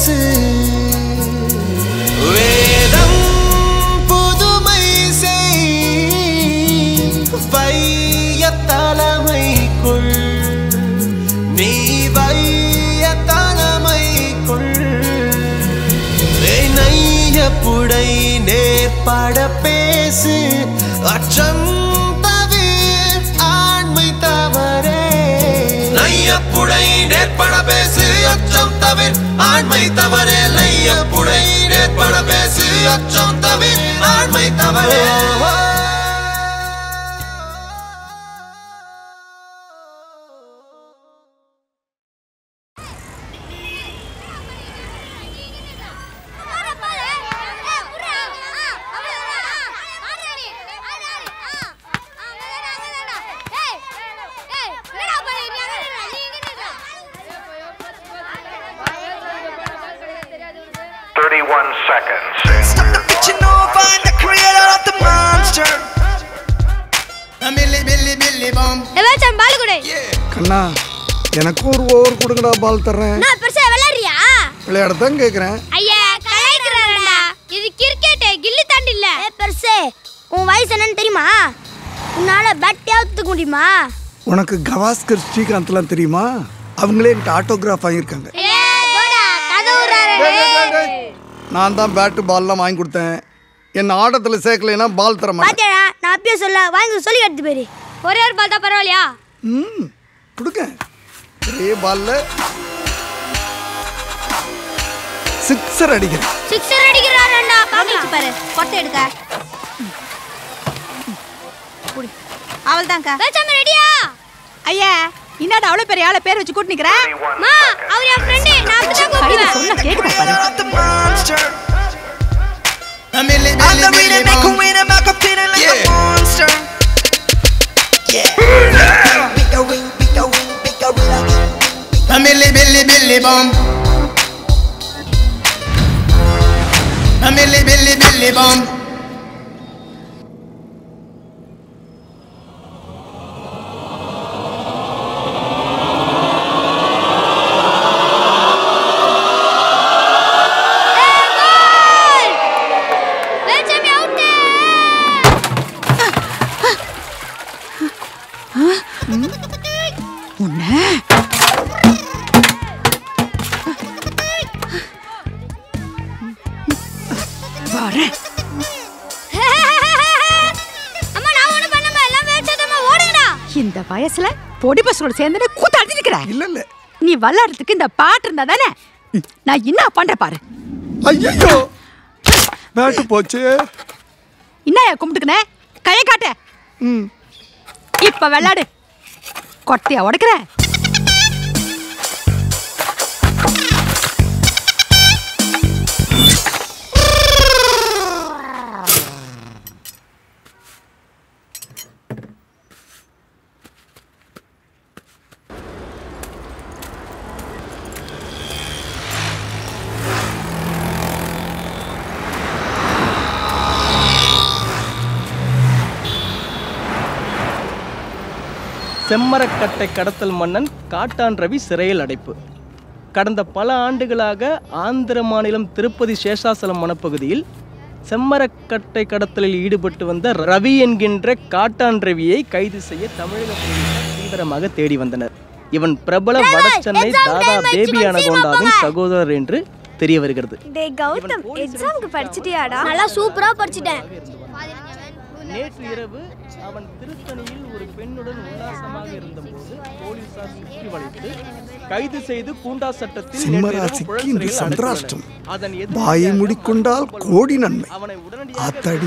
பேசு வேதம் புதுமை செய் வைய தலைமைக்குள் நீ வைய தலைமைக்குள் நெய்ய புடை நேர்பட பேசு அச்சம் தவிர் ஆண்மை தவறே நைய புடை நேர்பட பேசு அச்சம் தவிர் ஆண்மை தவறே நைய புடை நேர்பட பேசு அச்சம் தவிர் ஆண்மை தவறே Thirty-one seconds. Stop the bitching over and the creator of the monster. A milli billy billy bomb. ஏதாச்சும் பால் கொடு கண்ணா எனக்கும் ஒரு ஓவர் கொடுங்கடா பால் தர்றேன் நான் பெருசா விளையாடுறியா விளையாடத்தான் கேட்குறேன் ஐயா கலாய்க்கிறாரடா இது கிரிக்கெட் கில்லி தாண்டி இல்ல ஏ பெருசே உன் வயசு என்னன்னு தெரியுமா உன்னால பேட்டையாவது தூக்க முடியுமா உனக்கு கவாஸ்கர் ஸ்ரீகாந்த்லாம் தெரியுமா அவங்களே என்கிட்ட ஆட்டோகிராஃப் வாங்கியிருக்காங்க ஏ போடா கதவுறாரே நான் தான் பேட்டு பால்லாம் வாங்கி கொடுத்தேன் என்ன ஆட்டத்தில் சேர்க்கலைன்னா பால் தர மாட்டேன் பாத்தியாடா நான் அப்பயே சொல்ல வாங்கி சொல்லி எடுத்து போயிரு ஒரே ஒரு பால் தான் பரவாயில்லையா ம் கொடுங்க ஒரே பால்ல சிக்ஸர் அடிக்கிறேன் சிக்ஸர் அடிக்கிறாரண்டா பாக்கலாம் பாரு கொட்டை எடுக்க அவள் தான்க்கா வேச்சாம ரெடியா ஐயா என்னடா அவ்வளவு பெரிய ஆளை பேர் வச்சு கூட்டு நிக்கிற மா அவர் என் ஃப்ரெண்ட் நான் அப்படிதான் கையில கூப்பிடுவேன் சொன்னா கேக்குதா பாரு Of the monster. A milli billy billy bomb. I'm the feeling like a monster. Yeah. Big a wing, big a wing, big a wing. A milli billy billy bomb. A milli billy billy bomb. வேச்சாமி out உன்ன வரேன் அம்மா நான் ஒண்ணு பண்ணமா எல்லாம் வேச்சாதம்மா ஓடுங்கடா இந்த வயசுல பொடி பசங்களோட சேர்ந்து கூத்தாடி நிக்கிற இல்ல இல்ல நீ விளையாடுறதுக்கு இந்த பாட்டு இருந்தா தானே ம், நான் என்ன பண்ற பாரு ஐயோ பேட்டு போச்சு என்னையா கும்பிட்டுக்கினே கையை காட்ட ம் இப்ப விளையாடு கொட்டையா உடைக்கிற செம்மரக்கட்டை கடத்தல் மன்னன் காட்டான் ரவி சிறையில் அடைப்பு கடந்த பல ஆண்டுகளாக ஆந்திர மாநிலம் திருப்பதி சேஷாசலம் வனப்பகுதியில் செம்மரக்கட்டை கடத்தலில் ஈடுபட்டு வந்த ரவி என்கின்ற காட்டான் ரவியை கைது செய்ய தமிழக போலீசார் தீவிரமாக தேடி வந்தனர் இவன் பிரபல வடசென்னை தாதா பேபி அனகோண்டாவின் சகோதரர் என்று தெரிய வருகிறது டேய் கௌதம் எக்ஸாம்க்கு படிச்சிட்டியாடா நல்லா சூப்பரா படிச்சிட்டேன் நேற்று இரவு அவன் திருத்தணியில் ஒரு பெண்ணுடன் உல்லாசமாக இருந்தபோது போலீசார் சுற்றி வளைத்து கைது செய்து கூண்டா சட்டத்தில் சிம்மராசிக்கு நேற்றிரவு இன்று புழல் சிறையில் சந்திராஷ்டம் அடைத்துள்ளனர். அதன் எதிரொலியாக வாயை மூடிக்கொண்டால் கோடி நன்மை அவனை உடனடியாக ஆத்தாடி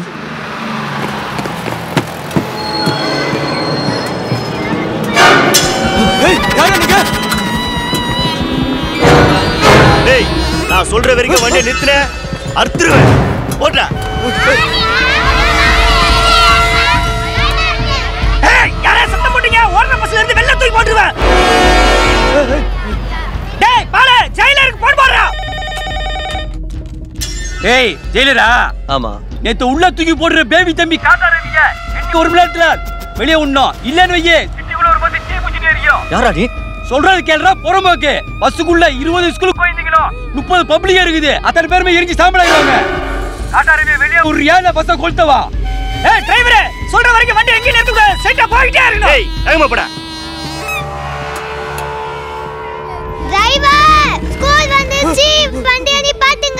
டேய் நான் சொல்ற வரைக்கும் வண்டியை நிறுத்துன அறுத்துருவேன் ஓட்டா யாரா சத்தம் போட்டீங்க ஓடுற பஸ்ல இருந்து வெள்ள தூக்கி போட்டுருவேன் டேய் பால ஜெயிலருக்கு போடு போடுறா டேய் ஜெயிலரா ஆமா நேத்து உள்ள தூக்கி போடுற பேபி தம்பி காட்டாரவீங்க எங்க ஒரு மணி நேரத்துல வெளியே உண்ணோம் இல்லன்னு வையே யாரா நீ சொல்றது கேளுடா புறம்போக்கு பஸ்ஸுக்குள்ள இருபது ஸ்கூல் குழந்தைங்களோட இடம் முப்பது பப்ளிக் இருக்குது அத்தனை பேருமே எரிஞ்சு சாம்பலாயிருவாங்க காட்டாரமே வெளியே ஒரு ஏழை பசங்க கொளுத்தவா ஏய் டிரைவரே சொல்ற வரைக்கும் வண்டி எங்கேயும் நிறுத்துங்க ஸ்ட்ரைட்டா போயிட்டே இருக்கணும் ஏய் வேகமா போடா டிரைவர் ஸ்கூல் வந்துச்சு வண்டி அடி பாத்துங்க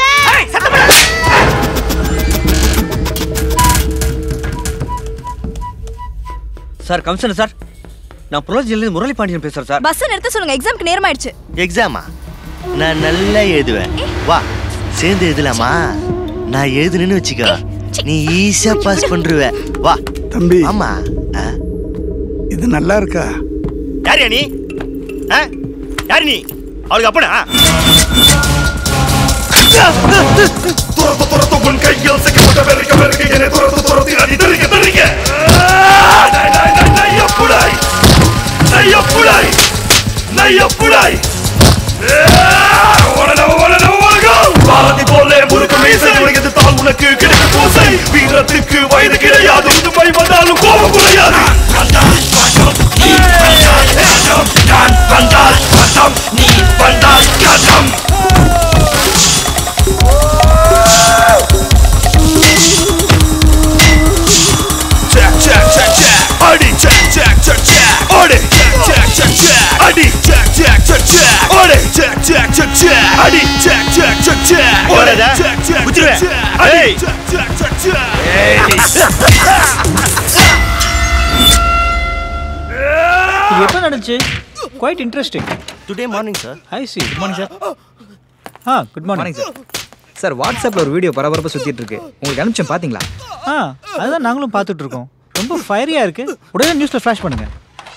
சார் கமிஷனர் சார் நான் புரோஜிலேருந்து முரளி பாண்டியன் பேசுகிறேன் சார் பஸ் நிறுத்த சொல்லுங்க எக்ஸாம்க்கு நேரமாயிடுச்சு எக்ஸாமா நான் நல்லா எழுதுவேன் வா சேர்ந்து எழுதலாமா நான் எழுதுனேன்னு வச்சுக்கோ நீ ஈஸியா பாஸ் பண்றுவ வா தம்பி ஆமா ஆ? இது நல்லா இருக்கா யாரியா நீ ஆ? யாரு நீ அவளுக்கு அப்பனா துரத்து துரத்து உன் கையில் சிக்கப்பட்ட வெறிக்க வெறிக்க என்னை துரத்து துரத்தி அடி தெரிக்க தெரிக்க நையப்புடாய் நையப்புடாய் நையப்புடாய் பாரதி போல முறுக்கு மீசை உடையது தான் உனக்கு கிடைக்கும் பூசை வீரத்துக்கு வயது கிடையாது உண்மை வந்தாலும் கோபம் குறையாது வந்தால் பட்டம், நீ வந்தால் கட்டம். நான் வந்தால் பட்டம், நீ வந்தால் கட்டம். Jack, Jack, Jack, Jack. Adi, Jack, Jack, Jack, Jack. Adi, Jack, Jack, Jack, Jack. Adi, Jack, Jack, Jack, Jack. Adi, Jack, Jack, Jack, Jack. Adi, Jack, Jack, Jack, Jack. Adi, போறதா? Jack, Jack, குத்துருவேன். Jack, Jack. Adi, ஏய். Jack, Jack, Jack, Jack. இது எப்போ நடந்துச்சு quite interesting today morning sir hi see good morning sir ஆ good morning sir sir வாட்ஸ்அப்பில் ஒரு video பரபரப்பாக சுற்றிட்டு இருக்கு உங்களுக்கு அனுப்பிச்சேன் பார்த்தீங்களா ஆ அதுதான் நாங்களும் பார்த்துட்டு இருக்கோம் ரொம்ப ஃபயரியா இருக்கு உடனே நியூஸ்ல ஃபிளாஷ் பண்ணுங்க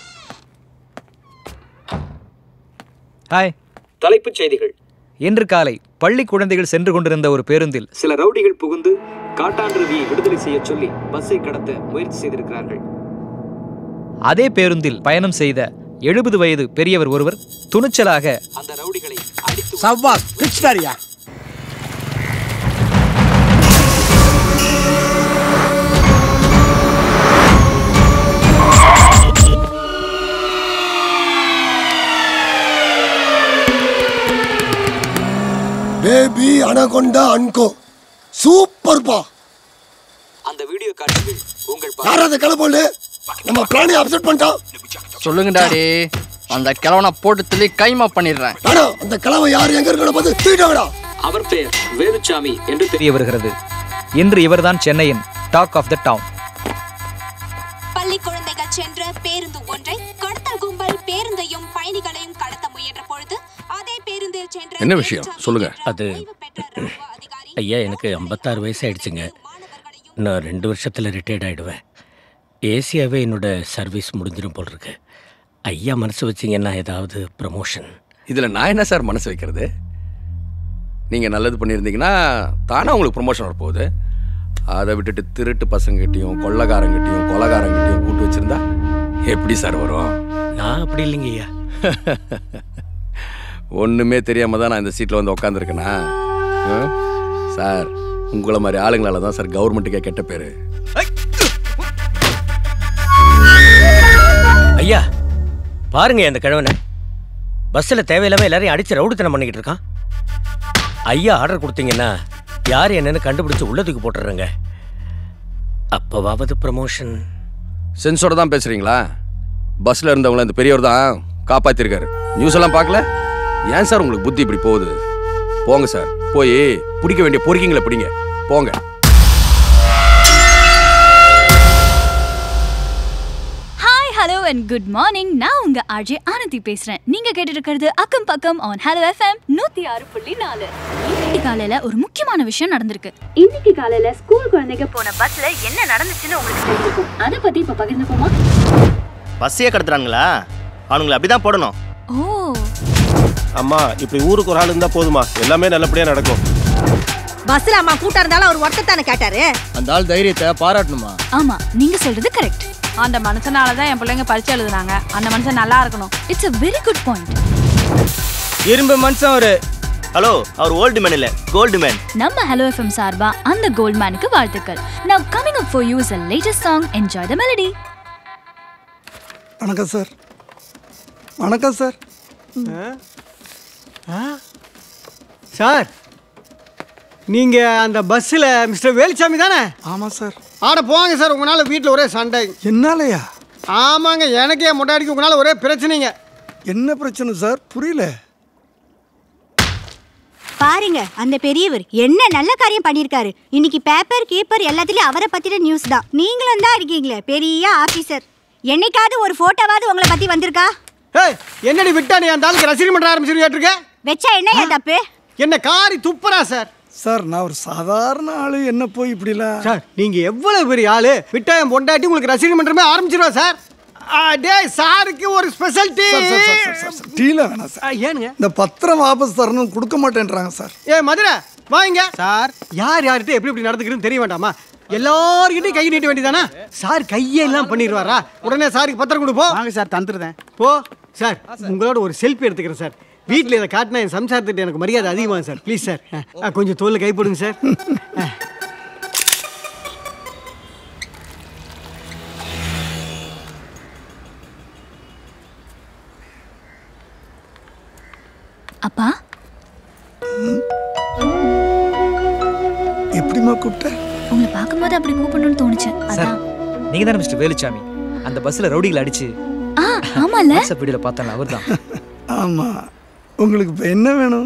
ஹாய் தலைப்புச் செய்திகள் இன்று காலை பள்ளி குழந்தைகள் சென்று கொண்டிருந்த ஒரு பேருந்தில் சில ரவுடிகள் புகுந்து காட்டான் ரவியை விடுதலை செய்ய சொல்லி பஸ்ஸை கடத்த முயற்சி செய்திருக்கிறார்கள் அதே பேருந்தில் பயணம் செய்த எழுபது வயது பெரியவர் ஒருவர் துணிச்சலாக அந்த ரவுடிகளை சவ்வாஸ் பிடிச்சிட்டாரியா பேபி அனகொண்டா அன்கோ சூப்பர்ப்பா அந்த வீடியோ காட்சிகள் உங்கள் யார் அந்த கிளம்பு நம்ம பிளானை அப்செட் பண்ணிட்டான் சொல்லுங்க டாடி அந்த கிழவனை போட்டு தள்ளி கைமா பண்ணிடுறேன் ஆனா அந்த கிழமை யார் எங்க இருக்கிற பார்த்து தூக்கிட்டாங்கடா அவர் பெயர் வேலுச்சாமி என்று தெரிய வருகிறது இன்று இவர்தான் சென்னையின் டாக் ஆஃப் த டவுன் பள்ளி குழந்தைகள் சென்ற பேருந்து ஒன்றை கடத்தல் கும்பல் பேருந்தையும் பயணிகளையும் கடத்த முயன்ற பொழுது அதே பேருந்தில் சென்ற என்ன விஷயம் சொல்லுங்க அது ஐயா எனக்கு ஐம்பத்தாறு வயசு ஆயிடுச்சுங்க நான் ரெண்டு வருஷத்தில் ரிட்டையர்ட் ஆகிடுவேன் ஏசியாவே என்னோட சர்வீஸ் முடிஞ்சிடும் போல் இருக்கு ஐயா மனசு வச்சிங்கன்னா ஏதாவது ப்ரமோஷன் இதில் நான் என்ன சார் மனசு வைக்கிறது நீங்கள் நல்லது பண்ணியிருந்தீங்கன்னா தானே உங்களுக்கு ப்ரொமோஷன் வரப்போகுது அதை விட்டுட்டு திருட்டு பசங்கிட்டையும் கொள்ளக்காரங்கிட்டையும் கொலகாரங்கிட்டையும் கூட்டு வச்சிருந்தா எப்படி சார் வரும் நான் அப்படி இல்லைங்க ஐயா ஒன்றுமே தெரியாமல் தான் நான் இந்த சீட்டில் வந்து உட்காந்துருக்கேனா சார் உங்களை மாதிரி ஆளுங்களால தான் சார் கவர்மெண்ட்டுக்கே கெட்ட பேர் ஐயா பாருங்க அந்த கிழவனை பஸ்ஸில் தேவையில்லாம எல்லாரையும் அடிச்சு ரவுடித்தனம் பண்ணிக்கிட்டு இருக்கான் ஐயா ஆர்டர் கொடுத்தீங்கன்னா யார் என்னன்னு கண்டுபிடிச்சு உள்ளதுக்கு போட்டுறேங்க அப்பவாவது ப்ரமோஷன் சென்ஸோட தான் பேசுகிறீங்களா பஸ்ஸில் இருந்தவங்கள இந்த பெரியவர் தான் காப்பாற்றிருக்காரு நியூஸ் எல்லாம் பார்க்கல ஏன் சார் உங்களுக்கு புத்தி இப்படி போகுது போங்க சார் போய் பிடிக்க வேண்டிய பொறுக்கிங்களை பிடிங்க போங்க hi hello and good morning நான் உங்க ஆர்ஜே ஆனந்தி பேசுறேன் நீங்க கேட்டுட்டு இருக்கிறது அக்கம் பக்கம் ஆன் ஹலோ எஃப்எம் நூத்தி ஆறு புள்ளி நாலு இன்னைக்கு காலையில ஒரு முக்கியமான விஷயம் நடந்திருக்கு இன்னைக்கு காலையில ஸ்கூல் குழந்தைங்க போன பஸ்ல என்ன நடந்துச்சுன்னு உங்களுக்கு தெரிஞ்சிருக்கும் அதை பத்தி இப்ப பகிர்ந்துப்போமா பஸ்ஸையே கடத்துறாங்களா அவனுங்களை அப்படிதான் போடணும் ஓ அம்மா இப்படி ஊருக்கு ஒரு ஆள் இருந்தா போதுமா எல்லாமே நல்லபடியா நடக்கும் பஸ்ல அம்மா கூட்டம் இருந்தாலும் அவர் ஒருத்தர் தானே கேட்டாரு அந்த ஆள் தைரியத்தை பாராட்டணுமா ஆமா நீங்க சொல்றது கரெக்ட் அந்த மனுஷனால தான் என் பிள்ளைங்க பரிச்சை எழுதுனாங்க அந்த மனுஷன் நல்லா இருக்கணும் it's a very good point இரும்பு மனுஷன் ஒரு ஹலோ அவர் ஓல்டு மேன் இல்ல கோல்டு மேன் நம்ம ஹலோ எஃப்எம் சார்பா அந்த கோல்ட்மேனுக்கு வாழ்த்துக்கள் now coming up for you is a latest song enjoy the melody வணக்கம் சார் வணக்கம் சார் சார் நீங்க அந்த பஸ்ஸில் மிஸ்டர் வேலுச்சாமி தானே ஆமாம் சார் ஆட போங்க சார் உங்களால வீட்டில் ஒரே சண்டை என்னாலயா ஆமாங்க எனக்கு என் முன்னாடிக்கு உங்களால ஒரே பிரச்சனைங்க என்ன பிரச்சனை சார் புரியல பாருங்க அந்த பெரியவர் என்ன நல்ல காரியம் பண்ணியிருக்காரு இன்னைக்கு பேப்பர் கீப்பர் எல்லாத்துலயும் அவரை பத்தின நியூஸ் தான் நீங்களும் தான் இருக்கீங்களே பெரிய ஆபீசர் என்னைக்காவது ஒரு போட்டோவாவது உங்களை பத்தி வந்திருக்கா ஏய் என்னடி விட்டா நீ அந்த ஆளுக்கு ரசிகை பண்ணுற ஆரம்பிச்சிருக்க வச்சா என்ன தப்பு என்ன காரி துப்புறா சார் சார் நான் ஒரு சாதாரண ஆளு என்ன போய் இப்படிலாம் சார் நீங்க எவ்வளவு பெரிய ஆளு விட்டா என் பொண்டாட்டி உங்களுக்கு ரசிகை பண்றமே ஆரம்பிச்சிருவா சார் ஆ, டேய் சாருக்கு ஒரு special tea sir, sir, sir, sir, sir, டீல வேணாம் சார் ஏனுங்க இந்த பத்திரம் வாபஸ் தரணும் கொடுக்க மாட்டேன்றாங்க சார் ஏ மதுரை வாங்க சார் யார் யார்கிட்ட எப்படி எப்படி நடந்துக்கிறதுன்னு தெரிய வேண்டாமா எல்லார்கிட்டையும் கை நீட்ட வேண்டியதானா சார் கையே எல்லாம் பண்ணிடுவாரா உடனே சாருக்கு பத்திரம் கொடு போ வாங்க சார் தந்துருந்தேன் போ சார் உங்களோட ஒரு செல்ஃபி எடுத்துக்கிறேன் சார் வீட்டில் இதை காட்டினா என் சம்சாரத்திட்ட எனக்கு மரியாதை அதிகமாக சார் ப்ளீஸ் சார் ஆ, கொஞ்சம் தோல்ல கை போடுங்க சார் ஆ. அப்பா எப்படிமா கூப்பிட்ட உங்களை பார்க்கும்போது அப்படி கூப்பிடணும்னு தோணுச்சு சார் அதான் நீங்க தானே மிஸ்டர் வேலுச்சாமி அந்த பஸ்ல ரவுடிகளை அடிச்சு ஆ ஆமால வாட்ஸ்அப் வீடியோல பார்த்தேன் அவர்தான் ஆமா உங்களுக்கு இப்போ என்ன வேணும்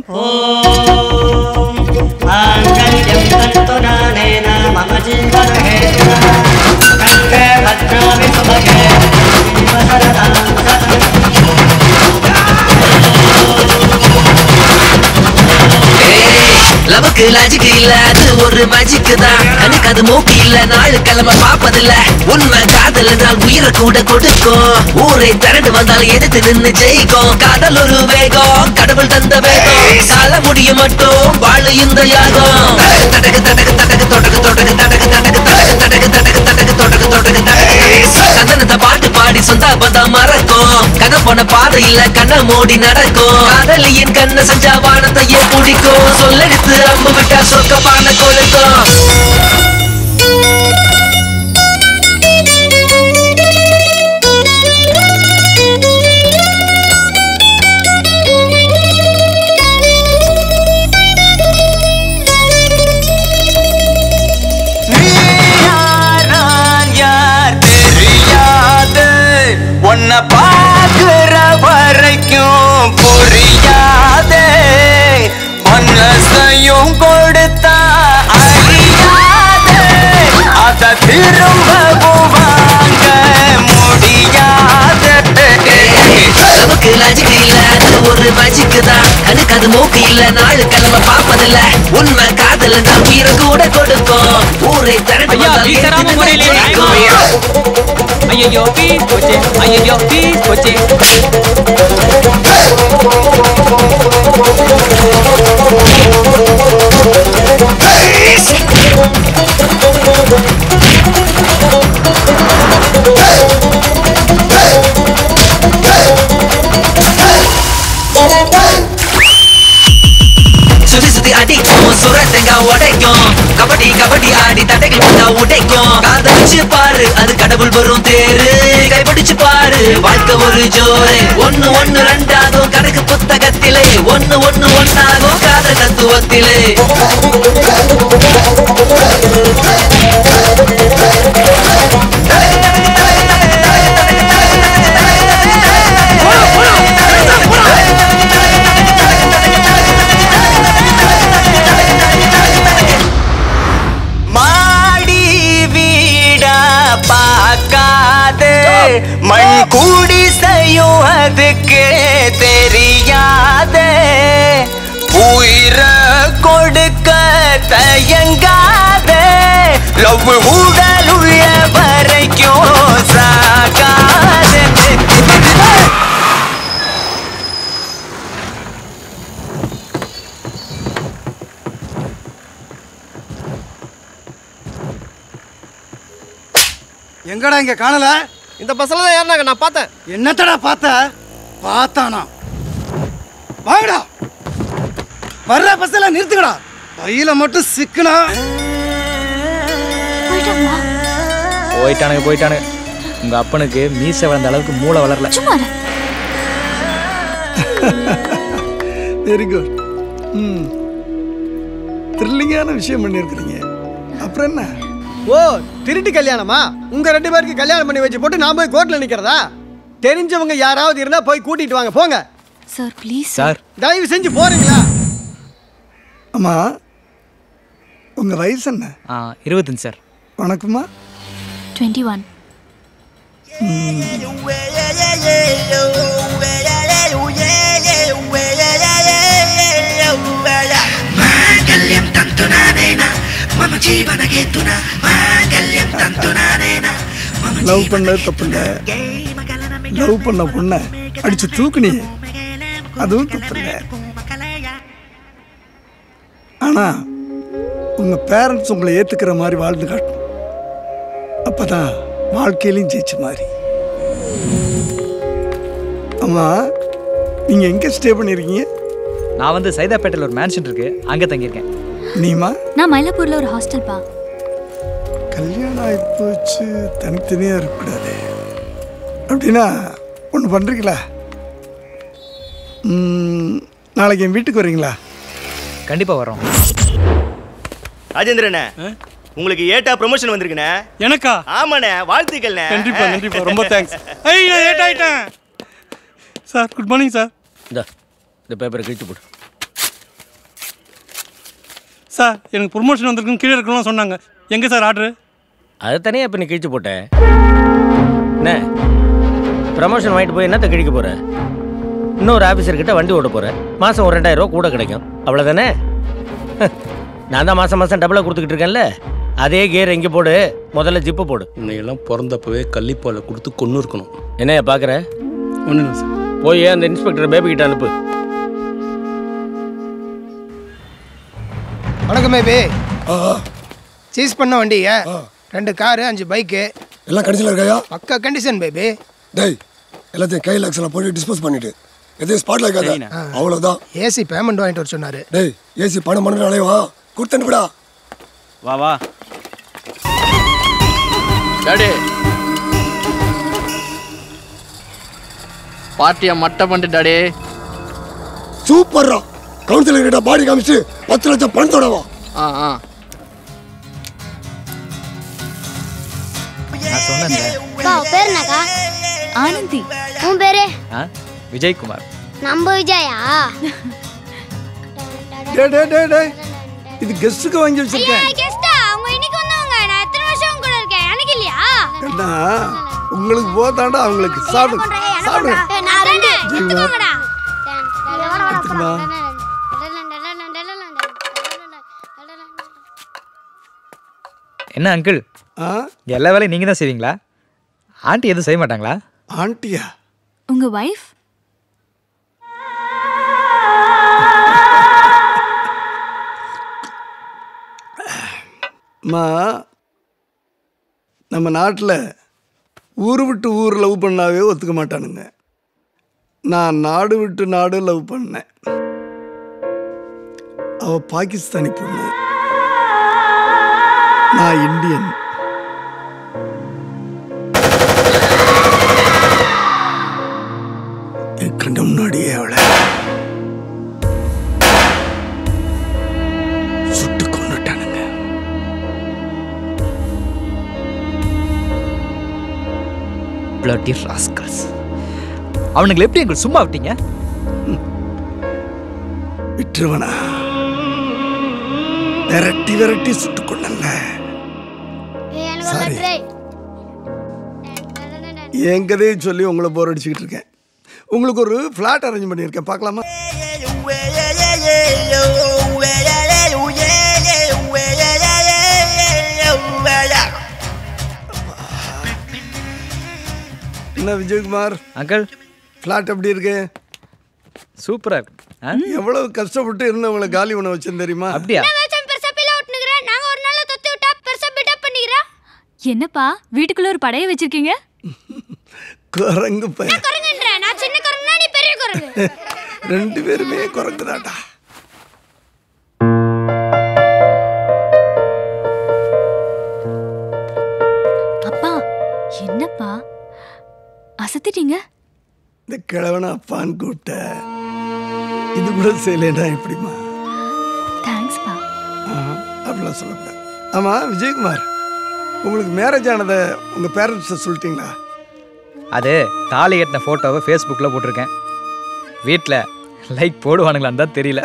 லவக்கு லாஜிக் இல்ல அது ஒரு மேஜிக் தான் கண்ணுக்கு அது மூக்கு இல்ல நாலு கிழமை பாப்பதில்ல உண்மை காதல் என்றால் உயிரை கூட கொடுக்கும் ஊரை திரண்டு வந்தால் எதிர்த்து நின்னு ஜெயிக்கும் காதல் ஒரு வேகம் கடவுள் தந்த வேகம் கால முடிய மட்டும் வாழ இந்த யாகம் தடக்கு தடக்கு தடக்கு தொடக்கு தொடக்கு தடக்கு தடக்கு தடக்கு தடக்கு தடக்கு தடக்கு தொடக்கு தொடக்கு தடக்கு சந்தனத்தை பாட்டு பாடி சொந்த பதம் மறக்கும் கண்ண போன பாதை இல்ல கண்ண மூடி நடக்கும் காதலியின் கண்ண செஞ்சா வானத்தையே பிடிக்கும் சொல்லெடுத்து அம்பு விட்டா சொக்க பான கொளுத்தும் நான் யார் தெரியாது உன்னை பார்க்கிற வரைக்கும் புரியாதே மனசையும் கொடுத்தா அறியாதே அத திரும்பவும் வாங்க முடியாது நமக்கு லாஜிக் இல்ல அது ஒரு மேஜிக் தான் கண்ணுக்கு அது மூக்கு இல்ல நாலு கிழமை பாப்பதில்ல உண்மை காதல் தான் உயிரை கூட கொடுக்கும் ஊரை திரண்டு ஐயா, வந்தால் வீசராம எதிர்த்து முறையிலே நின்னு ஜெயிக்கும். ஐயோ பீஸ் போச்சு ஐயோ பீஸ் போச்சு சுத்தி சுத்தி அடிக்கும் சுர தேங்காய் உடைக்கும் கபடி கபடி ஆடி தட்டைகள் போட்டா உடைக்கும் காதலிச்சு பாரு அது கடவுள் வரும் தேரு கைப்பிடிச்சு பாரு வாழ்க்கை ஒரு ஜோரு ஒண்ணு ஒண்ணு ரெண்டாகும் கணக்கு புத்தகத்திலே ஒண்ணு ஒண்ணு ஒன்னாகும் காதல் தத்துவத்திலே மாடி வீடா பார்க்காதே மண் குடிசையும் அதுக்கு தெரியாதே உயிர கொடுக்க தயங்காதே லவ் உடல் உள்ள வரைக்கும் சாகாதே எங்கடா இங்க காணல இந்த பஸ்ல தான் ஏறினாங்க நான் பார்த்தேன் என்னத்தடா பார்த்த பார்த்தானா வாங்கடா வர்ற பஸ்ல நிறுத்துங்கடா கையில மட்டும் சிக்கனா போயிட்டானுங்க போயிட்டானுங்க உங்க அப்பனுக்கு மீசை வளர்ந்த அளவுக்கு மூளை வளரல வெரி குட் ம் த்ரில்லிங்கான விஷயம் பண்ணியிருக்கிறீங்க அப்புறம் என்ன ஓ திருட்டு கல்யாணமா உங்க ரெண்டு பேருக்கு கல்யாணம் பண்ணி வச்சு போட்டு நான் போய் கோர்ட்ல நிக்கிறதா தெரிஞ்சவங்க யாராவது இருந்தா போய் கூட்டிட்டு வாங்க போங்க சார் ப்ளீஸ் சார் தயவு செஞ்சு போறீங்களா அம்மா உங்கள் வயசு என்ன ஆ இருபத்தஞ்சு சார் வணக்கம்மா டுவெண்ட்டி ஒன் మాంగళ్యం తంతు నానేనా మమ జీవన హేతున మాంగళ్యం తంతు నానేనా லவ் பண்ணது தப்பு இல்லை லவ் பண்ண பொண்ணை அடிச்சு தூக்குனி அதுவும் தப்பு இல்லை ஆனா உங்க பேரண்ட்ஸ் உங்களை ஏத்துக்கிற மாதிரி வாழ்ந்து காட்டணும் அப்பதான் வாழ்க்கையிலையும் ஜெயிச்ச மாதிரி அம்மா நீங்க எங்க ஸ்டே பண்ணிருக்கீங்க நான் வந்து சைதாப்பேட்டையில் ஒரு மேன்ஷன் இருக்கு அங்கே தங்கியிருக்கேன் நீமா நான் மயிலாப்பூர்ல ஒரு ஹாஸ்டல் பா கல்யாணம் ஆகி போச்சு தனித்தனியாக இருக்கக்கூடாது அப்படின்னா ஒன்று பண்ணுறீங்களா ம், நாளைக்கு என் வீட்டுக்கு வரீங்களா கண்டிப்பாக வரோம் ராஜேந்திரண்ணே உங்களுக்கு ஏட்டா ப்ரொமோஷன் வந்திருக்குண்ணே எனக்கா ஆமாண்ணே வாழ்த்துக்கள்ண்ணே கண்டிப்பா கண்டிப்பா ரொம்ப தேங்க்ஸ் ஐய் நான் லேட் ஆயிட்டேன் சார் குட் மார்னிங் சார் இந்த இந்த பேப்பரை கிழிச்சு போடு சார் எனக்கு ப்ரொமோஷன் வந்திருக்குன்னு கீழே இருக்கலாம் சொன்னாங்க எங்கே சார் ஆர்டரு அதை தனியாக இப்போ நீ கிழிச்சு போட்டேன் என்ன ப்ரமோஷன் வாங்கிட்டு போய் என்னத்தை கிழிக்க போற இன்னொரு ஆஃபீஸர்கிட்ட வண்டி ஓட போற மாதம் ஒரு ரெண்டாயிரம் ரூபா கூட கிடைக்கும் அவ்வளோதானே நான் தான் மாதம் மாதம் டபுளாக கொடுத்துக்கிட்டு இருக்கேன்ல அதே கியர் எங்கே போடு முதல்ல ஜிப்பு போடு இன்னையெல்லாம் பிறந்தப்பவே கள்ளிப்பாலை கொடுத்து கொண்டு இருக்கணும் என்னையா பார்க்குற ஒன்றும் இல்லை சார் போய் அந்த இன்ஸ்பெக்டர் பேபி கிட்ட அனுப்பு வணக்கம் பேபி சீஸ் பண்ண வண்டிய ரெண்டு காரு அஞ்சு பைக்கு எல்லாம் கடைசியில் இருக்காயா பக்கா கண்டிஷன் பேபி டேய் எல்லாத்தையும் கையில் ஆக்சலாம் போட்டு டிஸ்போஸ் பண்ணிட்டு எதையும் ஸ்பாட்ல இருக்காத அவ்வளோதான் ஏசி பேமெண்ட் வாங்கிட்டு வர சொன்னாரு டேய் ஏசி பணம் பண்ணுற அலைவா கொடுத்துட்டுடா வா வா டாடி பார்ட்டியை மட்டை பண்ணிட்டு டாடி சூப்பர்ரா கவுன்சிலர் கிட்ட பாடி காமிச்சு பத்து லட்சம் பணத்தோட வா ஆ ஆ நான் சொன்னேன் அப்பா உன் பேர் என்னக்கா ஆனந்தி உன் பேரு ஆ விஜய்குமார் நம்ம விஜயா டே டே டே டே இது கெஸ்ட்டுக்கு வாங்கி வச்சிருக்கேன் கெஸ்டா அவங்க இன்னைக்கு வந்தவங்க நான் எத்தனை வருஷம் உங்க கூட இருக்கேன் எனக்கு இல்லையா என்ன உங்களுக்கு போதாண்டா அவங்களுக்கு சாப்பிடு சாப்பிடு ஏய், நான் ரெண்டு எடுத்துக்கோங்கடா எடுத்துக்கமா என்ன அங்கிள் ஆ எல்லா வேலையும் நீங்கள் தான் செய்வீங்களா ஆண்டி எதுவும் செய்ய மாட்டாங்களா ஆண்டியா உங்க வைஃப் அம்மா நம்ம நாட்டில் ஊர் விட்டு ஊர் லவ் பண்ணாவே ஒத்துக்க மாட்டானுங்க நான் நாடு விட்டு நாடு லவ் பண்ணேன் அவ பாகிஸ்தானி பொண்ணு நான் இந்தியன் என் கண்ணு முன்னாடியே அவளை சுட்டு கொண்டுட்டானுங்க பிளட்டி ராஸ்கல்ஸ் அவனுங்களை எப்படி எங்களுக்கு சும்மா விட்டீங்க விட்டுருவனா விரட்டி விரட்டி சுட்டு கொண்டல சாரி என் கதையை சொல்லி உங்களை போர் அடிச்சுக்கிட்டு இருக்கேன் உங்களுக்கு ஒரு ஃப்ளாட் அரேஞ்ச் பண்ணியிருக்கேன் பார்க்கலாமா என்ன விஜயகுமார் அங்கிள் ஃப்ளாட் எப்படி இருக்கு சூப்பராக இருக்கு ஆ? எவ்வளவு கஷ்டப்பட்டு இருந்தவங்களை காலி பண்ண வச்சேன் தெரியுமா அப்படியா பெருசா பிள்ளை விட்டுனுக்குறேன் நாங்க ஒரு நாள்ல தொத்தி விட்டா பெருசா பிட்டப் பண்ணிக்கிறோம் என்னப்பா வீட்டுக்குள்ள ஒரு படையை வச்சிருக்கீங்க குரங்கு பையன் குரங்குன்ற நான் சின்ன குரங்குனா நீ பெரிய குரங்கு ரெண்டு பேருமே குரங்குதாட்டா அப்பா என்னப்பா அசத்திட்டீங்க இந்த கிழவனை அப்பான்னு கூப்பிட்ட இது கூட செய்யலைன்னா எப்படிமா தேங்க்ஸ்ப்பா ஆ அப்படிலாம் சொல்லக்கூடாது ஆமாம் விஜயகுமார் உங்களுக்கு மேரேஜ் ஆனதை உங்கள் பேரண்ட்ஸை சொல்லிட்டீங்களா அது தாலி கட்டின ஃபோட்டோவை ஃபேஸ்புக்கில் போட்டிருக்கேன் வீட்டில் லைக் போடுவானுங்களான்னு தான் தெரியல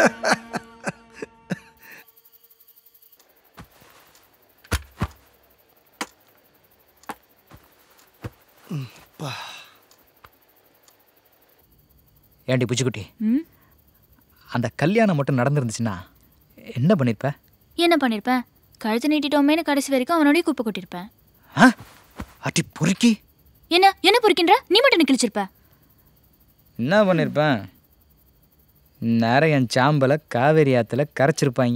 பா ஏண்டி புச்சிக்குட்டி ம் அந்த கல்யாணம் மட்டும் நடந்துருந்துச்சுன்னா என்ன பண்ணிருப்ப என்ன பண்ணிருப்பேன் கழுத்து நீட்டிட்டோமேனு கடைசி வரைக்கும் அவனோடய குப்பை கொட்டிருப்பேன் அட்டி பொறுக்கி என்ன என்ன பொறுக்கின்ற நீ மட்டும் கிழிச்சிருப்ப என்ன பண்ணிருப்பேன் நேரம் என் சாம்பலை காவேரி ஆத்துல கரைச்சிருப்பாங்க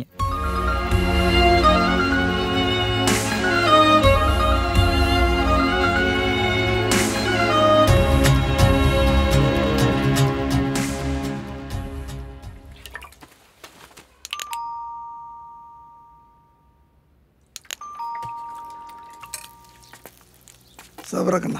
சபரக்கண்ணா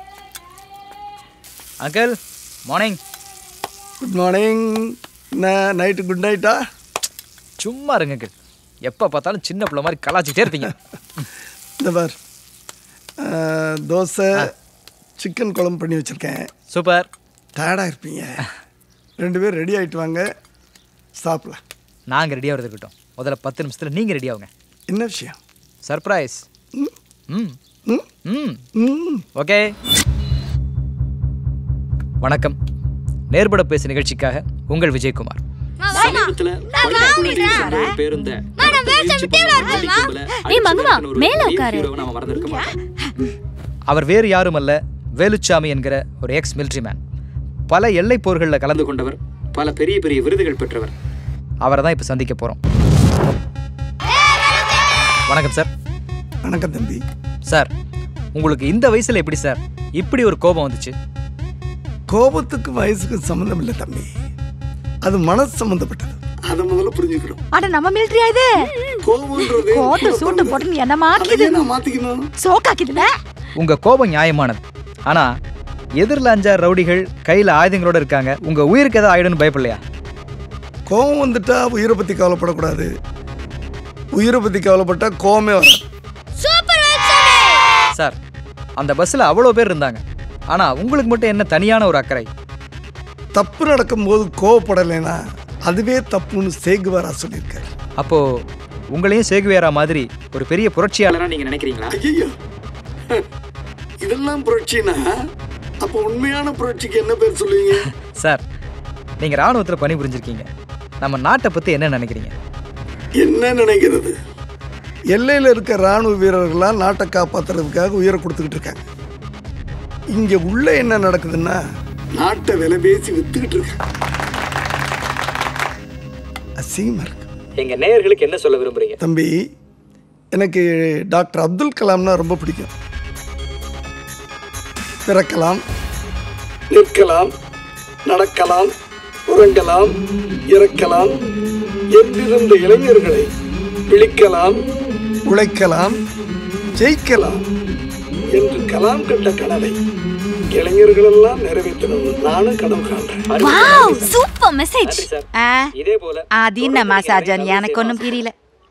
அங்கிள் மார்னிங் குட் மார்னிங் என்ன நைட்டு குட் நைட்டா சும்மா இருங்க அங்கிள் எப்போ பார்த்தாலும் சின்ன பிள்ளை மாதிரி கலாச்சிட்டே இருப்பீங்க இந்த பார் அஹ், தோசை சிக்கன் குழம்பு பண்ணி வச்சுருக்கேன் சூப்பர் டயர்டாக இருப்பீங்க ரெண்டு பேரும் ரெடி ஆகிட்டு வாங்க சாப்பிடலாம் நாங்கள் ரெடியாக இருக்கட்டும் முதல்ல பத்து நிமிஷத்தில் நீங்கள் ரெடி ஆகுங்க என்ன விஷயம் சர்ப்ரைஸ் ம் ம் ம் ம் ஓகே வணக்கம் நேர்பட பேசு நிகழ்ச்சிக்காக உங்கள் விஜயகுமார் ஏய் மகவா மேல உட்காரு அவர் வேறு யாரும் அல்ல வேலுச்சாமி என்கிற ஒரு எக்ஸ் மிலிட்ரி மேன் பல எல்லை போர்களில் கலந்து கொண்டவர் பல பெரிய பெரிய விருதுகள் பெற்றவர் அவரை தான் இப்போ சந்திக்க போகிறோம் வணக்கம் சார் வணக்கம் தம்பி சார் உங்களுக்கு இந்த வயசில் எப்படி சார் இப்படி ஒரு கோபம் வந்துச்சு கோபத்துக்கு வயசுக்கு சம்மந்தம் இல்லை தம்பி அது மனசு சம்மந்தப்பட்டது அதை முதல்ல புரிஞ்சுக்கிறோம் அட நம்ம மிலிட்டரியா இது கோபம்ன்றது கோட்டு சூட்டு போட்டு என்ன மாத்திக்குது மாத்திக்கணும் சோக்காக்கிதுல உங்க கோபம் நியாயமானது ஆனா எதிரில் அஞ்சாறு ரவுடிகள் கையில் ஆயுதங்களோட இருக்காங்க உங்க உயிருக்கு ஏதாவது ஆயிடும்னு பயப்படலையா கோபம் வந்துட்டா உயிரை பற்றி கவலைப்படக்கூடாது உயிரை பற்றி கவலைப்பட்டா கோவமே வராது சார் அந்த பஸ்ஸில் அவ்வளோ பேர் இருந்தாங்க ஆனா உங்களுக்கு மட்டும் என்ன தனியான ஒரு அக்கறை தப்பு நடக்கும்போது கோவப்படலைன்னா அதுவே தப்புன்னு சேகுவாரா சொல்லியிருக்காரு அப்போ உங்களையும் சேகுவேரா மாதிரி ஒரு பெரிய புரட்சியாளரா நீங்க நினைக்கிறீங்களா ஐயோ இதெல்லாம் புரட்சினா அப்போ உண்மையான புரட்சிக்கு என்ன பேர் சொல்லுவீங்க சார் நீங்க ராணுவத்தில் பணி புரிஞ்சிருக்கீங்க நம்ம நாட்டை பத்தி என்ன நினைக்கிறீங்க என்ன நினைக்கிறது எல்லையில் இருக்க ராணுவ வீரர்கள்லாம் நாட்டை காப்பாத்துறதுக்காக உயிரை கொடுத்துக்கிட்டு இருக்காங்க இங்க உள்ள என்ன நடக்குதுன்னா நாட்டை விலை பேசி வித்துக்கிட்டு இருக்காங்க அசிங்கமா இருக்கு எங்க நேயர்களுக்கு என்ன சொல்ல விரும்புறீங்க தம்பி எனக்கு டாக்டர் அப்துல் கலாம்னா ரொம்ப பிடிக்கும் பிறக்கலாம் நிற்கலாம் நடக்கலாம் உறங்கலாம் இறக்கலாம் என்றிருந்த இளைஞர்களை விழிக்கலாம் உழைக்கலாம் ஜெயிக்கலாம் என்று கலாம் கண்ட கனவை இளைஞர்களெல்லாம் நிறைவேற்றணும் நானும் கனவு காண்றேன் வாவ் சூப்பர் மெசேஜ் இதே போல அது என்ன மசாஜன் எனக்கு ஒன்றும் புரியல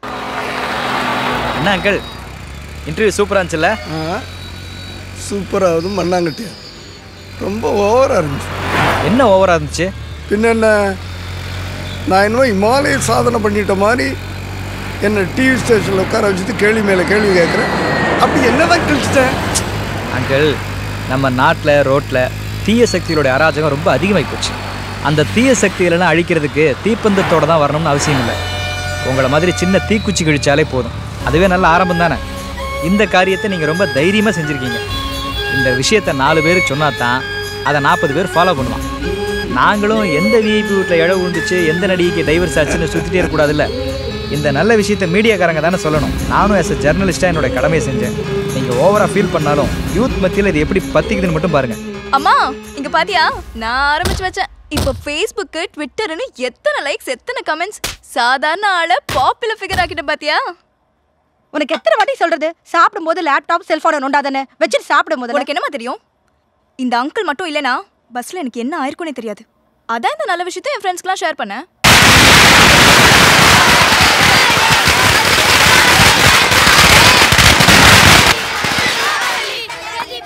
என்ன அங்கிள் இன்டர்வியூ சூப்பரா இருந்துச்சுல்ல சூப்பராகுது மண்ணாங்கட்டியா ரொம்ப ஓவராக இருந்துச்சு என்ன ஓவரா இருந்துச்சு பின்ன என்ன நான் என்னமோ இமாலய சாதனை பண்ணிட்ட மாதிரி என்னை டிவி ஸ்டேஷனில் உட்கார வச்சுட்டு கேள்வி மேலே கேள்வி கேட்குறேன் அப்படி என்னதான் கிழிச்சிட்டேன் அங்கிள் நம்ம நாட்டில் ரோட்டில் தீய சக்திகளோட அராஜகம் ரொம்ப அதிகமாகி போச்சு அந்த தீய சக்திகளெல்லாம் அழிக்கிறதுக்கு தீப்பந்தத்தோட தான் வரணும்னு அவசியம் இல்லை உங்களை மாதிரி சின்ன தீக்குச்சி கிழிச்சாலே போதும் அதுவே நல்ல ஆரம்பம் தானே இந்த காரியத்தை நீங்கள் ரொம்ப தைரியமாக செஞ்சுருக்கீங்க இந்த விஷயத்தை நாலு பேருக்கு சொன்னா தான் அதை நாற்பது பேர் ஃபாலோ பண்ணுவான் நாங்களும் எந்த விஐபி வீட்டில் இழவு விழுந்துச்சு எந்த நடிகைக்கு டைவர்ஸ் ஆச்சுன்னு சுற்றிட்டே இருக்கக்கூடாதுல்ல இந்த நல்ல விஷயத்தை மீடியாக்காரங்க தானே சொல்லணும் நானும் ஆஸ் அ ஜெர்னலிஸ்ட்டாக என்னோட கடமையை செஞ்சேன் நீங்கள் ஓவராக ஃபீல் பண்ணாலும் யூத் மத்தியில் இது எப்படி பத்திக்குதுன்னு மட்டும் பாருங்கள் அம்மா இங்க பாத்தியா நான் ஆரம்பிச்சு வச்சேன் இப்போ ஃபேஸ்புக்கு ட்விட்டர்னு எத்தனை லைக்ஸ் எத்தனை கமெண்ட்ஸ் சாதாரண ஆளை பாப்புலர் ஃபிகர் ஆக்கிட்ட பாத்தியா உனக்கு எத்தனை வாட்டி சொல்றது சாப்பிடும்போது லேப்டாப் செல்போனை நோண்டாதானே வச்சுட்டு சாப்பிடும் போது உனக்கு என்னமா தெரியும் இந்த அங்கிள் மட்டும் இல்லனா பஸ்ல எனக்கு என்ன ஆயிருக்கும்னே தெரியாது அதான் இந்த நல்ல விஷயத்தை என் ஃப்ரெண்ட்ஸ்க்குலாம் ஷேர் பண்ணேன்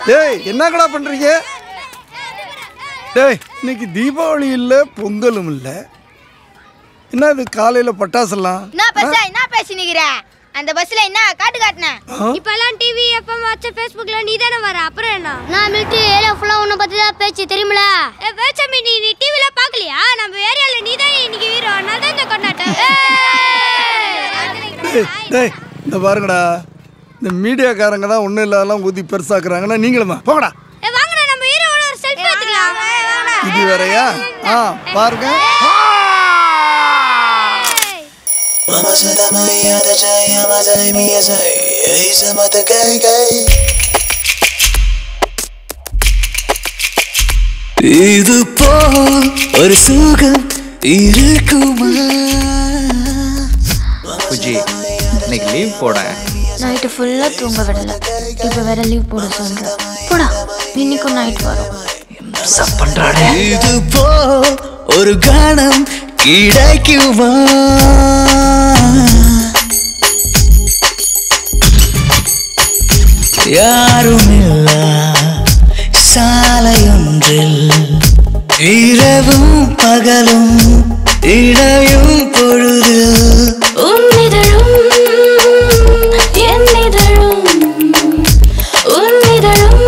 டேய் என்னங்கடா பண்றீங்க டேய் இன்னைக்கு தீபாவளி இல்லை பொங்கலும் இல்லை என்ன இது காலையில பட்டாசெல்லாம் என்ன பஸ்ஸா என்ன பேசி நிக்கிற அந்த பஸ்ல என்ன காட்டு காட்டுன ஆ? இப்ப எல்லாம் டிவி எஃப்எம் வாட்ஸ்அப் ஃபேஸ்புக்ல நீ தானே வர அப்புறம் என்ன நான் மிலிட்டரி ஏரியா ஃபுல்லா உன்னை பத்தி தான் பேச்சு தெரியுமில ஏ வேச்சமி நீ நீ டிவில பாக்கலையா நம்ம ஏரியால நீ தான் இன்னைக்கு ஹீரோ அதனால தான் இந்த கொண்டாட்டம் டேய், டேய் இந்த பாருங்கடா இந்த மீடியாக்காரங்க தான் ஒன்றும் இல்லாதெல்லாம் ஊதி பெருசாக்குறாங்கன்னா நீங்களுமா போங்கடா ஏ வாங்கடா நம்ம ஹீரோவோட ஒரு செல்ஃபி எடுத்துக்கலாம் இது வேறயா ஆ பாருங்க Mama said I'm a yada jay, I'm a jay, me a jay. He's a mother gay gay. இது போல் ஒரு சுகம் இருக்குமா புஜி இன்னைக்கு லீவ் போட நைட்டு ஃபுல்லாக தூங்க விடல இப்போ வேற லீவ் போட சொல்கிறேன் போடா இன்னைக்கும் நைட் வரும் பண்றானே இது போல் ஒரு கணம் கிடைக்குமா யாரும் இல்ல சாலையொன்றில் இரவும் பகலும் இடையும் பொழுது உன்னிதழும் என்னிதழும் உன்னிதழும்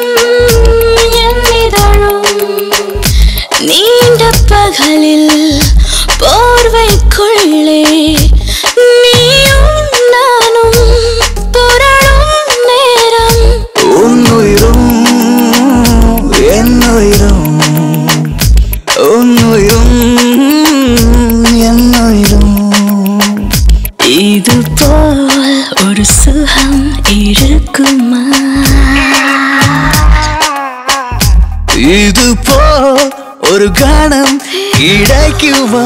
என்னிதழும் நீண்ட பகலில் போர்வைக்குள்ளே நீயும் நானும் புரளும் நேரம் உன்னுயிரும் என்னுயிரும் உன்னுயிரும் என்னுயிரும் இது போல் ஒரு சுகம் இருக்குமா இது போ ஒரு கணம் கிடைக்குமா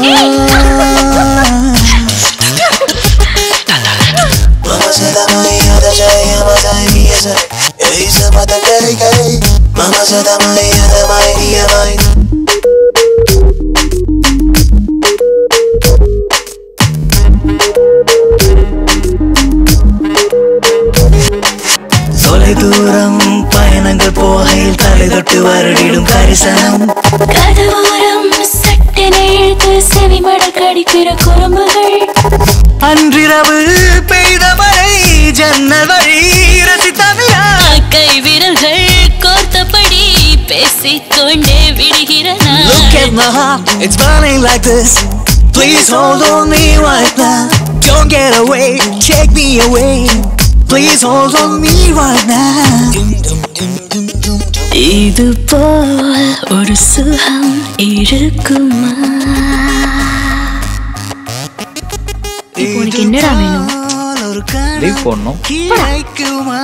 Mama said I'm a yada jay, I'm a jay, me a jay. He's a mother gay gay. Mama said I'm a yada my, me a mine. தொலை தூரம் பயணங்கள் போகையில் தலை தொட்டு வருடிடும் கரிசனம் கதவோரம் சட்டென இழுத்து செவிமட கடிக்கிற குறும்புகள் அன்றிரவு பெய்த மழை ஜன்னல் வழி ரசித்தவையா கை விரல்கள் கோர்த்தபடி பேசிக்கொண்டே விடுகிறன Look at my heart, it's burning like this. Please hold on me right now. Don't get away, take me away. Please hold on me right now. இது போல் ஒரு சுகம் இருக்குமா இப்போ உனக்கு என்னடா வேணும் லீவ் போடணும் கிடைக்குமா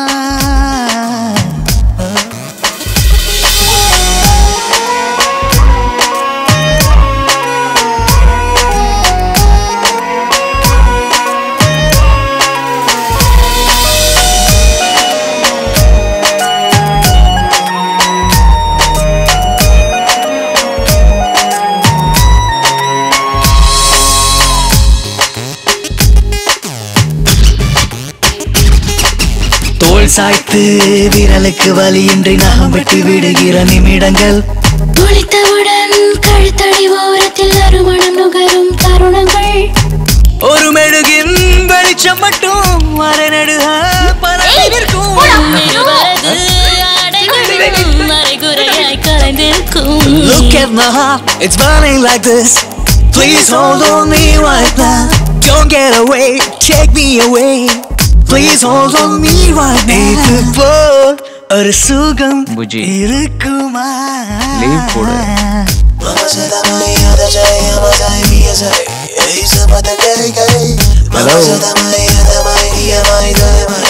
தோல் சாய்த்து விரலுக்கு வலியின்றி நகம் விட்டு விடுகிற நிமிடங்கள் குளித்தவுடன் கழுத்தடி ஓரத்தில் அருமணம் நுகரும் தருணங்கள் ஒரு மெழுகின் வெளிச்சம் மட்டும் மறை நடுக பரவி நிற்கும் மெருவரது ஆடைகளும் மறைகுறையாய் கலந்திருக்கும் Look at my heart, it's burning like this. Please hold on me right now. Don't get away, take me away. Please hold on me right now. இது போல் ஒரு சுகம் புஜி இருக்குமா லீவ் போடு Mama said I'm a yada jay, I'm a jay, me a jay. He's a mother gay gay. Mama Hello. said I'm a yada my, me a my, jay my.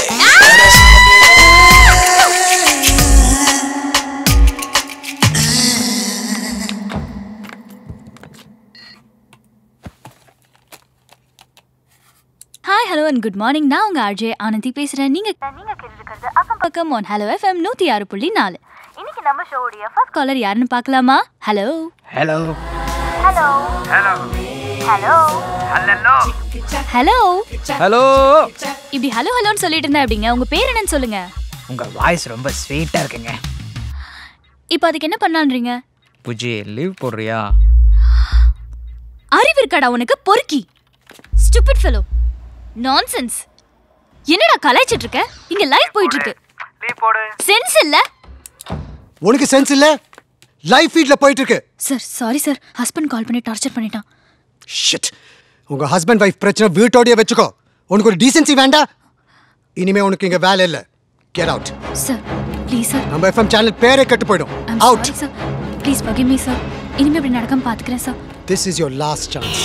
Hi hello and good morning நான் உங்க RJ Anandhi பேசுறேன் நீங்க நீங்க கேட்டுருக்கிறது அக்கம் பக்கம் one hello FM நூத்தி ஆறு புள்ளி நாலு இன்னைக்கு நம்ம ஷோவுடைய ஃபர்ஸ்ட் காலர் யாருன்னு பார்க்கலாமா hello hello hello hello hello hello hello hello இப்படி ஹலோ ஹலோன்னு சொல்லிட்டு இருந்தா எப்படிங்க உங்க பேர் என்னன்னு சொல்லுங்க உங்க வாய்ஸ் ரொம்ப ஸ்வீட்டா இருக்குங்க இப்போ அதுக்கு என்ன பண்ணலான்றீங்க புஜி லீவ் போடுறியா அறிவு இருக்காடா உனக்கு பொறுக்கி ஸ்டூபிட் ஃபெலோ நான்சென்ஸ் என்னடா கலாய்ச்சிட்டு இருக்க இங்க லைவ் போயிட்டு இருக்கு சென்ஸ் இல்ல உனக்கு சென்ஸ் இல்ல லைஃப் ஃபீட்ல போயிட்டு இருக்கு sir sorry sir husband call பண்ணி டார்ச்சர் பண்ணிட்டான் ஷிட் உங்க ஹஸ்பண்ட் வைஃப் பிரச்சனை வீட்டோடயே வச்சுக்கோ உனக்கு ஒரு டீசென்சி வேண்டாம் இனிமே உனக்கு இங்க வேலை இல்ல get out sir please sir நம்ம எஃப்எம் சேனல் பேரே கெட்டு போயிடும் I'm out sorry sir please forgive me sir இனிமே இப்படி நடக்காம பாத்துக்கிறேன் sir this is your last chance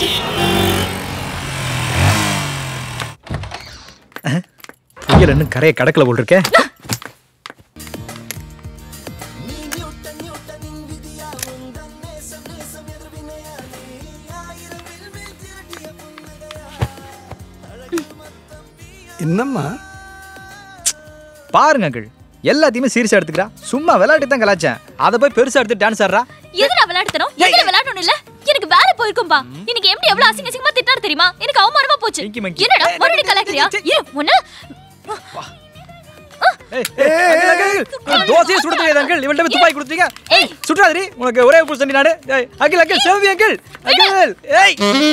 புயல் இன்னும் கரையை கடக்கல போல் இருக்கே என்னம்மா பாருங்க அங்கிள் எல்லாத்தையுமே சீரியஸா எடுத்துக்கிறா சும்மா விளையாட்டு தான் கலாச்சேன் அதை போய் பெருசா எடுத்து டான்ஸ் ஆடுறா எதுல விளையாடுறோம் எதுல விளையாடணும் இல்ல எனக்கு வேலை போயிருக்கும்பா இன்னைக்கு எப்படி எவ்வளவு அசிங்க அசிங்கமா திட்டாரு தெரியுமா எனக்கு அவமானமா போச்சு என்னடா மறுபடியும் கலாக்கிறியா இரு உன்ன தோசையை சுட தெரியாது அங்கிள் இவள்கிட்ட போய் துப்பாக்கி கொடுத்தீங்க ஏய் சுற்றாதிரி உனக்கு ஒரே புல் சண்டி நாடு ஏய் uncle uncle Selvi uncle uncle ஏய்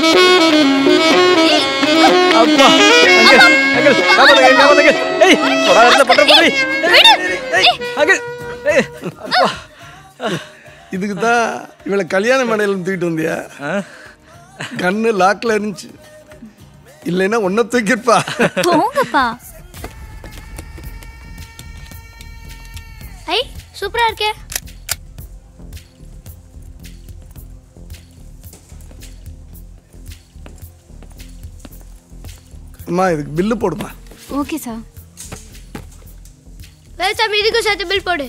அப்பா அங்கிள் அங்கிள் காப்பாத்துங்க காப்பாத்துங்க ஏய் போடா இடத்துல பண்ற போது ஏய் அங்கிள் ஏய் அப்பா இதுக்கு தான் இவளை கல்யாண மேடையில் தூக்கிட்டு வந்தியா கண்ணு லாக்கில் இருந்துச்சு இல்லைன்னா ஒன்றை தூக்கிருப்பா போங்கப்பா ஐ சூப்பரா இருக்கே அம்மா இதுக்கு பில்லு போடுமா ஓகே சார் வேல்சாமி இதுக்கும் சேர்த்து பில் போடு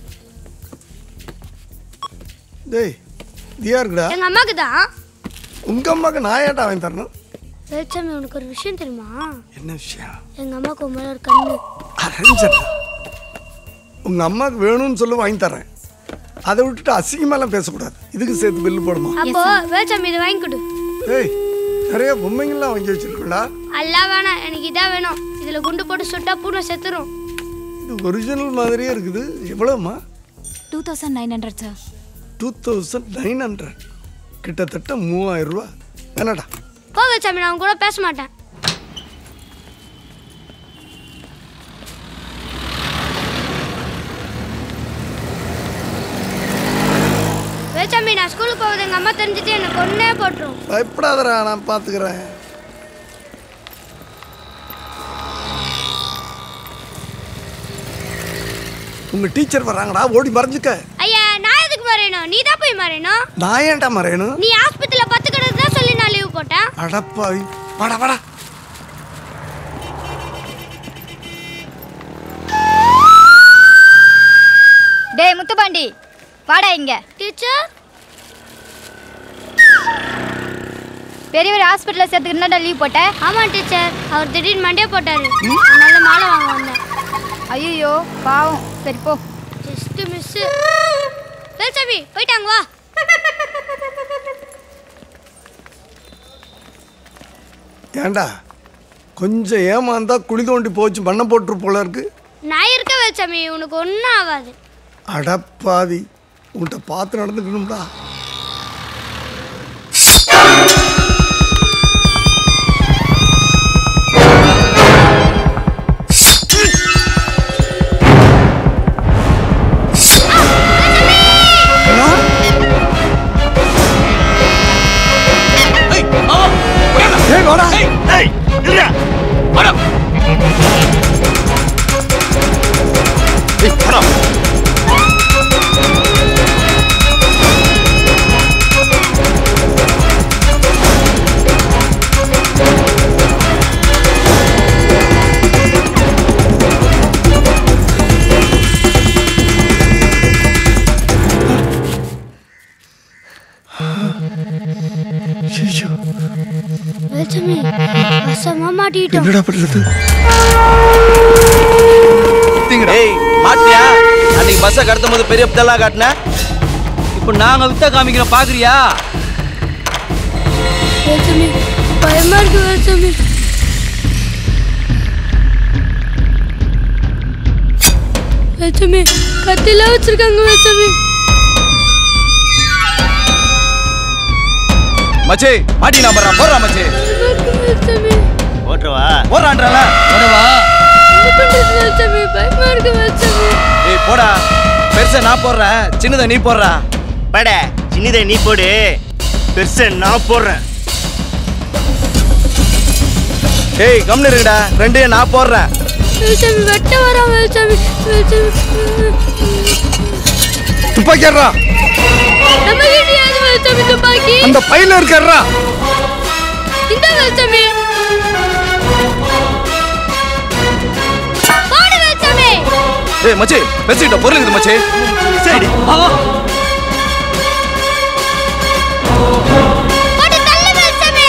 டேய் தியா இருக்குடா எங்க அம்மாக்கு தான் உங்க அம்மாக்கு நான் ஏன்டா வாங்கி தரணும் வேல்சாமி உனக்கு ஒரு விஷயம் தெரியுமா என்ன விஷயம் எங்க அம்மாக்கு உன் மேல ஒரு கண்ணு அரேஞ்சர் உங்க அம்மாவுக்கு வேணும்னு சொல்லி வாங்கி தரேன் அதை விட்டுட்டு அசிங்கமாலாம் பேசக்கூடாது இதுக்கு சேர்த்து பில்லு போடுமா அப்போ வேல்சாமி இது வாங்கி கொடு ஏய் நிறைய பொம்மைங்கள்லாம் வாங்கி வச்சிருக்கோம்டா எல்லாம் வேணாம் எனக்கு இதான் வேணும் இதுல குண்டு போட்டு சுட்டா பூனை செத்துரும் இது ஒரிஜினல் மாதிரியே இருக்குது எவ்வளோம்மா two thousand nine hundred sir two thousand nine hundred கிட்டத்தட்ட மூவாயிரம் ரூபா என்னடா போ வேல்சாமி நான் உன் கூட பேச மாட்டேன் வேல்சாமி நான் ஸ்கூலுக்கு போவது எங்க அம்மா தெரிஞ்சுட்டு எனக்கு ஒன்னே போட்டுரும் பயப்படாதடா நான் பார்த்துக்கிறேன் உங்க டீச்சர் வர்றாங்கடா ஓடி மறைஞ்சுக்க ஐயா நான் எதுக்கு மறையணும் நீ தான் போய் மறையணும் நான் ஏன்டா மறையணும் நீ ஆஸ்பத்திரியில பத்து கிடக்கு தான் சொல்லி நான் லீவ் போட்டேன் அடப்பாவி வாடா வாடா டேய் முத்துப்பாண்டி வாடா இங்க டீச்சர் பெரியவர் ஹாஸ்பிட்டல்ல சேர்த்துக்கிட்டு லீவ் போட்ட ஆமா டீச்சர் அவர் திடீர்னு மண்டே போட்டாரு அதனால மாலை வாங்க வந்தேன் ஐயோ பாவம் சரி போ ஜஸ்ட் மிஸ் வேல்சாமி போயிட்டாங்க வா ஏன்டா கொஞ்சம் ஏமாந்தா குழி தோண்டி போச்சு பண்ண போட்டுரு போல இருக்கு நான் இருக்க வேல்சாமி உனக்கு ஒன்றும் ஆகாது அடப்பாவி உன்கிட்ட பார்த்து நடந்துக்கணும்டா ஏய் வாடா ஏய் நில்லுடா வாடா ஏய் வாடா வேல்சாமி வசமா மாட்டிட்டோம் என்னடா பண்றது ஏய் மாட்டியா அன்னைக்கு பஸ்ஸை கடத்தும் போது பெரிய பித்தெல்லாம் காட்டின இப்போ நாங்க வித்த காமிக்கிறோம் பாக்குறியா வேல்சாமி பயமா இருக்கு வேல்சாமி வெளிச்சமே கத்திலாம் வச்சிருக்காங்க வெளிச்சமே மச்சி மாட்டி நான் போறா போறா மச்சி வெளிச்சமே ஓட்டுறவா போறான்றல போடவா என்ன பண்றது வெளிச்சமே பயமா இருக்கு வெளிச்சமே ஏய் போடா பெருசா நான் போடுறேன் சின்னதை நீ போடுறா பட சின்னதை நீ போடு பெருசை நான் போடுறேன் ஏய் கம்னு இருங்கடா ரெண்டையும் நான் போடுறேன் வெளிச்சமே வெட்ட வரான் வெளிச்சமே வெளிச்சமே துப்பாக்கி ஏறுறா. நம்ம கிட்டியாது வெளிச்சமே துப்பாக்கி அந்த பையில இருக்கறா இந்த வெளிச்சமே போடு வெளிச்சமே ஏய் மச்சி பேசிக்கிட்ட பொருள் இருக்குது மச்சி சரி போடு தள்ளு வெளிச்சமே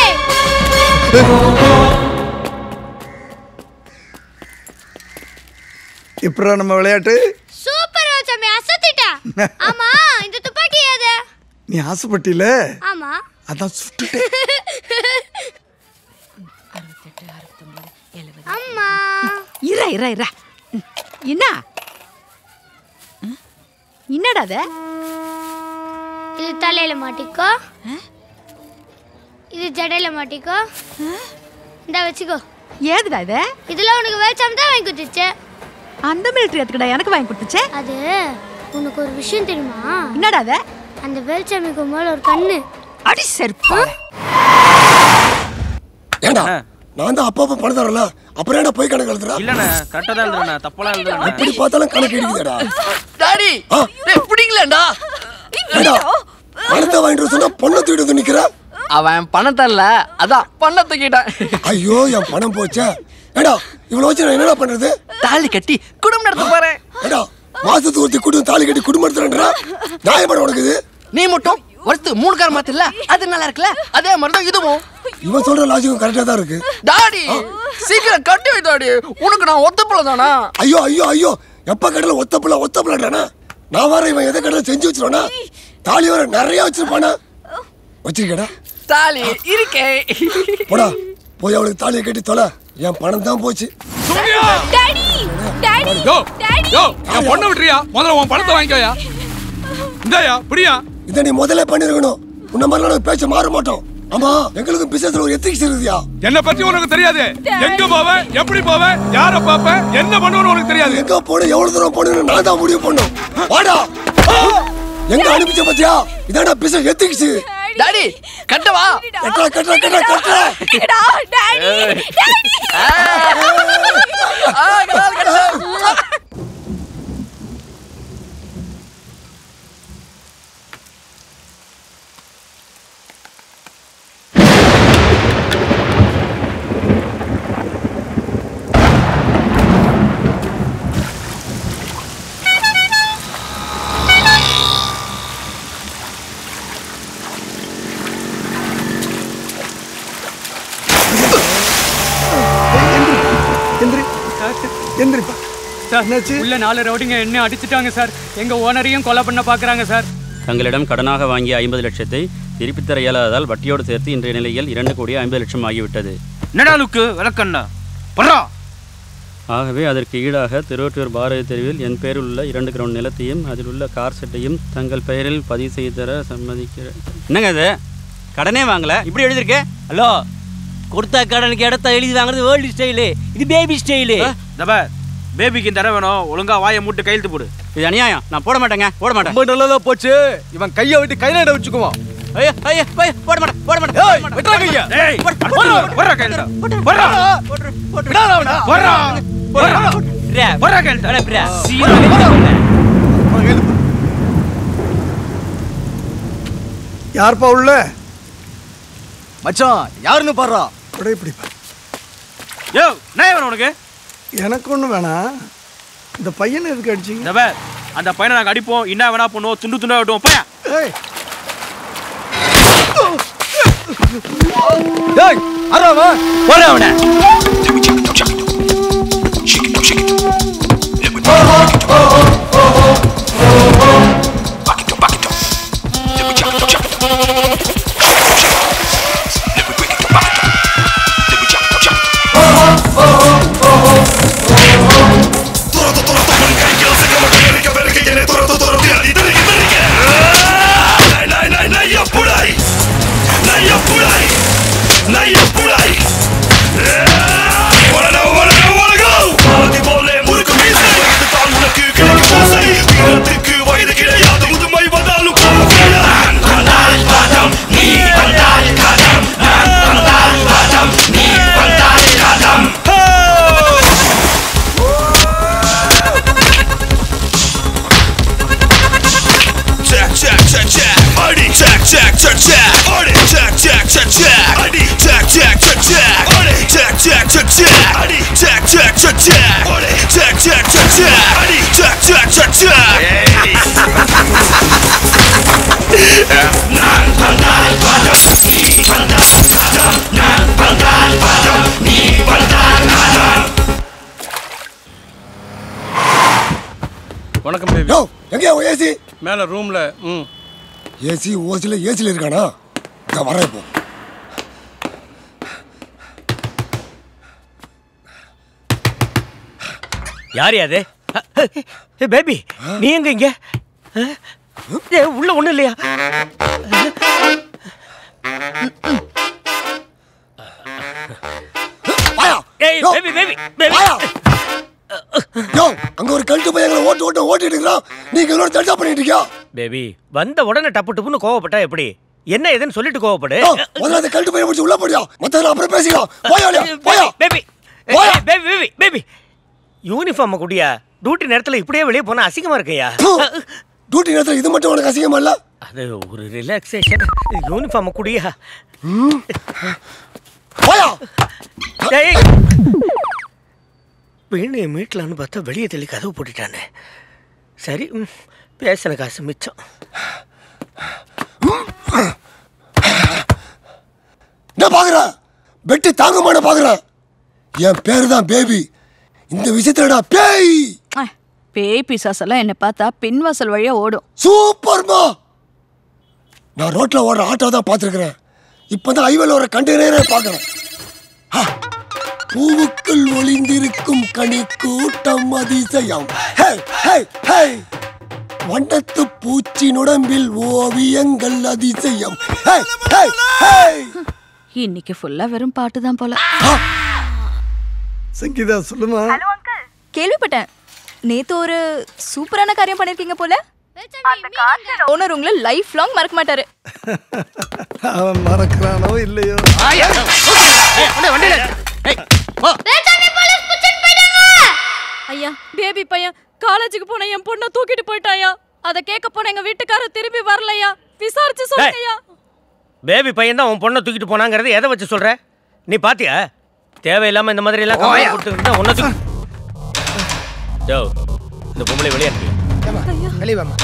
இப்படா நம்ம விளையாட்டு சூப்பர் வெளிச்சமே அசத்திட்டா ஆமா இந்த துப்பாக்கி ஏது நீ ஆசைப்பட்டில ஆமா அதான் சுட்டு அம்மா இர இர இர என்ன ம்? என்னடா அது இது தலையில மாட்டிக்கோ இது ஜடையில மாட்டிக்கோ இந்த வச்சுக்கோ ஏதுடா இது இதுல உனக்கு வெளிச்சம் தான் வாங்கி கொடுத்துச்சு அந்த மிலிட்டரி எதுக்குடா எனக்கு வாங்கி கொடுத்துச்சே அது உனக்கு ஒரு விஷயம் தெரியுமா என்னடா அது அந்த வெளிச்சமிக்கு மேல ஒரு கண்ணு அடி செருப்பா ஏண்டா நான் தான் அப்பப்போ பணம் தரல அப்புறம் ஏன்டா போய் கணக்கு எழுதுறா இல்லண்ணே கரெக்டா தான் எழுதுறேண்ணே தப்பெல்லாம் எழுதுறேண்ணே எப்படி பார்த்தாலும் கணக்கு இடிக்குதேடா டாடி டேய் பிடிங்களேண்டா ஏண்டா பணத்தை வாங்கிட்டு வர சொன்னா பொண்ணை தூக்கிட்டு வந்து நிக்கிற அவன் பணம் தரல அதான் பண்ண தூக்கிட்டான் ஐயோ என் பணம் போச்சே ஏடா இவ்வளவு வச்சு நான் என்னடா பண்றது தாலி கட்டி குடும்பம் நடத்த போறேன் ஏடா மாசத்துக்கு ஒருத்தி குடும்பம் தாலி கட்டி குடும்பம் எடுத்துறா நியாயப்பட உனக்கு இது நீ மட்டும் ஒருத்து மூணு கார் மாத்தில்ல அது நல்லா இருக்குல்ல அதே மாதிரி தான் இதுவும் இவன் சொல்ற லாஜிக்கும் கரெக்டா தான் இருக்கு டாடி சீக்கிரம் கட்டி வை டாடி உனக்கு நான் ஒத்த பிள்ளை தானா ஐயோ ஐயோ ஐயோ எப்ப கடல ஒத்த பிள்ளை ஒத்த பிள்ளைடானா நான் வர இவன் எதை கடல செஞ்சு வச்சிருவானா தாலி வர நிறைய வச்சிருப்பானா வச்சிருக்கடா தாலி இருக்கே போடா போய் அவளுக்கு தாலியை கட்டி தொலை என் பணம் தான் போச்சு டாடி டாடி யோ யோ என் பொண்ணை விட்டுறியா முதல்ல உன் பணத்தை வாங்கிக்கோயா இந்தாயா பிடியா இதை நீ முதல்ல பண்ணிருக்கணும் உன்ன மாதிரி நாங்க பேச்ச மாற மாட்டோம் ஆமா எங்களுக்கு பிசினஸ்ல ஒரு எத்திக்ஸ் இருக்குதியா என்ன பத்தி உனக்கு தெரியாது எங்க போவேன் எப்படி போவேன் யார பாப்பேன் என்ன பண்ணுவேன்னு உனக்கு தெரியாது எங்க போன எவ்வளவு தூரம் போனு நான் தான் முடிவு பண்ணும் வாடா எங்க அனுப்பிச்ச பத்தியா இதாடா பிசினஸ் எத்திக்ஸ் டாடி கட்டவா கட்டா கட்டா கட்டா கட்டா டா டாடி டாடி எந்திரி எந்திரிப்பா சார் உள்ள நாலு ரவுடிங்க என்ன அடிச்சிட்டாங்க சார் எங்க ஓனரையும் கொலை பண்ண பாக்குறாங்க சார் தங்களிடம் கடனாக வாங்கிய ஐம்பது லட்சத்தை திருப்பித் தர இயலாததால் வட்டியோடு சேர்த்து இன்றைய நிலையில் இரண்டு கோடி ஐம்பது லட்சம் ஆகிவிட்டது என்னடா லுக்கு விளக்கண்ணா பண்றா ஆகவே அதற்கு ஈடாக திருவொற்றியூர் பாரதி தெருவில் என் பேரில் உள்ள இரண்டு கிரவுண்ட் நிலத்தையும் அதில் உள்ள கார் செட்டையும் தங்கள் பெயரில் பதிவு செய்து தர சம்மதிக்கிறேன் என்னங்க இது கடனே வாங்கல இப்படி எழுதிருக்கு ஹலோ கொடுத்த கடனுக்கு இடத்த எழுதி வாங்குறது வேர்ல்டு ஸ்டைலு இது பேபி ஸ்டைலு தப பேபிக்கு இந்த தடவை வேணும் ஒழுங்கா வாயை மூட்டு கையெழுத்து போடு இது அநியாயம் நான் போட மாட்டேங்க போட மாட்டேன் ரொம்ப நல்லதா போச்சு இவன் கையை விட்டு கையில இட வச்சுக்குவான் ஐயோ ஐயோ ஐயோ, போட மாட்டேன் போட மாட்டேன் விட்றா கையா டேய் போடுறா போடுறா கையில போடுறா விடாத அவன போடுறா போடுறா போடுறா கையில யார்ப்பா உள்ள மச்சான் யாருன்னு பாடுறா கூட இப்படி பாரு. யோ நான் வேணும் உனக்கு எனக்கு ஒண்ணு வேணாம் இந்த பையனை எதுக்கு அடிச்சீங்க தப அந்த பையனை நாங்க அடிப்போம் என்ன வேணா பண்ணுவோம் துண்டு துண்டா விட்டுவோம் பையன் ஏய் ஏய் அறாவா போடா அவன Let me check, check, check, check. Check, check, check, check. Check, check, check, check. வணக்கம் பேபி யோ எங்கேயா ஏசி மேல ரூம்ல ம் ஏசி ஓசில ஏசில இருக்கானா நான் வரேன் இப்போ யார் அது பேபி நீ எங்க இங்க அஹ்? ஏ, உள்ள ஒண்ணும் இல்லையா வாயா ஏய் பேபி பேபி பேபி வாயா யோ அங்க ஒரு கழுத்து பையங்களை ஓட்டு ஓட்டு ஓட்டிட்டு இருக்கிறான் நீங்க இன்னொரு தடுத்தா பண்ணிட்டு இருக்கியா பேபி வந்த உடனே டப்பு டப்புன்னு கோவப்பட்டா எப்படி என்ன ஏதுன்னு சொல்லிட்டு கோவப்படு யோ, முதல்ல அந்த கழுத்து பையன் முடிச்சு உள்ள போடியா மத்தவங்க அப்புறம் பேசிக்கலாம் போயா இல்லையா போயா baby baby baby baby uniform குடியா டியூட்டி நேரத்துல இப்படியே வெளியே போனா அசிங்கமா இருக்கையா டியூட்டி நேரத்துல இது மட்டும் உனக்கு அசிங்கமா இல்ல அது ஒரு ரிலாக்ஸேஷன் யூனிஃபார்ம் குடியா போயா டேய் வீணையை மீட்டலான்னு பார்த்தா வெளியே தள்ளி கதவு போட்டுட்டானே சரி ம், பேசின காசு மிச்சம் என்ன பாக்குற பெட்டு தாங்க மாட்ட பாக்குறேன் என் பேரு தான் பேபி இந்த விஷயத்துலடா பேய் பேய் பிசாஸ் எல்லாம் என்னை பார்த்தா பின்வாசல் வழியா ஓடும் சூப்பர்மா நான் ரோட்ல ஓடுற ஆட்டோ தான் பார்த்துருக்கிறேன் இப்பதான் ஹைவேல ஒரு கண்டெய்னரே பார்க்கறேன் ஹா, பூவுக்குள் ஒளிந்திருக்கும் கனி கூட்டம் அதிசயம் ஹே, ஹே, ஹே. வண்ணத்து பூச்சி நுடம்பில் ஓவியங்கள் அதிசயம் ஹே, ஹே, ஹே. இன்னைக்கு ஃபுல்லா வெறும் பாட்டு தான் போல சங்கீதா சொல்லுமா கேள்விப்பட்டேன் நேத்து ஒரு சூப்பரான காரியம் பண்ணிருக்கீங்க போல ஓனர் உங்களை லைஃப் லாங் மறக்க மாட்டாரு அவன் மறக்கிறானோ இல்லையோ ஐயா பேபி பையன் காலேஜுக்கு போன என் பொண்ணை தூக்கிட்டு போயிட்டாயா அத கேட்க போன எங்க வீட்டுக்காரர் திரும்பி வரலையா விசாரிச்சு சொல்லுங்கய்யா பேபி பையன் தான் உன் பொண்ணை தூக்கிட்டு போனாங்கிறது எதை வச்சு சொல்ற நீ பாத்தியா தேவையில்லாம இந்த மாதிரி எல்லாம் கம்பெனி கொடுத்துருந்தா உன்னை தூக்கி யோ இந்த பொம்பளை வெளியே வெளியே வாமா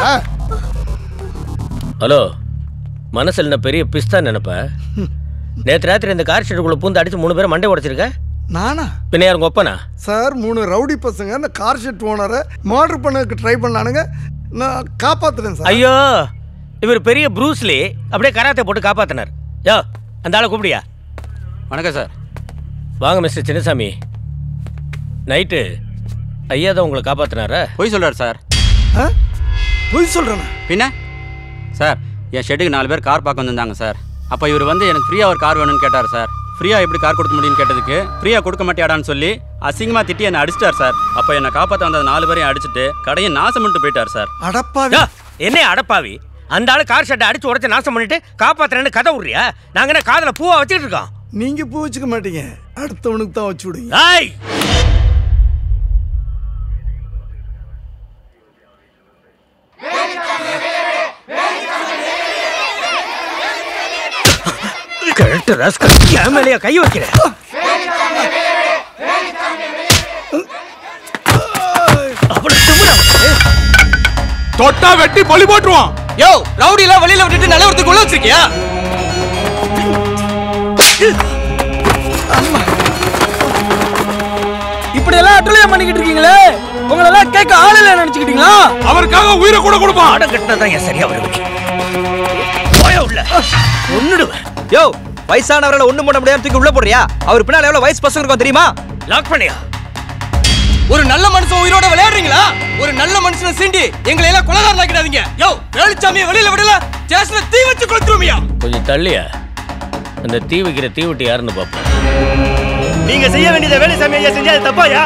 ஹலோ மனசுல என்ன பெரிய பிஸ்தா நினைப்ப நேத்து ராத்திரி இந்த கார் ஷெட்டுக்குள்ள பூந்து அடிச்சு மூணு பேரை மண்டை உடைச்சிருக்க நானா பின்ன யாருங்க ஒப்பனா சார் மூணு ரவுடி பசங்க அந்த கார் ஷெட் ஓனரை மர்டர் பண்ணதுக்கு ட்ரை பண்ணானுங்க நான் காப்பாத்துறேன் சார் ஐயோ இவர் பெரிய ப்ரூஸ்லி அப்படியே கராத்தே போட்டு காப்பாத்தினார் யோ அந்த ஆளை கூப்பிடியா வணக்கம் சார் வாங்க மிஸ்டர் சின்னசாமி நைட்டு ஐயா தான் உங்களை காப்பாத்தினாரா பொய் சொல்றாரு சார் பொய் சொல்றேன் பின்ன சார் என் ஷெட்டுக்கு நாலு பேர் கார் பார்க்க வந்திருந்தாங்க சார் அப்போ இவர் வந்து எனக்கு ஃப்ரீயாக ஒரு கார் வேணும்னு கேட்டார் சார் ஃப்ரீயாக எப்படி கார் கொடுக்க முடியும்னு கேட்டதுக்கு ஃப்ரீயாக கொடுக்க மாட்டியாடான்னு சொல்லி அசிங்கமாக திட்டி என்னை அடிச்சிட்டார் சார் அப்போ என்னை காப்பாற்ற வந்த நாலு பேரையும் அடிச்சுட்டு கடையை நாசம் பண்ணிட்டு போயிட்டார் சார் அடப்பாவி என்ன அடப்பாவி அந்த ஆளு கார் ஷெட்டை அடிச்சு உடச்சு நாசம் பண்ணிட்டு காப்பாத்துறேன்னு கதை விடுறியா நாங்க என்ன காதுல பூவா வச்சுட்டு இருக்கோம் நீங்க பூ வச்சுக்க மாட்டீங்க அடுத்தவனுக்கு தான் வச்சு விடுங்க ஏய் கரெக்ட் ராஸ்கல் என் மேலேயா கை வைக்கிற தொட்டா வெட்டி பழி போட்டுருவான் யோ ரவுடி எல்லாம் வெளியில விட்டுட்டு நிலவரத்துக்கு உள்ள வச்சிருக்கியா இப்படி எல்லாம் அட்டுலியம் பண்ணிக்கிட்டு இருக்கீங்களே உங்களெல்லாம் கேட்க ஆள் இல்ல நினைச்சுக்கிட்டீங்களா அவருக்காக உயிரை கூட கொடுப்பான் ஆட கட்டினதான் என் சரியா வருவேன் போய உள்ள ஒண்ணுடுவேன் யோ வயசானவரால ஒண்ணு பண்ண முடியாம தூக்கி உள்ள போடுறியா அவர் பின்னால எவ்வளவு வயசு பசங்க இருக்கும் தெரியுமா லாக் பண்ணியா ஒரு நல்ல மனுஷன் உயிரோட விளையாடுறீங்களா ஒரு நல்ல மனுஷனை சீண்டி எங்களை எல்லாம் கொலகாரம் ஆக்கிடாதீங்க யோ வேலுச்சாமியை வெளியில விடல ஸ்டேஷன்ல தீ வச்சு கொளுத்துருமியா கொஞ்சம் தள்ளியா அந்த தீ வைக்கிற தீவட்டி யாருன்னு பார்ப்போம் நீங்க செய்ய வேண்டியதை வேலுசாமி ஐயா செஞ்சா அது தப்பாயா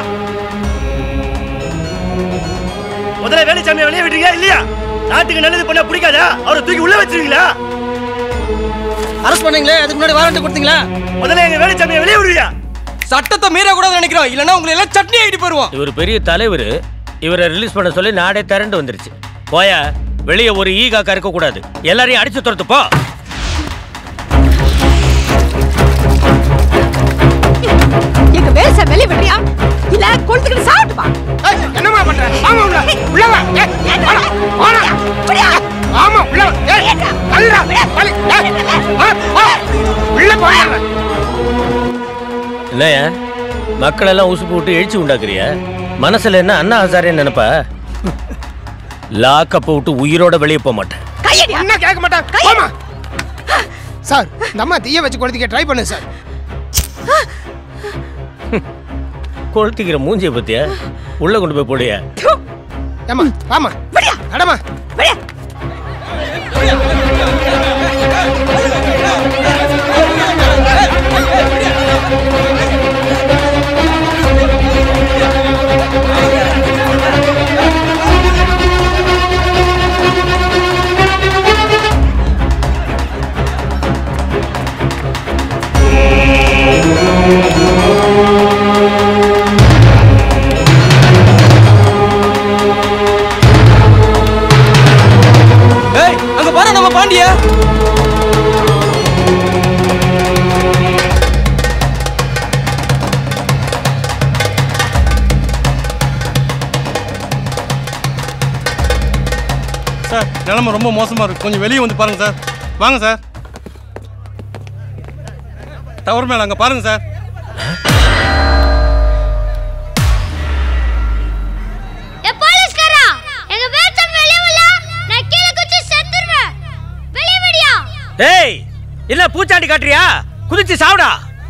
முதல்ல வேலுசாமியை வெளியே விடுறீங்க இல்லையா நாட்டுக்கு நல்லது பண்ண பிடிக்காதா அவரை தூக்கி உள்ள வச்சிருவீங்களா அரஸ்ட் பண்ணீங்களே அதுக்கு முன்னாடி வாரண்ட் கொடுத்தீங்களா முதல்ல எங்க வேலுசாமியை வெளியே விடுவியா சட்டத்தை மீற கூடாதுன்னு நினைக்கிறோம் இல்லைன்னா உங்களை எல்லாம் சட்னி ஆகிட்டு போயிருவோம் இவர் பெரிய தலைவர் இவரை ரிலீஸ் பண்ண சொல்லி நாடே திரண்டு வந்துருச்சு போயா வெளியே ஒரு ஈ காக்கா இருக்க கூடாது எல்லாரையும் அடிச்சு துரத்து போ எங்க வேச வெளிய விடுறியா இல்ல கொளுத்துக்கிட்டு சாப்பிட்டு வா என்னம்மா பண்ற ஆமா உள்ள உள்ள வா ஏய், வாடா, வாடா. ஆமா உள்ள வா. ஏய், தள்ளுடா. தள்ளு. ஏய், ஆ, ஆ. உள்ள போயா என்னையா மக்கள் எல்லாம் உசுப்பு விட்டு எழுச்சி உண்டாக்குறிய மனசுல என்ன அண்ணா ஹசாரே நினைப்பா லாக்கப்ப விட்டு உயிரோட வெளியே போக மாட்டேன் என்ன கேட்க மாட்டான் போமா சார் இந்த அம்மா தீய வச்சு கொளுத்திக்க ட்ரை பண்ணு சார் கொளுத்திக்கிற மூஞ்சிய பத்தியா உள்ள கொண்டு போய் போடியா ஏமா வாமா நடமா ஏய் அங்க பாரு நம்ம பாண்டிய சார் நிலைமை ரொம்ப மோசமா இருக்கு கொஞ்சம் வெளியே வந்து பாருங்க சார் வாங்க சார் டவர் மேல அங்க பாருங்க சார் ஏ போலீஸ்காரா எங்க வேச்சம் வெளிய வரல நான் கீழ குச்சி செத்துருவேன் வெளிய விடியா ஏய் என்ன பூச்சாண்டி காட்டுறியா குதிச்சு சாவுடா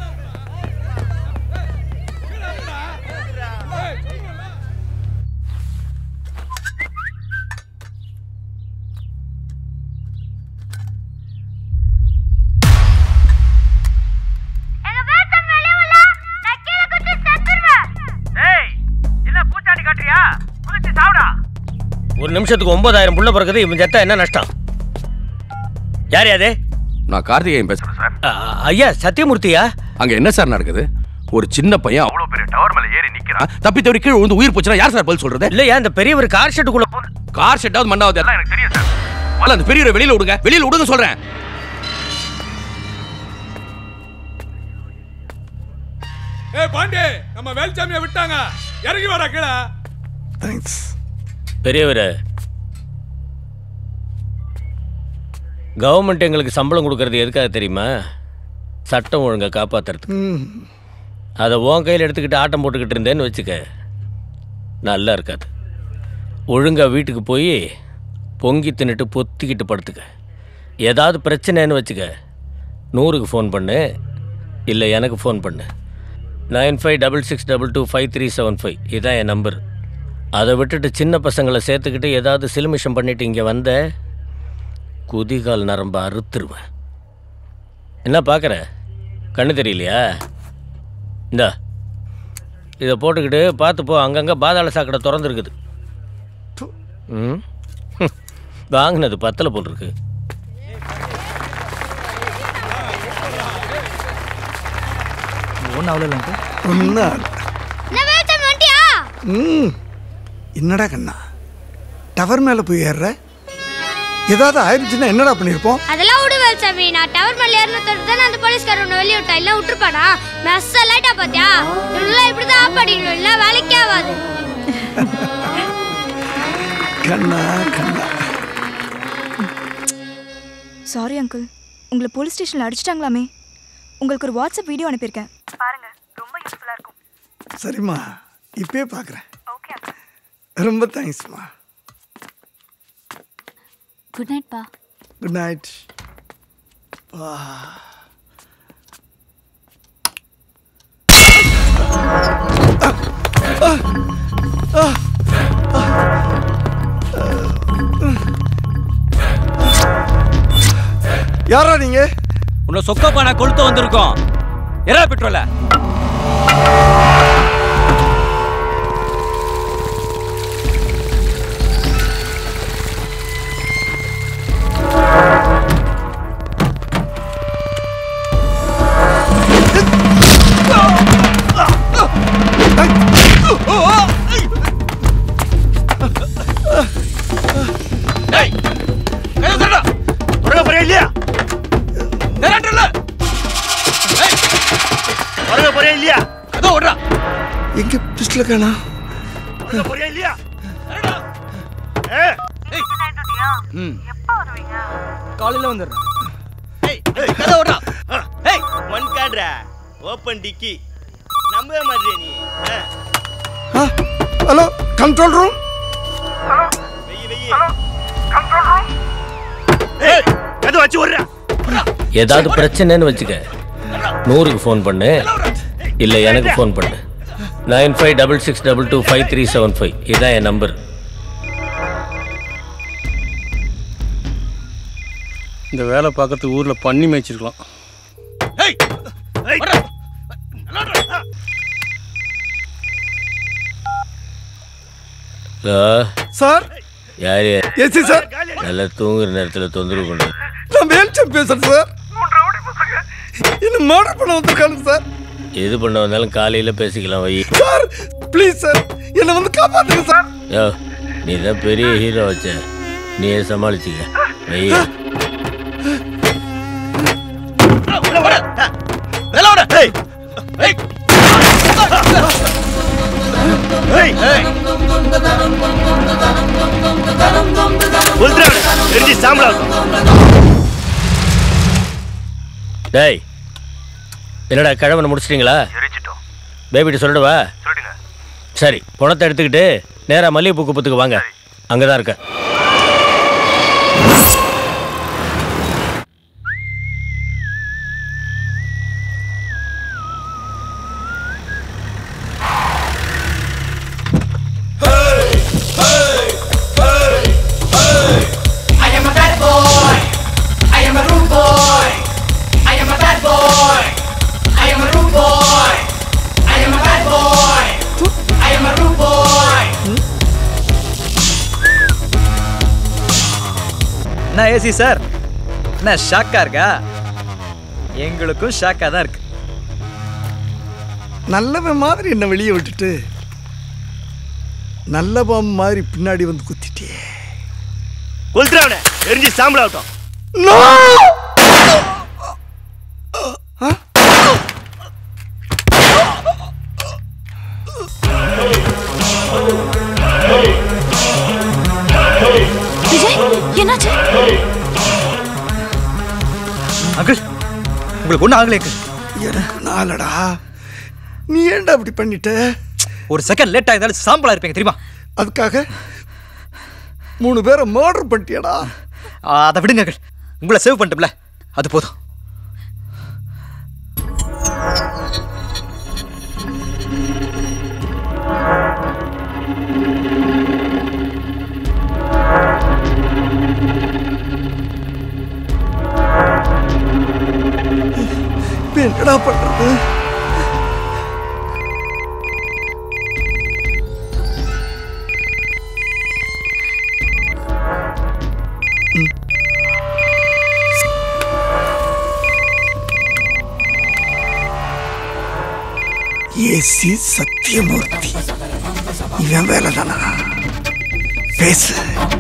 எங்க வேச்சம் வெளிய வரல நான் கீழ குச்சி செத்துருவேன் ஏய் என்ன பூச்சாண்டி காட்டுறியா குதிச்சு சாவுடா ஒரு நிமிஷத்துக்கு ஒன்பதாயிரம் புள்ள பிறகுது இவன் செத்தா என்ன நஷ்டம் யார் யாரு நான் கார்த்திகேயன் பேசுறேன் சார் ஐயா சத்தியமூர்த்தியா அங்க என்ன சார் நடக்குது ஒரு சின்ன பையன் அவ்வளவு பெரிய டவர் மேல ஏறி நிக்கிறான் தப்பி தவறி கீழே விழுந்து உயிர் போச்சுன்னா யார் சார் பதில் சொல்றது இல்லையா இந்த பெரியவர் கார் ஷெட்டுக்குள்ள கார் ஷெட்டாவது மண்டாவது எல்லாம் எனக்கு தெரியும் சார் முதல்ல அந்த பெரியவரை வெளியில விடுங்க வெளியில விடுங்க சொல்றேன் ஏய் பாண்டி நம்ம வேல்சாமியை விட்டாங்க இறங்கி வர கீழே தேங்க்ஸ் பெரியவர் கவர்மெண்ட் எங்களுக்கு சம்பளம் கொடுக்கறது எதுக்காக தெரியுமா சட்டம் ஒழுங்கை காப்பாத்துறதுக்கு ம் அதை உன் கையில் எடுத்துக்கிட்டு ஆட்டம் போட்டுக்கிட்டு இருந்தேன்னு வச்சுக்க நல்லா இருக்காது ஒழுங்கா வீட்டுக்கு போய் பொங்கி தின்னுட்டு பொத்திக்கிட்டு படுத்துக்க ஏதாவது பிரச்சனைன்னு வச்சுக்க நூறுக்கு ஃபோன் பண்ணு இல்லை எனக்கு ஃபோன் பண்ணு nine five double six double two five three seven five இதான் என் நம்பர் அதை விட்டுட்டு சின்ன பசங்களை சேர்த்துக்கிட்டு ஏதாவது சிலுமிஷம் பண்ணிட்டு இங்கே வந்த குதிகால் நரம்ப அறுத்துருவேன் என்ன பார்க்குற கண்ணு தெரியலையா இந்தா இதை போட்டுக்கிட்டு பார்த்து போ அங்கங்கே பாதாள சாக்கடை திறந்துருக்குது ம் ஹம். வாங்கினது பத்தலை போல் இருக்கு ஒன்றும் அவ்வளோ ஒன்னா என்ன வேச்சம் வந்துட்டியா ம் என்னடா கண்ணா டவர் மேலே போய் ஏறுற ஏதாவது ஆயிடுச்சுன்னா என்னடா பண்ணியிருப்போம் அதெல்லாம் விடு வேல்சாமி நான் டவர் மேல ஏறின தொட்டு தானே அந்த போலீஸ்காரர் உன்னை வெளிய விட்டா இல்ல விட்டுருப்பானா மெஸ்ஸ லைட்டா பாத்தியா எல்லாம் இப்படிதான் ஆப் பண்ணிடணும் இல்ல வேலைக்கே ஆகாது கண்ணா கண்ணா சாரி அங்கிள் உங்களை போலீஸ் ஸ்டேஷனில் அடிச்சிட்டாங்களாமே உங்களுக்கு ஒரு வாட்ஸ்அப் வீடியோ அனுப்பியிருக்கேன் பாருங்க ரொம்ப யூஸ்ஃபுல்லாக இருக்கும் சரிம்மா இப்பயே பார்க்குறேன் ரொம்ப தேங்க்ஸ்மா குட் நைட் பா குட் நைட் வா யாரா நீங்க உன்னை சொக்கப்பா நான் கொளுத்து வந்திருக்கோம் எரா பெட்ரோல தொடங்க போறியா இல்லையா தொடங்க போறியா இல்லையா அதோ எங்க பிஸ்டல காணா புரியா இல்லையா ஏ ம் காலையில வந்துடுறேன் ஏய் கதை ஓடுறா ஏய் ஒன் கார்டுரா ஓப்பன் டிக்கி நம்பவே மாட்டியா நீ ஆ, ஹலோ கண்ட்ரோல் ரூம் வெயி வெயி ஏய் கதை வச்சு ஓடுறா ஏதாவது பிரச்சனைன்னு வச்சுக்க நூறுக்கு ஃபோன் பண்ணு இல்லை எனக்கு ஃபோன் பண்ணு nine five double six double two five three seven five இதான் என் நம்பர் இந்த வேலை பார்க்கறதுக்கு ஊரில் பண்ணி மேய்ச்சிருக்கலாம் ஏய் ஏய் ஹலோ சார் யார் யார் எஸ்சி சார் நல்லா தூங்குற நேரத்தில் தொந்தரவு பண்ணுறது நான் வேல்ச்சம் பேசுறேன் சார் என்ன மர்டர் பண்ண வந்திருக்கானுங்க சார் எது பண்ண வந்தாலும் காலையில் பேசிக்கலாம் வை சார் ப்ளீஸ் சார் என்னை வந்து காப்பாத்துங்க சார் யோ நீ தான் பெரிய ஹீரோ வச்ச நீயே சமாளிச்சுக்க வை வேலை ஓட ஏய் ஏய் ஏய் ஏய் உல்ட்ரா தெரிஞ்சு சாம்பலா டேய் என்னடா கிழவனை முடிச்சிட்டிங்களா பேபிட்ட சொல்லிடுவா சரி பணத்தை எடுத்துக்கிட்டு நேராக மல்லிகைப்பூ குப்பத்துக்கு வாங்க அங்கே தான் இருக்கேன் I am a bad boy. I am a rude boy. I am a bad boy. I am a rude boy. I am a bad boy. I am a rude boy. என்ன ஏசி சார் என்ன ஷாக்கா இருக்கா எங்களுக்கும் ஷாக்கா தான் இருக்கு நல்லவன் மாதிரி என்ன வெளியே விட்டுட்டு நல்ல பாம்பு மாதிரி பின்னாடி வந்து குத்திட்டே உல்ட்ரா தெரிஞ்சு சாம்பலாகட்டும் விஜய் என்னாச்சு அங்கிள் உங்களுக்கு ஒன்றும் ஆகலையே அங்கிள் எனக்கு நாளடா நீ ஏன்டா அப்படி பண்ணிட்ட ஒரு செகண்ட் லேட் ஆயிருந்தாலும் சாம்பலா இருப்பீங்க தெரியுமா அதுக்காக மூணு பேரை மர்டர் பண்ணிட்டியடா அதை விடுங்க அங்கிள் உங்களை சேவ் பண்ணிட்டோம்ல அது போதும் இப்ப என்னடா பண்றது ஏசி சத்தியமூர்த்தி இவன் வேலை தானா பேசு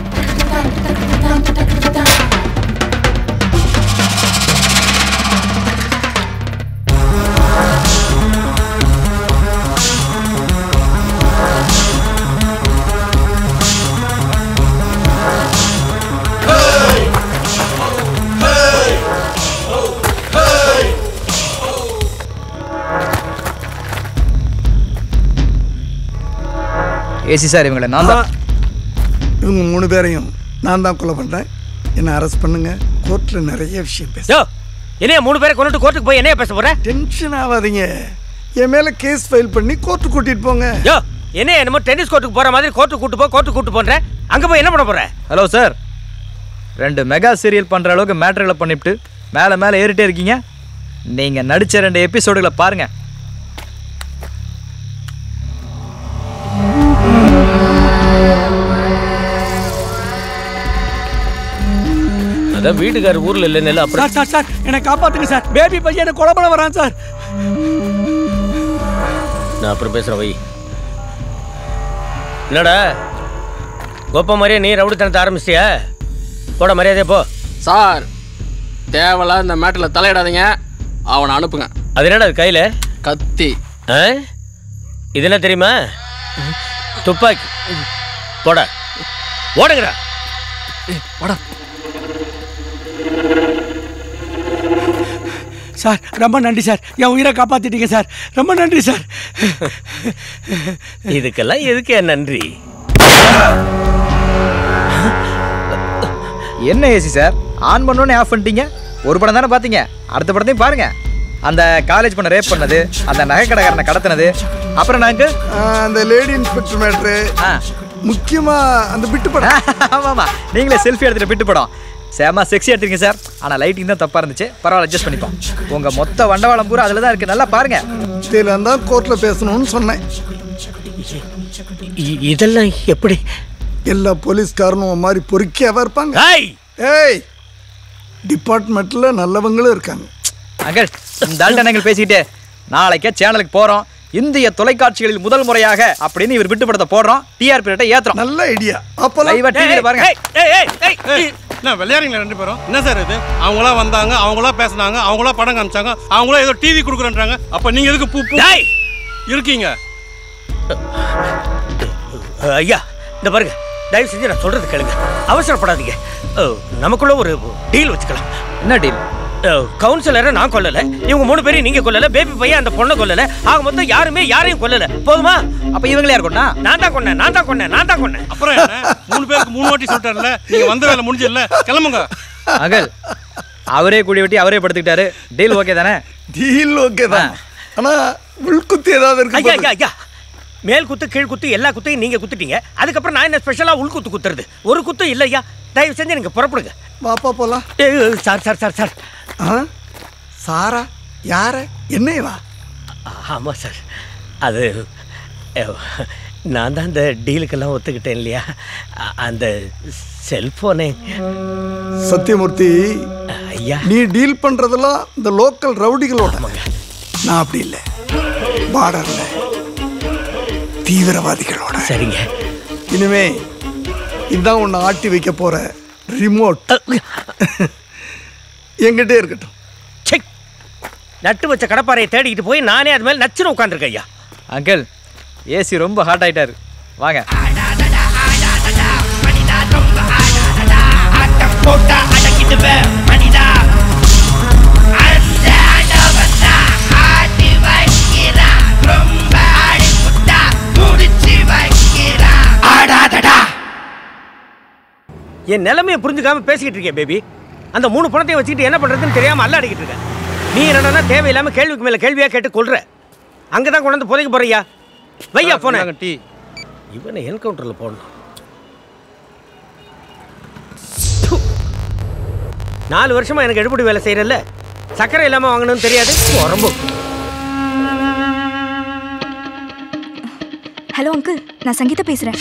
ஏசி சார் இவங்களை நான் தான் இவங்க மூணு பேரையும் நான் தான் கொலை பண்றேன் என்ன அரெஸ்ட் பண்ணுங்க கோர்ட்ல நிறைய விஷயம் பேச யோ என்னைய மூணு பேரை கொண்டுட்டு கோர்ட்டுக்கு போய் என்னைய பேச போற டென்ஷன் ஆகாதீங்க என் மேல கேஸ் ஃபைல் பண்ணி கோர்ட்டு கூட்டிட்டு போங்க யோ என்ன என்னமோ டென்னிஸ் கோர்ட்டுக்கு போற மாதிரி கோர்ட்டுக்கு கூட்டு போ கோர்ட்டுக்கு கூட்டு போன்ற அங்க போய் என்ன பண்ண போற ஹலோ சார் ரெண்டு மெகா சீரியல் பண்ணுற அளவுக்கு மேட்டர்களை பண்ணிவிட்டு மேலே மேலே ஏறிட்டே இருக்கீங்க நீங்கள் நடித்த ரெண்டு எபிசோடுகளை பாருங்கள் அதான் வீட்டுக்காரர் ஊர்ல இல்லைன்னு அப்புறம் சார் சார் சார் என்னை காப்பாத்துங்க சார் பேபி பையன் என்ன கொலை பண்ண வரான் சார் நான் அப்புறம் பேசுறேன் வை என்னடா கோப்பா மாதிரியே நீ ரவுடித்தனத்தை ஆரம்பிச்சிட்டியா போட மரியாதையா போ சார் தேவையில்ல இந்த மேட்டில் தலையிடாதீங்க அவனை அனுப்புங்க அது என்னடா அது கையில கத்தி ஆ? இது என்ன தெரியுமா துப்பாக்கி போட ஓடுங்கடா வாடா சார் ரொம்ப நன்றி சார் என் உயிரை காப்பாத்திட்டீங்க சார் ரொம்ப நன்றி சார் இதுக்கெல்லாம் எதுக்கு என் நன்றி என்ன ஏசி சார் ஆன் பண்ணோன்னே ஆஃப் பண்ணிட்டீங்க ஒரு படம் தானே பார்த்தீங்க அடுத்த படத்தையும் பாருங்க அந்த காலேஜ் பண்ண ரேப் பண்ணது அந்த நகைக்கடைக்காரனை கடத்தினது அப்புறம் நாங்க அந்த லேடி இன்ஸ்பெக்டர் மேட்ரு முக்கியமா அந்த பிட்டு படம் ஆமா ஆமா நீங்களே செல்ஃபி எடுத்துட்டு பிட்டு படம் சேமா செக்ஸி எடுத்துருக்கீங்க சார் ஆனால் லைட்டிங் தான் தப்பாக இருந்துச்சு பரவாயில்ல அட்ஜஸ்ட் பண்ணிப்போம் உங்கள் மொத்த வண்டவாளம் பூரா அதில் தான் இருக்குது நல்லா பாருங்க இதில் தான் கோர்ட்டில் பேசணும்னு சொன்னேன் இதெல்லாம் எப்படி எல்லா போலீஸ்காரனும் உன் மாதிரி பொறுக்கியாவா இருப்பாங்க ஏய் டிபார்ட்மெண்ட்ல நல்லவங்களும் இருக்காங்க அங்கிள் இந்த ஆள்கிட்ட நாங்கள் பேசிக்கிட்டு நாளைக்கே சேனலுக்கு போகிறோம் இந்திய தொலைக்காட்சிகளில் முதல் முறையாக அப்படின்னு இவர் விட்டு படத்தை போடுறோம் டிஆர்பி ரேட்டை ஏத்துறோம் நல்ல ஐடியா அப்போ லைவா டிவியில பாருங்க என்ன விளையாடுங்களா ரெண்டு பேரும் என்ன சார் இது அவங்களா வந்தாங்க அவங்களா பேசுனாங்க அவங்களா படம் காமிச்சாங்க அவங்களா ஏதோ டிவி கொடுக்குறேன்றாங்க அப்ப நீங்க எதுக்கு பூ பூ இருக்கீங்க ஐயா இந்த பாருங்க தயவு செஞ்சு நான் சொல்றது கேளுங்க அவசரப்படாதீங்க அஹ், நமக்குள்ள ஒரு டீல் வச்சுக்கலாம் என்ன டீல் கவுன்சிலரை நான் கொல்லல இவங்க மூணு பேரையும் நீங்க கொல்லல பேபி பையன் அந்த பொண்ணை கொல்லல ஆக மொத்தம் யாருமே யாரையும் கொல்லல போதுமா அப்ப இவங்களே யார் கொண்டா நான் தான் கொன்னேன் நான் தான் கொன்னேன் நான் தான் கொன்னேன் அப்புறம் என்ன மூணு பேருக்கு மூணு வாட்டி சொல்லிட்டாருல நீங்க வந்த வேலை முடிஞ்சல கிளம்புங்க அங்கிள் அவரே கூடி வெட்டி அவரே படுத்துக்கிட்டாரு டீல் ஓகே தானே டீல் ஓகே தான் ஆனா உள்குத்து ஏதாவது இருக்கு ஐயா ஐயா ஐயா மேல் குத்து கீழ் குத்து எல்லா குத்தையும் நீங்க குத்துட்டீங்க அதுக்கப்புறம் நான் என்ன ஸ்பெஷலா உள் குத்து குத்துறது ஒரு குத்து இல்ல ஐயா தயவு செஞ்சு நீங்க புறப்படுங்க வாப்பா போலாம் ஏய், சார் சார் சார் சார் ஆ சாரா யார என்னையவா ஆமா சார் அது அஹ், நான் தான் இந்த டீலுக்கெல்லாம் ஒத்துக்கிட்டேன் இல்லையா அ- அந்த செல்போனே சத்தியமூர்த்தி ஐயா நீ டீல் பண்றதெல்லாம் இந்த லோக்கல் ரவுடிகளோட நான் அப்படி இல்லை பார்டர்ல தீவிரவாதிகளோட சரிங்க இனிமே இதான் உன்னை ஆட்டி வைக்க போற ரிமோட் எங்கிட்டே இருக்கட்டும் நட்டு வச்ச கடப்பாறையை தேடிக்கிட்டு போய் நானே அது மேல நச்சுன்னு உட்காந்துருக்கேன் ஐயா அங்கிள் ஏசி ரொம்ப ஹாட் ஆயிட்டாரு வாங்க போட்டா அடக்கிடுவேன் மனிதா ரொம்ப ஆடி புட்டா முடிச்சு வைக்கிறான் ஆடாதடா என் நிலைமையை புரிஞ்சுக்காம பேசிக்கிட்டு இருக்கேன் பேபி அந்த மூணு பணத்தையும் வச்சுக்கிட்டு என்ன பண்றதுன்னு தெரியாம அல்லாடிக்கிட்டு இருக்கேன் நீ என்னடா தேவையில்லாம கேள்விக்கு மேல கேள்வியா கேட்டு கொள்ற அங்கதான் கொண்டு வந்து புதைக்க போறியா வையா போன டீ இவனை என்கவுண்டர்ல போடணும் நாலு வருஷமா எனக்கு எடுபடி வேலை செய்யறல்ல சக்கரை இல்லாம வாங்கணும்னு தெரியாது ரொம்ப ஹலோ அங்கிள் நான் சங்கீதா பேசுறேன்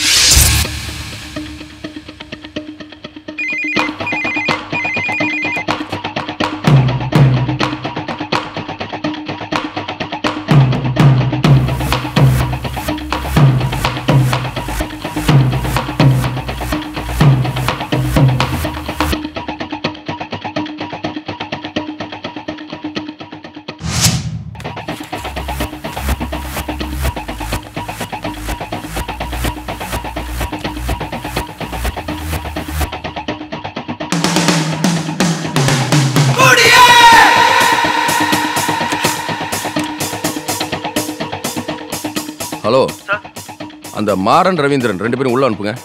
ஹலோ அந்த மாறன் ரவீந்திரன் ரெண்டு பேரும் உள்ள அனுப்புங்க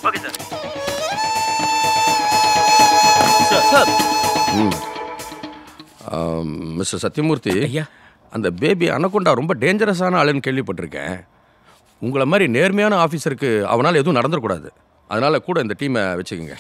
ம் ஆம், மிஸ்டர் சத்யமூர்த்தி ஐயா அந்த பேபி அனகொண்டா ரொம்ப டேஞ்சரஸான ஆளுன்னு கேள்விப்பட்டிருக்கேன் உங்களை மாதிரி நேர்மையான ஆஃபீஸருக்கு அவனால் எதுவும் நடந்துடக்கூடாது அதனால கூட இந்த டீமை வச்சுக்கோங்க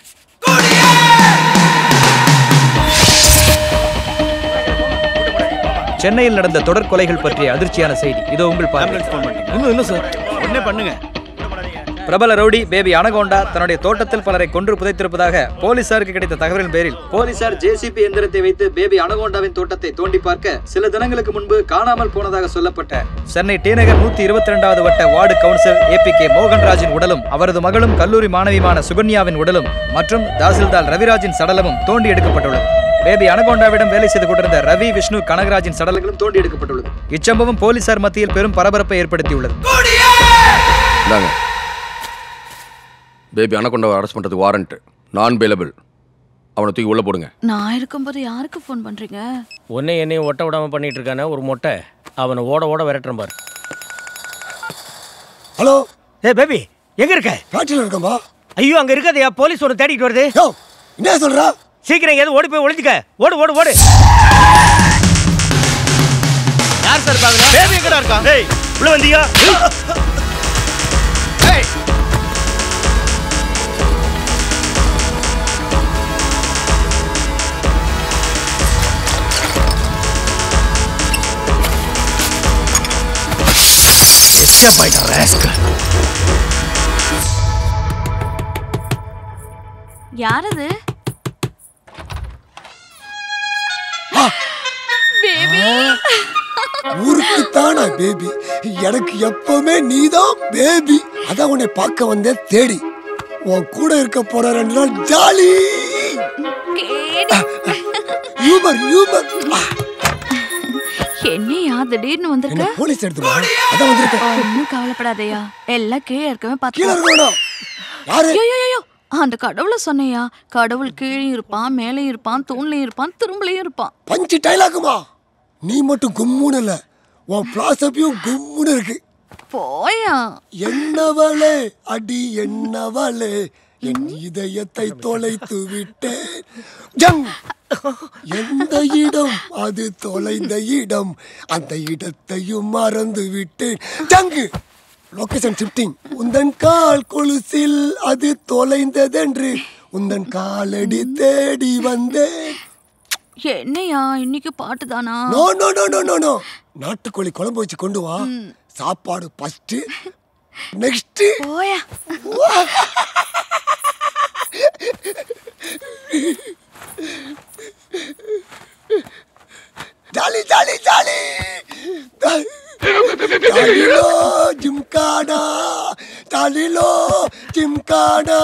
சென்னையில் நடந்த தொடர் கொலைகள் பற்றிய அதிர்ச்சியான செய்தி இதோ உங்கள் பார்வை இன்னும் இல்லை சார் உடனே பண்ணுங்க பிரபல ரவுடி பேபி அனகோண்டா தன்னுடைய தோட்டத்தில் பலரை கொன்று புதைத்திருப்பதாக போலீசாருக்கு கிடைத்த தகவலின் பேரில் போலீசார் ஜேசிபி எந்திரத்தை வைத்து பேபி அனகோண்டாவின் தோட்டத்தை தோண்டி பார்க்க சில தினங்களுக்கு முன்பு காணாமல் போனதாக சொல்லப்பட்ட சென்னை டி நகர் நூத்தி இருபத்தி இரண்டாவது வட்ட வார்டு கவுன்சிலர் ஏ கே மோகன்ராஜின் உடலும் அவரது மகளும் கல்லூரி மாணவியுமான சுகன்யாவின் உடலும் மற்றும் தாசில்தார் ரவிராஜின் சடலமும் தோண்டி எடுக்கப்பட்டுள்ளது பேபி அனகோண்டாவிடம் வேலை செய்து கொண்டிருந்த ரவி விஷ்ணு கனகராஜின் சடலங்களும் தோண்டி எடுக்கப்பட்டுள்ளது இச்சம்பவம் போலீசார் மத்தியில் பெரும் பரபரப்பை ஏற்படுத்தியுள்ளது இந்தாங்க பேபி அனகொண்டாவை அரெஸ்ட் பண்ணுறதுக்கு வாரண்ட் நான் பேலபிள் அவனை தூக்கி உள்ளே போடுங்க நான் இருக்கும்போது யாருக்கு ஃபோன் பண்றீங்க உன்னை என்னையும் ஒட்ட விடாம பண்ணிட்டு இருக்கானே ஒரு மொட்டை அவனை ஓட ஓட விரட்டுறேன் பாரு ஹலோ ஏ பேபி எங்க இருக்க ஃபேக்டரியில் இருக்கம்பா ஐயோ அங்க இருக்காதயா போலீஸ் ஒன்று தேடிட்டு வருது என்ன சொல்றா சீக்கிரம் எங்கேயாவது ஓடி போய் ஒளிஞ்சுக்க ஓடு ஓடு ஓடு யார் சார் பாக்குறா பேபி எங்கடா இருக்கா டேய் உள்ள வந்தீங்க எஸ்கேப் ஆயிட்டான் ராஸ்கல் யார் அது பேபி ஊருக்கு தானா பேபி எனக்கு எப்பவுமே நீதான் பேபி அதான் உன்னை பார்க்க வந்தேன் தேடி உன் கூட இருக்க போற ரெண்டு நாள் ஜாலி யூபர் யூபர் என்னையா திடீர்னு வந்திருக்க என்ன போலீஸ் எடுத்துமா அதான் வந்திருக்கேன் ஒன்னும் கவலைப்படாதயா எல்லாம் கீழே இருக்கவே கீழே இருக்க வேணாம். யாரு? ஐயோ அந்த கடவுளை சொன்னையா கடவுள் கீழே இருப்பான் மேலே இருப்பான் தூண்லயும் இருப்பான் திரும்பலையும் இருப்பான் பஞ்சு டைலாக்குமா நீ மட்டும் கும்முன்னு இல்ல உன் பிளாசப்பியும் கும்முன்னு இருக்கு போயா என்னவளே அடி என்னவளே என் இதயத்தை தொலைத்து விட்டேன் ஜங் எந்த இடம் அது தொலைந்த இடம் அந்த இடத்தையும் மறந்து விட்டேன் ஜங்கு லொகேஷன் ஷிஃப்டிங் உந்தன் கால் கொலுசில் அது தொலைந்ததென்று உந்தன் காலடி தேடி வந்தேன் என்னையா இன்னைக்கு பாட்டு தானா no no no no no no நாட்டுக்கோழி குழம்பு வச்சு கொண்டு வா சாப்பாடு ஃபர்ஸ்ட் நெக்ஸ்ட் போயா ஜாலி ஜாலி ஜாலி ஜாலிலோ ஜிம்கானா ஜாலிலோ ஜிம்கானா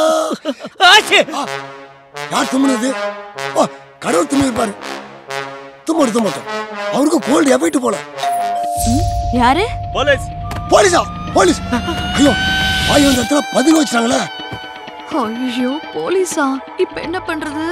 யார் தும்முனது ஓ கடவுள் தும்மி இருப்பாரு தும்மட்டு தும்மட்டும் அவருக்கு கோல்டு எஃபெக்ட் போல யாரு போலீஸ் போலீஸா போலீஸ் ஐயோ வாய் வந்த இடத்துல பதிவு வச்சிட்டாங்களே ஐயோ போலீஸா இப்ப என்ன பண்றது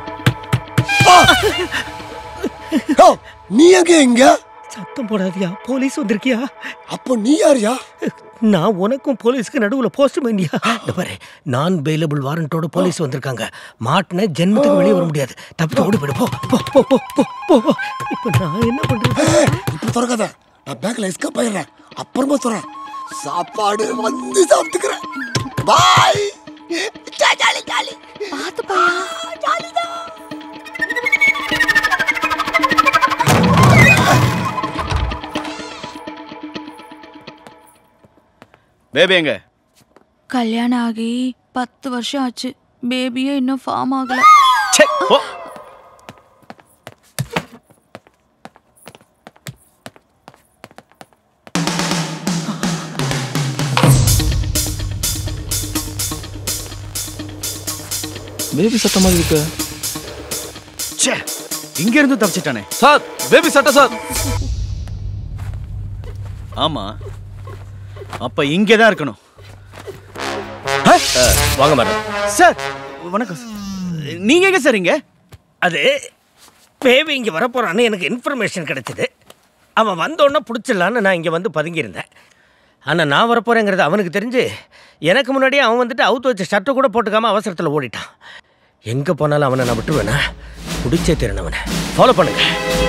ஓ, நீ எங்க எங்க சத்தம் போடாதியா போலீஸ் வந்திருக்கியா அப்போ நீ யாரியா நான் உனக்கும் போலீஸ்க்கு நடுவுல போஸ்ட் பண்ணியா பாரு நான் பெயிலபிள் வாரண்டோட போலீஸ் வந்திருக்காங்க மாட்டின ஜென்மத்துக்கு வெளியே வர முடியாது தப்பிச்சு ஓடி போயிடு போ போ போ போ போ போ இப்போ நான் என்ன பண்றது இப்ப திறக்காத நான் பேங்க்ல எஸ்கேப் ஆயிடுறேன் அப்புறமா சொல்றேன் சாப்பாடு வந்து சாப்பிட்டுக்கிறேன் பாய் ஜாலி ஜாலி பாத்து பையா ஜாலிதான் பேபி எங்க கல்யாணம் ஆகி பத்து வருஷம் ஆச்சு பேபியே இன்னும் ஃபார்ம் ஆகல பேபி சத்தம் மாதிரி இருக்கு ச்சே இங்க இருந்து தப்பிச்சிட்டானே சார் பேபி சட்டை சார் ஆமா அப்ப இங்கே தான் இருக்கணும் வாங்க மேடம் சார் வணக்கம் நீங்க எங்க சார் இங்க அது பேபி இங்கே வரப்போறான்னு எனக்கு இன்ஃபர்மேஷன் கிடைச்சிது அவன் வந்தோடனே பிடிச்சிடலான்னு நான் இங்கே வந்து பதுங்கியிருந்தேன் ஆனால் நான் வரப்போறேங்கிறது அவனுக்கு தெரிஞ்சு எனக்கு முன்னாடியே அவன் வந்துட்டு அவுத்து வச்ச ஷர்ட்டை கூட போட்டுக்காம அவசரத்தில் ஓடிட்டான் எங்கே போனாலும் அவனை நான் விட்டுருவேனா பிடிச்சே திறன் அவனை ஃபாலோ பண்ணுங்க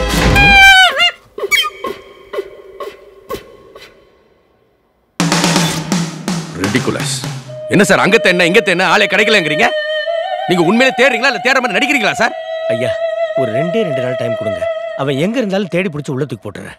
ரெடிகுலஸ் என்ன சார் அங்கத்த என்ன இங்கத்த என்ன ஆளே கிடைக்கலங்கிறீங்க நீங்க உண்மையிலே தேடுறீங்களா இல்ல தேட மாதிரி நடிக்கிறீங்களா சார் ஐயா ஒரு ரெண்டே ரெண்டு நாள் டைம் கொடுங்க அவன் எங்கே இருந்தாலும் தேடி பிடிச்சி உள்ள தூக்கி போட்டுறேன்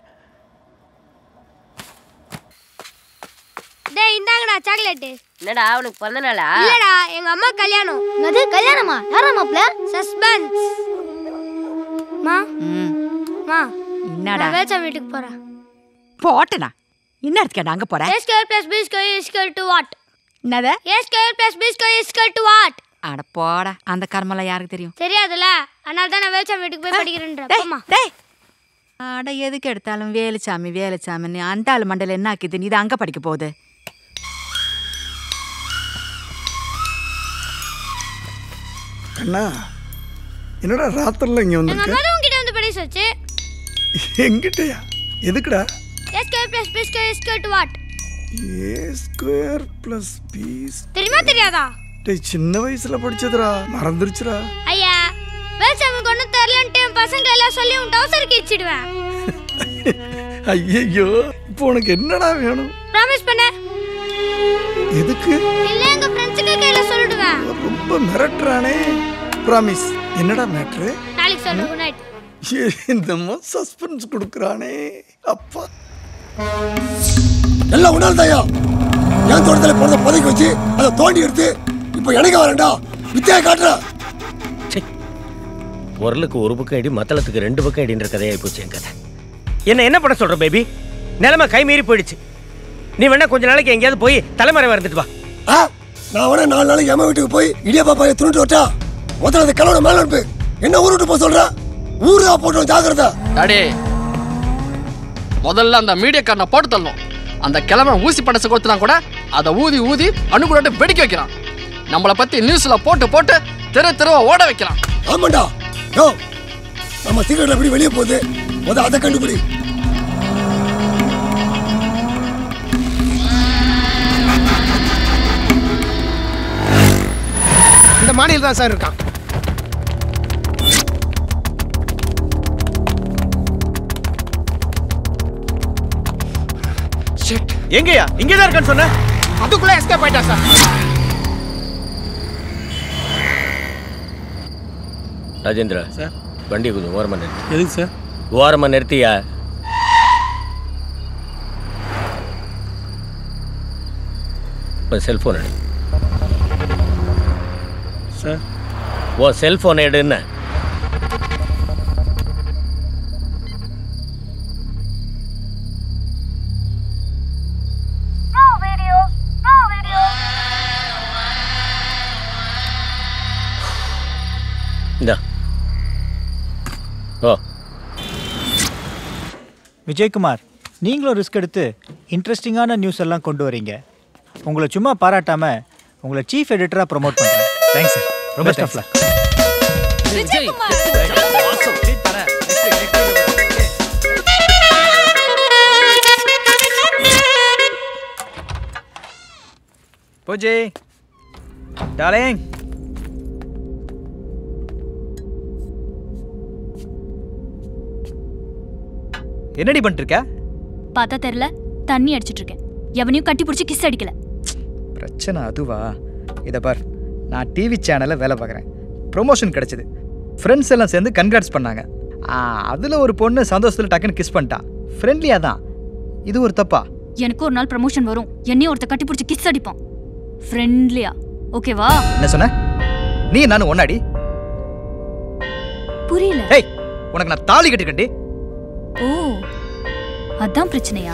டேய் இந்தாங்கடா சாக்லேட் என்னடா அவனுக்கு பிறந்த நாளா இல்லடா எங்க அம்மா கல்யாணம் அது கல்யாணமா யாரா மாப்ள சஸ்பென்ஸ் மா மா என்னடா நான் வேச்சா வீட்டுக்கு போறேன் போட்டனா என்ன எடுத்துக்கடா அங்க போற a square plus b square is equal to what என்னது a square plus b square is equal to what அட போடா அந்த கர்மெல்லாம் யாருக்கு தெரியும் தெரியாதுல்ல அதனால தான் நான் வேச்சா வீட்டுக்கு போய் படிக்கிறேன்ற போம்மா டேய் அட எதுக்கு எடுத்தாலும் வேலுச்சாமி வேலுச்சாமின்னு அந்த ஆள் மண்டல என்ன ஆக்கிது நீ இது அங்க படிக்க போகுது கண்ணா என்னடா ராத்திரில இங்க எங்க வந்திருக்க அம்மா தான் உங்ககிட்ட வந்து படிக்க வச்சு எங்கிட்டயா எதுக்குடா A square plus B square square to what A square plus B தெரியுமா தெரியாதா டேய் சின்ன வயசுல படிச்சதுடா மறந்துருச்சுடா ஐயா வேல்சாமிக்கு ஒன்றும் தெரிலன்ட்டு என் பசங்க எல்லாம் சொல்லி உன் டவுசர் கிழிச்சிடுவேன் ஐயோ இப்போ உனக்கு என்னடா வேணும் ப்ராமிஸ் பண்ண எதுக்கு இல்ல எங்க ஃப்ரெண்ட்ஸுக்கு கையில சொல்லிடுவேன் ரொம்ப மிரட்டுறானே ப்ராமிஸ் என்னடா மேட்ரு நாளைக்கு சொல்லு குட் நைட் இந்த சஸ்பென்ஸ் கொடுக்குறானே அப்பா எல்லாம் உணால் தாயா என் தோட்டத்தில் பிறந்த புதைக்கு வச்சு அதை தோண்டி எடுத்து இப்போ எனக்கு வரேன்டா வித்தியா காட்டுறா உரலுக்கு ஒரு பக்கம் அடி மத்தளத்துக்கு ரெண்டு பக்கம் அடின்ற கதையாகி போச்சு என் கதை என்ன என்ன பண்ண சொல்ற பேபி நிலைமை கை மீறி போயிடுச்சு நீ வேணா கொஞ்ச நாளைக்கு எங்கேயாவது போய் தலைமறை வந்துட்டு வா ஆ நான் வேணா நாலு நாளைக்கு எம்ம வீட்டுக்கு போய் இடியாப்பா பாய துணிட்டு வரட்டா முதல்ல அந்த கலவட மேல அனுப்பு என்ன ஊர் விட்டு போக சொல்ற ஊருதா போட்டோம் ஜாக்கிரதா டாடி முதல்ல அந்த மீடியாக்காரனை போட்டு தள்ளணும் அந்த கிழமை ஊசி படசை கொடுத்தனா கூட அதை ஊதி ஊதி அணுகுண்டு வெடிக்க வைக்கிறான் நம்மளை பத்தி நியூஸ்ல போட்டு போட்டு தெரு தெருவ ஓட வைக்கிறான் ஆமாண்டா யோ நம்ம சீக்கிரட்ல எப்படி வெளியே போகுது முத அதை கண்டுபிடி இந்த மாநிலம் தான் சார் இருக்கான் எங்கயா இங்கே தான் இருக்கான்னு சொன்ன அதுக்குள்ள எஸ்கேப் ஆயிட்டா சார் ராஜேந்திரா சார் வண்டியை கொஞ்சம் ஓரமாக நிறுத்தி எதுக்கு சார் ஓரமாக நிறுத்தியா உன் செல்ஃபோன் எடு சார் உன் செல்ஃபோன் எடுன்னு இந்தா ஓ விஜயகுமார் நீங்களும் ரிஸ்க் எடுத்து இன்ட்ரெஸ்டிங்கான நியூஸ் எல்லாம் கொண்டு வரீங்க உங்களை சும்மா பாராட்டாம உங்களை சீஃப் எடிட்டரா ப்ரோமோட் பண்றேன் தேங்க்ஸ் சார் ரொம்ப Best of தேங்க்ஸ் பூஜை டார்லிங் என்னடி பண்ணிட்டு இருக்க பார்த்தா தெரியல தண்ணி அடிச்சிட்டு இருக்கேன் எவனையும் கட்டி பிடிச்சி கிஸ் அடிக்கல பிரச்சனை அதுவா இதை பார் நான் டிவி சேனலில் வேலை பார்க்குறேன் ப்ரொமோஷன் கிடச்சிது ஃப்ரெண்ட்ஸ் எல்லாம் சேர்ந்து கன்கிராட்ஸ் பண்ணாங்க அதில் ஒரு பொண்ணு சந்தோஷத்தில் டக்குன்னு கிஸ் பண்ணிட்டான் ஃப்ரெண்ட்லியாக தான் இது ஒரு தப்பா எனக்கு ஒரு நாள் ப்ரமோஷன் வரும் என்னையும் ஒருத்த கட்டி பிடிச்சி கிஸ் அடிப்பான் ஃப்ரெண்ட்லியா ஓகேவா என்ன சொன்ன நீ நானும் ஒன்னாடி புரியல ஏய் உனக்கு நான் தாலி கட்டிருக்கேன்டி ஓ அதான் பிரச்சனையா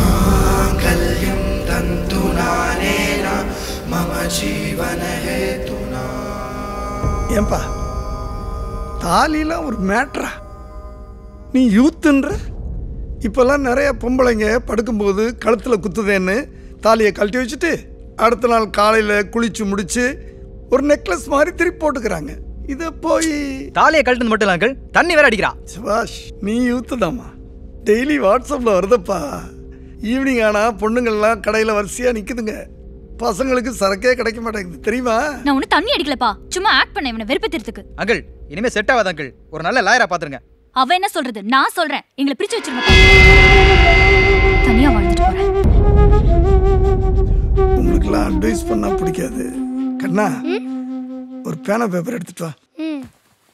ஏன்பா தாலிலாம் ஒரு மேட்ரா நீ யூத்துன்ற இப்போல்லாம் நிறைய பொம்பளைங்க படுக்கும்போது கழுத்தில் குத்துதேன்னு தாலியை கழட்டி வச்சுட்டு அடுத்த நாள் காலையில் குளிச்சு முடிச்சு ஒரு நெக்லஸ் மாதிரி திருப்பி போட்டுக்கிறாங்க இதை போய் தாலியை கழட்டுறது மட்டும் இல்லை அங்கிள் தண்ணி வேற அடிக்கிறா சுபாஷ் நீ யூத்து தாம்மா டெய்லி வாட்ஸ்அப்பில் வருதப்பா ஈவினிங் ஆனால் பொண்ணுங்கள்லாம் கடையில் வரிசையாக நிற்குதுங்க பசங்களுக்கு சரக்கே கிடைக்க மாட்டேங்குது தெரியுமா நான் ஒன்னும் தண்ணி அடிக்கலப்பா சும்மா ஆக்ட் பண்ண இவனை வெறுப்பேத்துறதுக்கு அங்கிள் இனிமே செட் ஆகாது அங்கிள் ஒரு நல்ல லாயரா பாத்துருங்க அவ என்ன சொல்றது நான் சொல்றேன் எங்களை பிரிச்சு வச்சிருங்க தனியா வாழ்ந்துட்டு போறேன் உங்களுக்குலாம் அட்வைஸ் பண்ணா பிடிக்காது கண்ணா ஒரு பேனா பேப்பர் எடுத்துட்டு வா ம்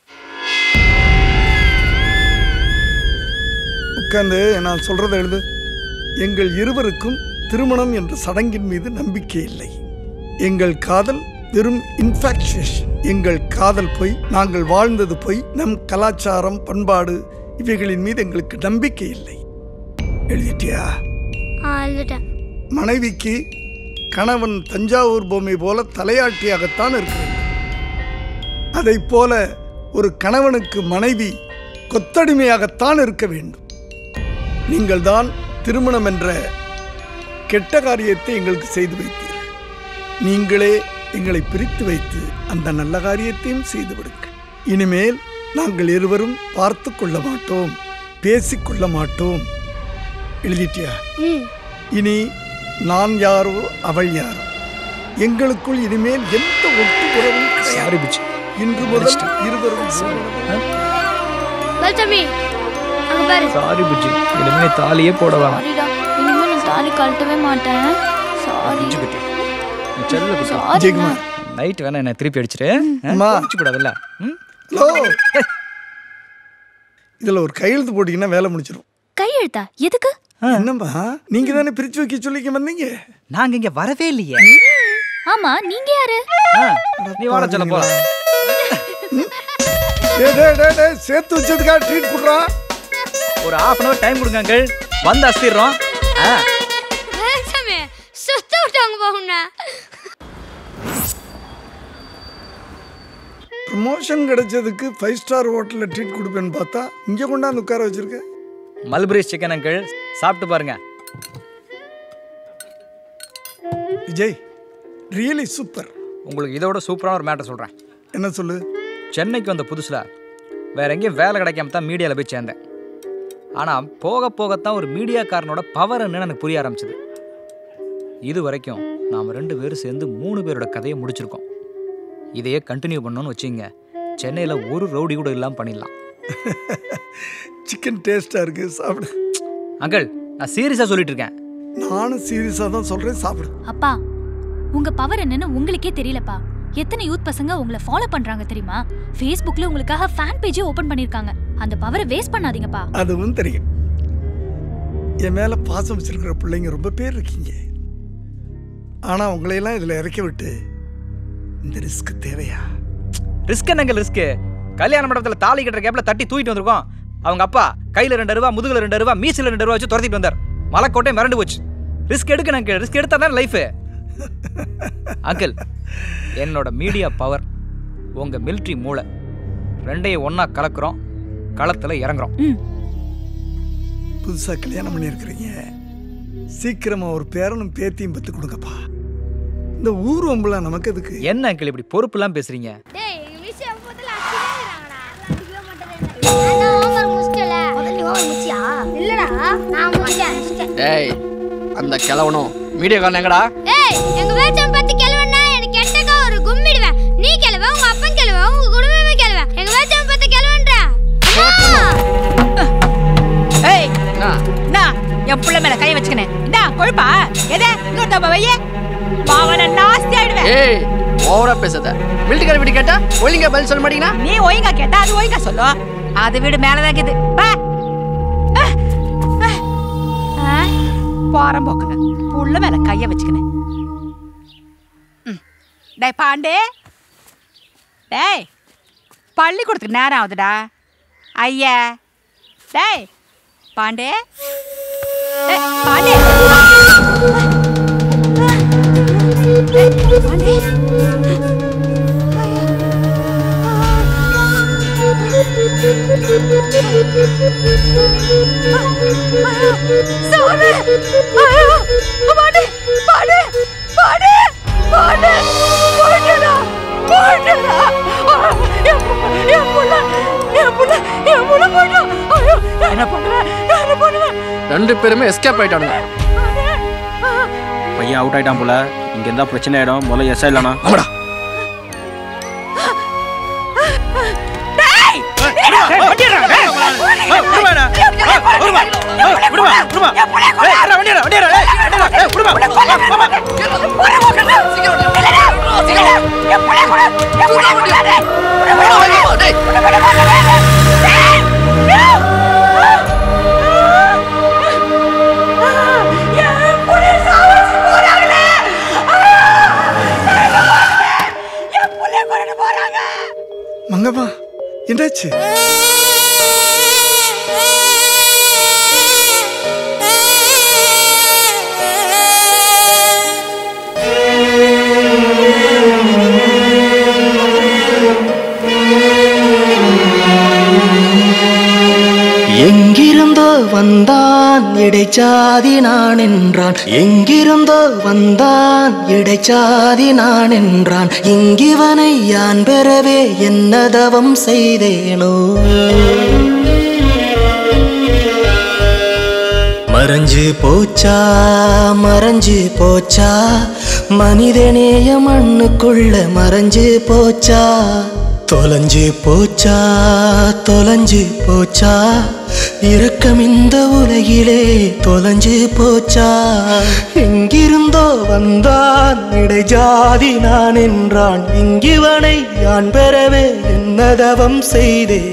உட்காந்து நான் சொல்றதை எழுது எங்கள் இருவருக்கும் திருமணம் என்ற சடங்கின் மீது நம்பிக்கை இல்லை எங்கள் காதல் வெறும் இன்ஃபாக்சுவேஷன் எங்கள் காதல் போய் நாங்கள் வாழ்ந்தது போய் நம் கலாச்சாரம் பண்பாடு இவைகளின் மீது எங்களுக்கு நம்பிக்கை இல்லை எழுதிட்டியா ஆ எழுதிட்டேன் மனைவிக்கு கணவன் தஞ்சாவூர் பொம்மை போல தலையாட்டியாகத்தான் இருக்க வேண்டும் அதைப் போல ஒரு கணவனுக்கு மனைவி கொத்தடிமையாகத்தான் இருக்க வேண்டும் நீங்கள்தான் திருமணம் என்ற கெட்ட காரியத்தை எங்களுக்கு செய்து வைத்தீர்கள் நீங்களே எங்களை பிரித்து வைத்து அந்த நல்ல காரியத்தையும் செய்து விடுங்கள் இனிமேல் நாங்கள் இருவரும் பார்த்து கொள்ள மாட்டோம் பேசிக்கொள்ள மாட்டோம் எழுதிட்டியா இனி நான் யாரோ அவள் யாரோ எங்களுக்குள் இனிமேல் எந்த ஒட்டு உறவும் சாரி பிச்சு இன்று முதல் இருவரும் வேல்சாமி அங்க பாரு சாரி புஜ்ஜி இனிமே தாலியே போட வேணாம் சாரிடா இனிமே நான் தாலி கழட்டவே மாட்டேன் சாரி புஜ்ஜி குட்டி நீ செல்ல குட்டி Sorry, ஜெயக்குமார் நைட் வேணா என்ன திருப்பி அடிச்சிரு அம்மா. கூடாதுல்ல ம் ஹலோ இதுல ஒரு கையெழுத்து போட்டீங்கன்னா வேலை முடிச்சிடும் கையெழுத்தா எதுக்கு என்னம்மா நீங்க தானே பிரிச்சு வைக்க சொல்லிக்க வந்தீங்க நாங்க இங்க வரவே இல்லையே ஆமா நீங்க யாரு நீ வாட சொல்ல போலாம் டேய், டேய், டேய், டேய், சேர்த்து வச்சதுக்காக ட்ரீட் குடுறா ஒரு ஹாஃப் அன் அவர் டைம் கொடுங்க அங்கிள் வந்து அஸ்திடுறோம் ஆ வேல்சாமி சுத்த விட்டாங்க போகுண்ணா ப்ரமோஷன் கிடைச்சதுக்கு ஃபைவ் ஸ்டார் ஹோட்டலில் ட்ரீட் கொடுப்பேன்னு பார்த்தா இங்கே கொண்டாந்து உட்கார வச்சிருக்க மல்பரிஸ் சிக்கன் அங்கிள் சாப்பிட்டு பாருங்க விஜய் ரியலி சூப்பர் உங்களுக்கு இதோட சூப்பரான ஒரு மேட்டர் சொல்கிறேன் என்ன சொல்லு சென்னைக்கு வந்த புதுசில் வேற எங்கேயும் வேலை கிடைக்காம தான் மீடியாவில் போய் சேர்ந்தேன் ஆனால் போக போகத்தான் ஒரு மீடியாக்காரனோட பவர் என்னன்னு எனக்கு புரிய ஆரம்பிச்சது இது வரைக்கும் நாம் ரெண்டு பேரும் சேர்ந்து மூணு பேரோட கதையை முடிச்சிருக்கோம் இதையே கண்டினியூ பண்ணோன்னு வச்சுங்க சென்னையில் ஒரு ரவுடி கூட இல்லாமல் பண்ணிடலாம் சிக்கன் டேஸ்ட்டாக இருக்கு சாப்பிடு அங்கிள் நான் சீரியஸாக சொல்லிட்டு இருக்கேன் நானும் சீரியஸாக தான் சொல்கிறேன் சாப்பிடு அப்பா உங்க பவர் என்னன்னு உங்களுக்கே தெரியலப்பா எத்தனை யூத் பசங்க உங்களை ஃபாலோ பண்றாங்க தெரியுமா Facebookல உங்களுக்காக ஃபேன் பேஜே ஓபன் பண்ணிருக்காங்க அந்த பவரை வேஸ்ட் பண்ணாதீங்கப்பா அதுவும் தெரியும் என் மேலே பாசம் வச்சிருக்கிற பிள்ளைங்க ரொம்ப பேர் இருக்கீங்க ஆனால் உங்களையெல்லாம் இதில் இறக்கி விட்டு இந்த ரிஸ்க் தேவையா ரிஸ்க் என்னங்க ரிஸ்க் கல்யாண மண்டபத்தில் தாலி கட்டுற கேப்ல தட்டி தூக்கிட்டு வந்திருக்கோம் அவங்க அப்பா கையில் ரெண்டு ரூபா முதுகுல ரெண்டு ரூபா மீசில் ரெண்டு ரூபா வச்சு துரத்திட்டு வந்தார் மலைக்கோட்டை மிரண்டு போச்சு ரிஸ்க் எடுக்கணும் அங்கிள் ரிஸ்க் எடுத்தா தான் லைஃப் அங்கிள் என்னோட மீடியா பவர் உங்க மிலிட்ரி மூளை ரெண்டையும் ஒண்ணா கலக்குறோம் களத்துல இறங்குறோம் புதுசாக கல்யாணம் பண்ணியிருக்கிறீங்க சீக்கிரமாக ஒரு பேரனும் பேத்தியும் பெற்று கொடுங்கப்பா இந்த ஊர் ஒம்பளை நமக்கு எதுக்கு என்ன அங்கிள் இப்படி பொறுப்புலாம் பேசுறீங்க டேய் எங்க மிஸ் எப்போதுல அடிக்கறாங்கடா அடிக்கவே மாட்டேன் நான் ஹோம்வொர்க் முடிச்சிட்டல முதல்ல ஹோம்வொர்க் முடிச்சியா இல்லடா நான் முடிச்சேன் டேய் அந்த கிழவனும் மீடியா காரன் எங்கடா ஏய் எங்க வேச்சம் பத்தி கேளுவனா எனக்கு கெட்டக்கா ஒரு கும்மிடுவேன் நீ கேளுவ உங்க அப்பன் கேளுவ உங்க குடும்பமே கேளுவ எங்க வேச்சம் பத்தி கேளுவன்றா ஏய் நான் என் புள்ள மேல கை வச்சுக்கினேன் இந்தா கொழுப்பா எதே இன்னொரு தப்ப வையே மாவன நாஸ்தி ஆயிடுவேன் ஏய் ஓவரா பேசாத மிலிட்டரி வீட்டு கேட்டா ஒழுங்கா பதில் சொல்ல மாட்டீங்கன்னா நீ ஒழுங்கா கேட்டா அது ஒழுங்கா சொல்லும் அது வீடு மேலதான் இருக்குது பா போறம் போக்குங்க புள்ள மேல கைய வச்சுக்கினேன் ம். டேய் பாண்டே டேய் பள்ளிக்கூடத்துக்கு நேரம் ஆகுதுடா ஐயா டேய் பாண்டே டேய், பாண்டே டேய், பாண்டே சாமி ஐயோ பாண்டே பாண்டே பாண்டே பாண்டே போயிட்டா போயிட்டா என் புள்ள என் புள்ள என் புள்ள என் புள்ள போயிட்டா ஐயோ என்ன பண்ணுவேன் என்ன பண்ணுவேன் ரெண்டு பேருமே எஸ்கேப் ஆயிட்டானுங்க பையன் அவுட் ஆயிட்டான் போல இங்க இருந்தா பிரச்சனை ஆயிடும் முதல்ல எஸ் இல்லைனா டேய் மங்கம்மா என்னாச்சு எங்கிருந்தோ வந்தான் வந்தான் இடைச்சாதி நான் என்றான் எங்கிருந்தோ வந்தான் இடைச்சாதி நான் என்றான் இங்கிவனை யான் பெறவே என்ன தவம் செய்தேனோ மறைஞ்சு போச்சா மறைஞ்சு போச்சா மனிதநேய மண்ணுக்குள்ள மறைஞ்சு போச்சா தொலைஞ்சு போச்சா தொலைஞ்சு போச்சா இரக்கம் இந்த உலகிலே தொலைஞ்சு போச்சா எங்கிருந்தோ வந்தான் இடைஜாதி நான் என்றான் இங்கிவனை யான் பெறவே என்ன தவம் செய்தேன்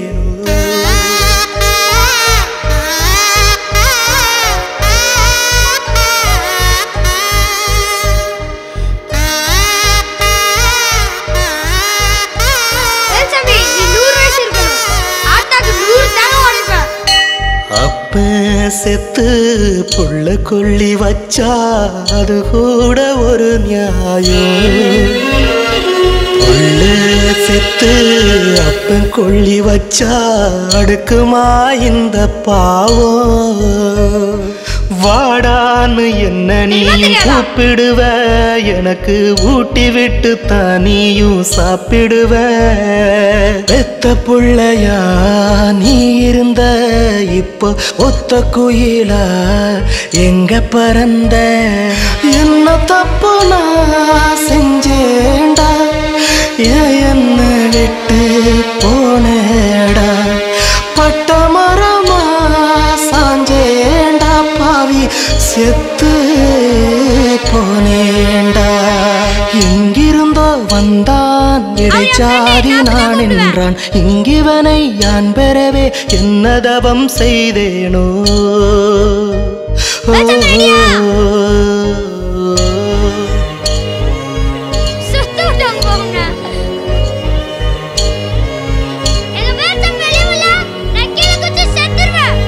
வேல்சாமி நீ நூறு வயசு இருக்கணும் ஆத்தாக்கு நூறு தாங்க உடைப்பேன் அப்ப செத்து புள்ள கொள்ளி வச்சா அது கூட ஒரு நியாயம் புள்ள செத்து அப்பன் கொள்ளி வச்சா அடுக்குமா இந்த பாவம் வாடான்னு என்ன நீ கூப்பிடுவ எனக்கு ஊட்டி விட்டு தனியும் சாப்பிடுவ பெத்த புள்ளையா நீ இருந்த இப்போ ஒத்த குயிலா எங்க பறந்த என்ன தப்பு நான் செஞ்சேன்டா ஏன் என்ன விட்டு போனேடா பட்ட மரமா சாஞ்சேண்டா பாவி செத்து போனேண்டா எங்கிருந்தோ வந்தான் இடைச்சாதி நான் என்றான் இங்கிவனை யான் பெறவே என்ன தவம் செய்தேனோ சுத்த விட்டாங்க போங்க எங்க வேல்சாமி வெளியே வரல நான் கீழே குச்சி செத்துருவேன்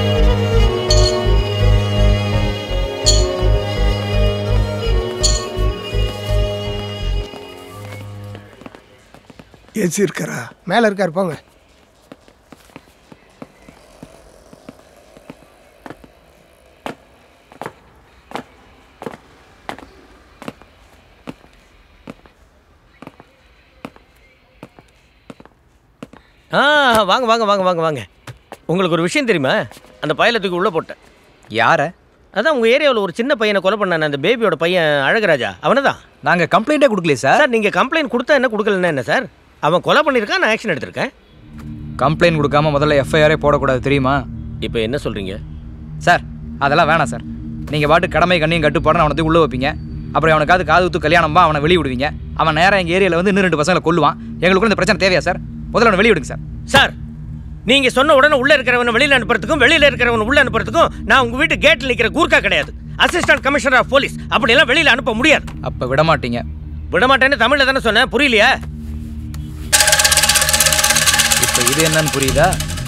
ஏசி இருக்காரா மேலே இருக்கார் போங்க ஆ வாங்க வாங்க வாங்க வாங்க வாங்க உங்களுக்கு ஒரு விஷயம் தெரியுமா அந்த பயலை தூக்கி உள்ளே போட்டேன் யார அதான் உங்கள் ஏரியாவில் ஒரு சின்ன பையனை கொலை பண்ணானே அந்த பேபியோட பையன் அழகராஜா அவனை தான் நாங்கள் கம்ப்ளைண்ட்டே கொடுக்கலையே சார் சார் நீங்கள் கம்ப்ளைண்ட் கொடுத்தா என்ன கொடுக்கலன்னா என்ன சார் அவன் கொலை பண்ணியிருக்கான் நான் ஆக்ஷன் எடுத்திருக்கேன் கம்ப்ளைண்ட் கொடுக்காம முதல்ல எஃப்ஐஆரே போடக்கூடாது தெரியுமா இப்போ என்ன சொல்கிறீங்க சார் அதெல்லாம் வேணாம் சார் நீங்கள் பாட்டு கடமை கண்ணியும் கட்டுப்பாடுன்னு அவனை தூக்கி உள்ளே வைப்பீங்க அப்புறம் அவனுக்காவது காது ஊத்து கல்யாணம்பா அவனை வெளியே விடுவீங்க அவன் நேராக எங்கள் ஏரியாவில் வந்து இன்னும் ரெண்டு பசங்களை கொல்லுவான் எங்களுக்குள்ள இந்த பிரச்சனை தேவையா சார் முதல்ல அவனை வெளியே விடுங்க சார் சார் நீங்கள் சொன்ன உடனே உள்ளே இருக்கிறவனை வெளியில் அனுப்புறதுக்கும் வெளியில் இருக்கிறவனை உள்ளே அனுப்புறதுக்கும் நான் உங்கள் வீட்டு கேட்டில் நிற்கிற கூர்க்கா கிடையாது அசிஸ்டன்ட் கமிஷனர் ஆஃப் போலீஸ் அப்படியெல்லாம் வெளியில் அனுப்ப முடியாது அப்போ விட மாட்டீங்க விட மாட்டேன்னு தமிழில் தானே சொன்னேன் புரியலையா இப்போ இது என்னன்னு புரியுதா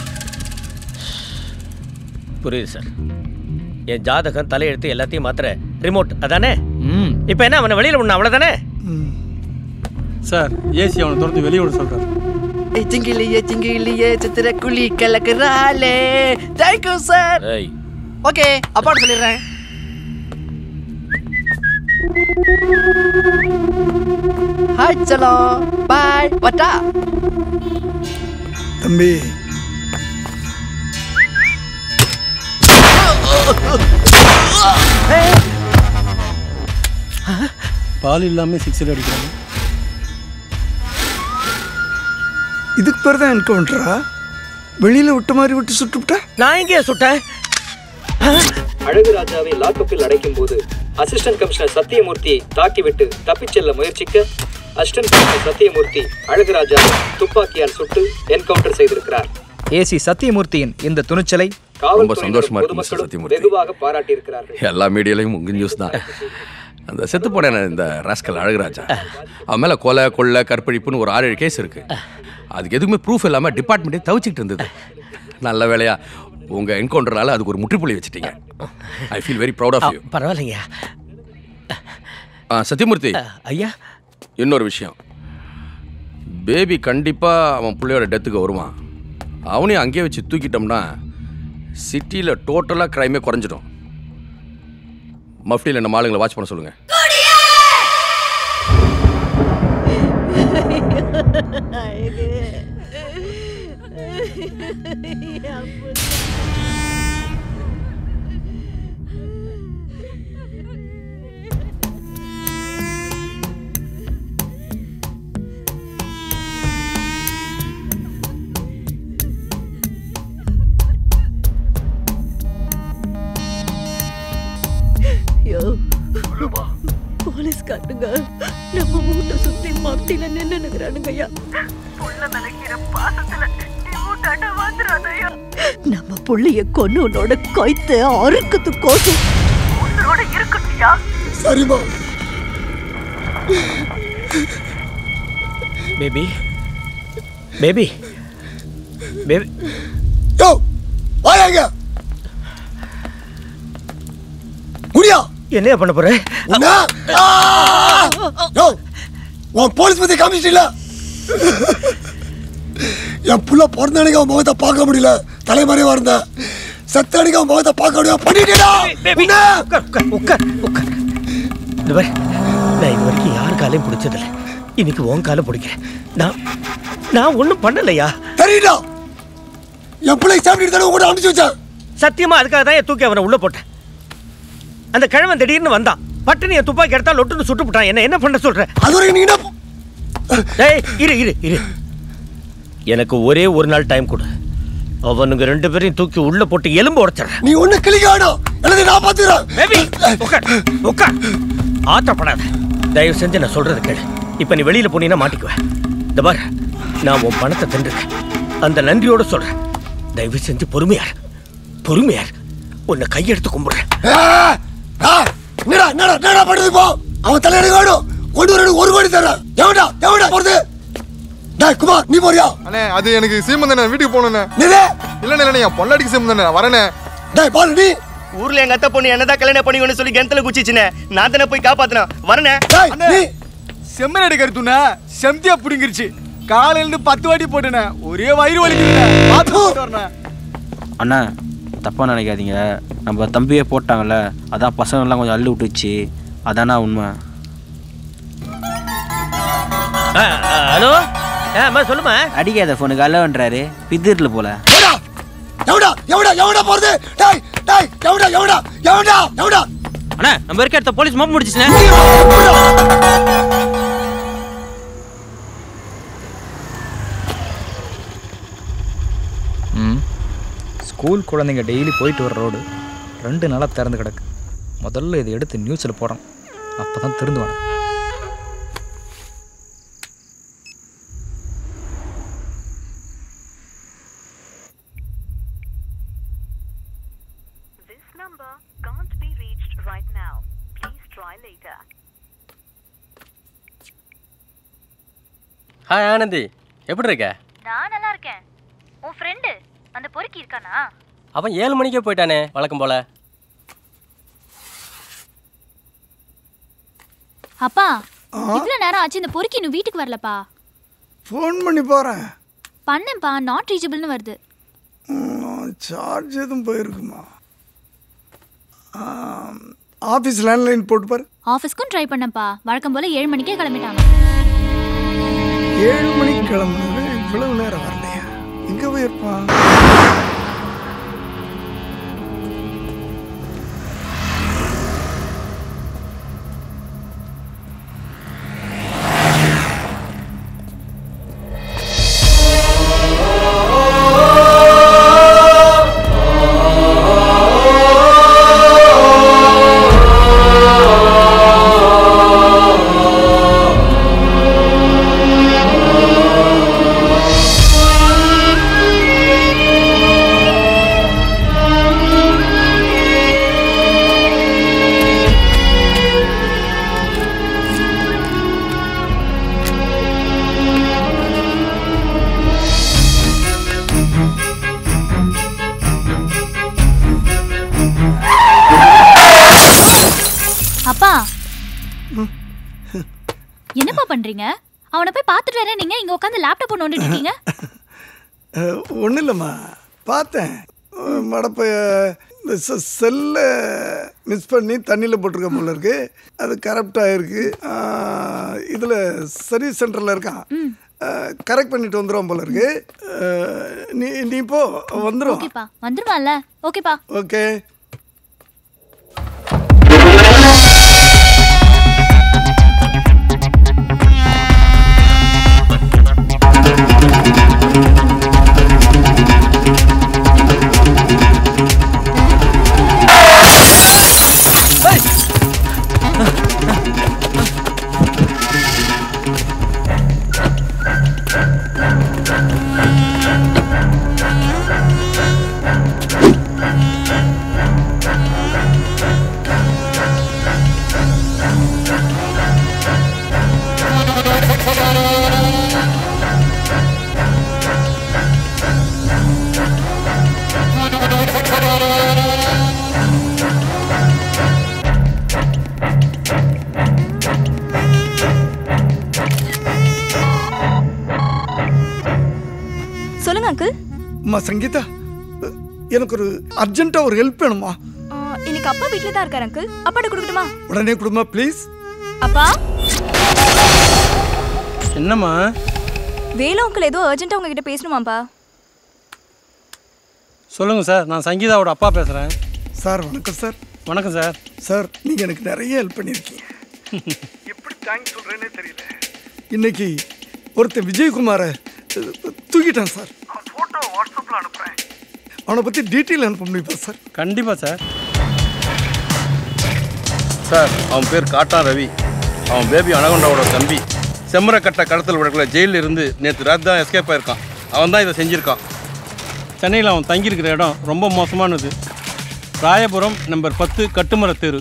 புரியுது சார் என் ஜாதகம் தலையெழுத்து எல்லாத்தையும் மாத்திர ரிமோட் அதானே ம் இப்போ என்ன அவனை வெளியில் விடணும் அவ்வளோதானே சார் ஏசி அவனை துரத்து வெளியே விட சொல்கிறார் சிங்கிலியே சிங்கிலியே சித்திர குழி கலக்குறாளே தேங்க்யூ சார் ஏய் ஓகே அப்பாட்ட சொல்லிடுறேன் ஹாய் சலோ பாய் வட்டா தம்பி பால் இல்லாமல் சிக்ஸர் அடிக்கிறாங்க இதுக்கு பேர் தான் என்கவுண்டரா வெளியில் விட்ட மாதிரி விட்டு சுட்டுவிட்டா நான் எங்கேயா சுட்டேன் அழகுராஜாவை லாக்கப்பில் அடைக்கும் போது அசிஸ்டன்ட் கமிஷனர் சத்தியமூர்த்தியை தாக்கிவிட்டு தப்பிச் செல்ல முயற்சிக்க அசிஸ்டன்ட் கமிஷனர் சத்தியமூர்த்தி அழகுராஜா துப்பாக்கியால் சுட்டு என்கவுண்டர் செய்திருக்கிறார் ஏசி சத்தியமூர்த்தியின் இந்த துணிச்சலை ரொம்ப சந்தோஷமா இருக்கு மிஸ்டர் சத்தியமூர்த்தி வெகுவாக பாராட்டியிருக்கிறார்கள் எல்லா மீடியாலையும் உங்க நியூஸ் தான் அந்த செத்து போன இந்த ராஸ்கல் அழகுராஜா அவன் மேலே கொலை கொள்ளை கற்பழிப்புன்னு ஒரு ஆறு ஏழு கேஸ் இருக்கு அதுக்கு எதுவுமே ப்ரூஃப் இல்லாமல் டிபார்ட்மெண்ட்டே தவிச்சிக்கிட்டு இருந்தது நல்ல வேலையா உங்கள் என்கவுண்டரால் அதுக்கு ஒரு முற்றுப்புள்ளி வச்சுட்டீங்க I feel very proud of you பரவாயில்லைங்க சத்யமூர்த்தி ஐயா இன்னொரு விஷயம் பேபி கண்டிப்பாக அவன் பிள்ளையோட டெத்துக்கு வருவான் அவனையும் அங்கேயே வச்சு தூக்கிட்டோம்னா சிட்டியில் டோட்டலாக க்ரைமே குறைஞ்சிடும் மஃப்டியில் நம்ம ஆளுங்களை வாட்ச் பண்ண சொல்லுங்க ஐயோ போலீஸ் காட்டுங்க நம்ம வீட்டை சுத்தி மப்டியில நின்னு நிக்கிறானுங்க ஐயா புள்ள நினைக்கிற பாசத்துல நம்ம புள்ளைய கொன்னு உன்னோட கொய்த்து அறுக்கத்து கோசம் உன்னோட இருக்கட்டியா சரிம்மா பேபி பேபி பேபி யோ வாயாங்க முடியா என்னையா பண்ண போற உன்ன ஆ! யோ உன் போலீஸ் பத்தி காமிச்சிட்டீங்களா என் புள்ள பிறந்த அன்னைக்கு அவன் முகத்தை பார்க்க முடியல தலைமறைவா இருந்தேன் செத்த அன்னைக்கு அவன் முகத்தை பார்க்க முடியாது பண்ணிட்டீடா உட்கார் உட்கார் உட்கார் உட்கார் இந்த பாரு நான் இது வரைக்கும் யார் காலையும் பிடிச்சதில்ல இன்னைக்கு உன் காலை பிடிக்கிறேன் நான் நான் ஒன்றும் பண்ணலையா தெரியுதா என் பிள்ளை சாப்பிட்டு தானே கூட அனுப்பிச்சு வச்சேன் சத்தியமா அதுக்காக தான் என் தூக்கி அவனை உள்ள போட்டேன் அந்த கிழவன் திடீர்னு வந்தான் பட்டுன்னு என் துப்பாக்கி எடுத்தா லொட்டுன்னு சுட்டு விட்டான் என்ன என்ன பண்ண சொல்ற அது வரைக்கும் நீ என்ன டேய் இரு இரு இரு எனக்கு ஒரே ஒரு நாள் டைம் கொடு அவனுங்க ரெண்டு பேரையும் தூக்கி உள்ள போட்டு எலும்பு உடைச்சிடுறேன் நீ ஒண்ணு கிளிக்க வேணும் எழுதி நான் பாத்துக்கிறேன் பேபி உட்கார் உட்கார் ஆத்திரப்படாத தயவு செஞ்சு நான் சொல்றது கேளு இப்போ நீ வெளியில போனீங்கன்னா மாட்டிக்குவ இந்த பார் நான் உன் பணத்தை தின்றுருக்கேன் அந்த நன்றியோட சொல்றேன் தயவு செஞ்சு பொறுமையார் பொறுமையார் உன்னை கையெடுத்து கும்பிடுறேன் என்னடா என்னடா என்னடா பண்ணுது போ அவன் தலையணை வேணும் கொண்டு வரணும் ஒரு கோடி தரேன் எவன்டா எவன்டா போறது டேய் குமார் நீ போறியா அண்ணே அது எனக்கு சீமந்தண்ணே வீட்டுக்கு போகணுண்ணே நிலே இல்லண்ணே இல்லண்ணே என் பொண்டாட்டிக்கு சீமந்தண்ணே வரேண்ணே டேய் பாரு நீ ஊர்ல எங்க அத்தை பொண்ணு என்னதான் கல்யாணம் பண்ணிக்கணும்னு சொல்லி கிணத்துல குச்சிச்சுனே நான் தானே போய் காப்பாத்தினேன் வரனே செம்மனடி கருத்துண்ணா செம்தியா புடிங்கிருச்சு காலையில இருந்து பத்து வாட்டி போட்டுனே ஒரே வயிறு வலிக்குதுண்ணே பார்த்து போட்டு வரணும் அண்ணா தப்பாக நினைக்காதீங்க நம்ம தம்பியே போட்டாங்கல்ல அதான் பசங்கள்லாம் கொஞ்சம் அள்ளு விட்டுச்சு அதானா உண்மை ஹலோ அம்மா சொல்லுமா அடிக்காத ஃபோனுக்கு அல்லவன்றாரு பித்திரில் போல எவடா எவடா எவடா போறது டேய் டேய் எவடா எவடா எவடா எவடா அண்ணா நம்ம இருக்க இடத்த போலீஸ் மோப்ப முடிச்சுண்ணே ம் ஸ்கூல் குழந்தைங்க டெய்லி போயிட்டு வர ரோடு ரெண்டு நாளாக திறந்து கிடக்கு முதல்ல இதை எடுத்து நியூஸில் போடணும் அப்போ தான் திருந்துவாங்க This number can't be reached right now. Please try later. Hi Anandhi எப்படி இருக்க நான் நல்லா இருக்கேன் உன் ஃப்ரெண்டு அந்த பொறுக்கி இருக்கானா அவன் ஏழு மணிக்கே போயிட்டானே வழக்கம் போல அப்பா இவ்வளோ நேரம் ஆச்சு இந்த பொறுக்கி இன்னும் வீட்டுக்கு வரலப்பா ஃபோன் பண்ணி போகிறேன் பண்ணேன்ப்பா நாட் ரீச்சபிள்னு வருது சார்ஜ் எதுவும் போயிருக்குமா ஆஃபீஸ் லேண்ட்லைன் போட்டு பாரு ஆஃபீஸ்க்கும் ட்ரை பண்ணேன்ப்பா வழக்கம் போல ஏழு மணிக்கே கிளம்பிட்டாங்க ஏழு மணிக்கு கிளம்புனது இவ்வளவு நேரம் வரலையா எங்கே போயிருப்பான் அப்பா என்னப்பா பண்றீங்க அவனை போய் பார்த்துட்டு வரேன் நீங்க இங்க உட்காந்து லேப்டாப் நோண்டிட்டு இருக்கீங்க ஒன்றும் இல்லைம்மா பார்த்தேன் மடப்பைய இந்த செல்லை மிஸ் பண்ணி தண்ணியில் போட்டிருக்க போல இருக்கு அது கரெக்ட் ஆகிருக்கு இதில் சர்வீஸ் சென்டரில் இருக்கான் கரெக்ட் பண்ணிட்டு வந்துடுவோம் போல இருக்கு ஆஹ், நீ நீ போ வந்துடும் ஓகேப்பா வந்துருவான்ல ஓகேப்பா ஓகே சொல்லுங்க அங்கிள் அம்மா சங்கீதா எனக்கு ஒரு அர்ஜென்ட்டாக ஒரு ஹெல்ப் வேணுமா இன்னைக்கு அப்பா வீட்ல தான் இருக்காரு அங்கிள் அப்பாட்ட கொடுக்கட்டுமா உடனே கொடுமா ப்ளீஸ் அப்பா என்னம்மா வேலு அங்கிள் ஏதோ அர்ஜென்ட்டா உங்ககிட்ட பேசணுமாப்பா சொல்லுங்க சார் நான் சங்கீதாவோட அப்பா பேசுகிறேன் சார் வணக்கம் சார் வணக்கம் சார் சார் நீங்கள் எனக்கு நிறைய ஹெல்ப் பண்ணியிருக்கீங்க எப்படி தேங்க்ஸ் சொல்கிறேனே தெரியல இன்னைக்கு ஒருத்தன் விஜயகுமாரை அஹ், தூக்கிட்டான் சார் அவன் ஃபோட்டோ வாட்ஸ்அப்பில் அனுப்புகிறேன் அவனை பற்றி டீட்டெயில் அனுப்ப முடியுமா சார் கண்டிப்பாக சார் சார் அவன் பேர் காட்டான் ரவி அவன் பேபி அனகொண்டாவோட தம்பி செம்மரக்கட்டை கடத்தல் வழக்கில் ஜெயிலில் இருந்து நேற்று ராத் தான் எஸ்கேப் ஆயிருக்கான் அவன் தான் இதை செஞ்சுருக்கான் சென்னையில் அவன் தங்கியிருக்கிற இடம் ரொம்ப மோசமானது ராயபுரம் நம்பர் பத்து கட்டுமர தெரு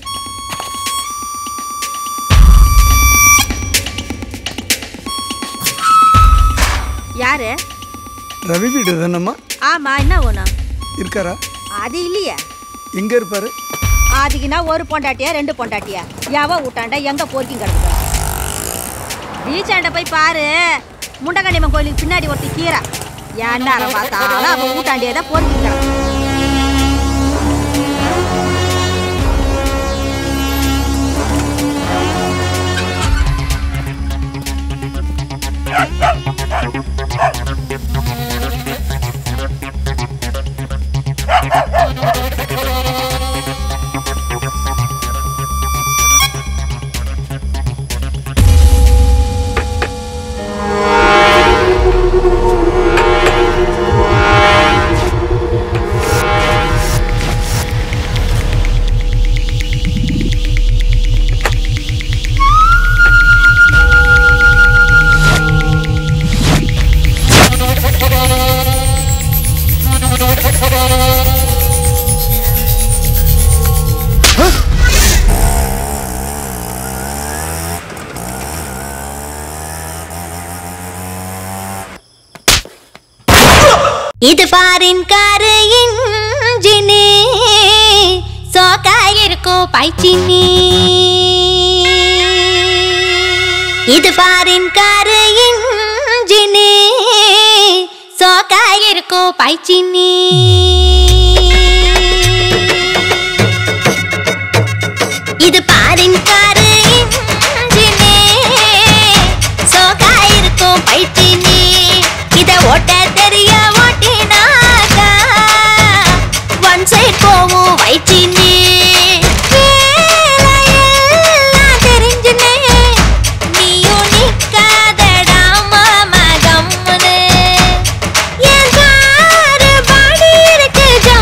யாரு ரவி வீடு தானம்மா ஆமா என்ன வேணும் இருக்காரா அது இல்லையே எங்கே இருப்பார் அதுக்குன்னா ஒரு பொண்டாட்டியா ரெண்டு பொண்டாட்டியா எவ விட்டாண்டா எங்க போர்க்கிங் கிடக்குது பீச்சாண்ட போய் பாரு முண்டகண்டியம்மன் கோயிலுக்கு பின்னாடி ஒருத்தி கீரை ஏன் நேரம் பார்த்தாலும் அப்ப ஊட்டாண்டியே தான் போர்க்கிங் கிடக்கு இது ஃபாரின் காரு இன்ஜினு சோக்கா இருக்கும் பைச்சினி இது ஃபாரின் காரு இன்ஜினு சோக்கா இருக்கும் பைச்சினி இது பாரின் காரு இன்ஜினு சோக்கா இருக்கும் பைச்சினி இத ஓட்ட தெரிய ஓட்டினாக்கா ஒன் சைட் போவும் வயிற்றினி வேலையெல்லாம் தெரிஞ்சுனே நீயும் நிக்காதடா மாமா கம்முனு என் காரு பாடி இருக்கு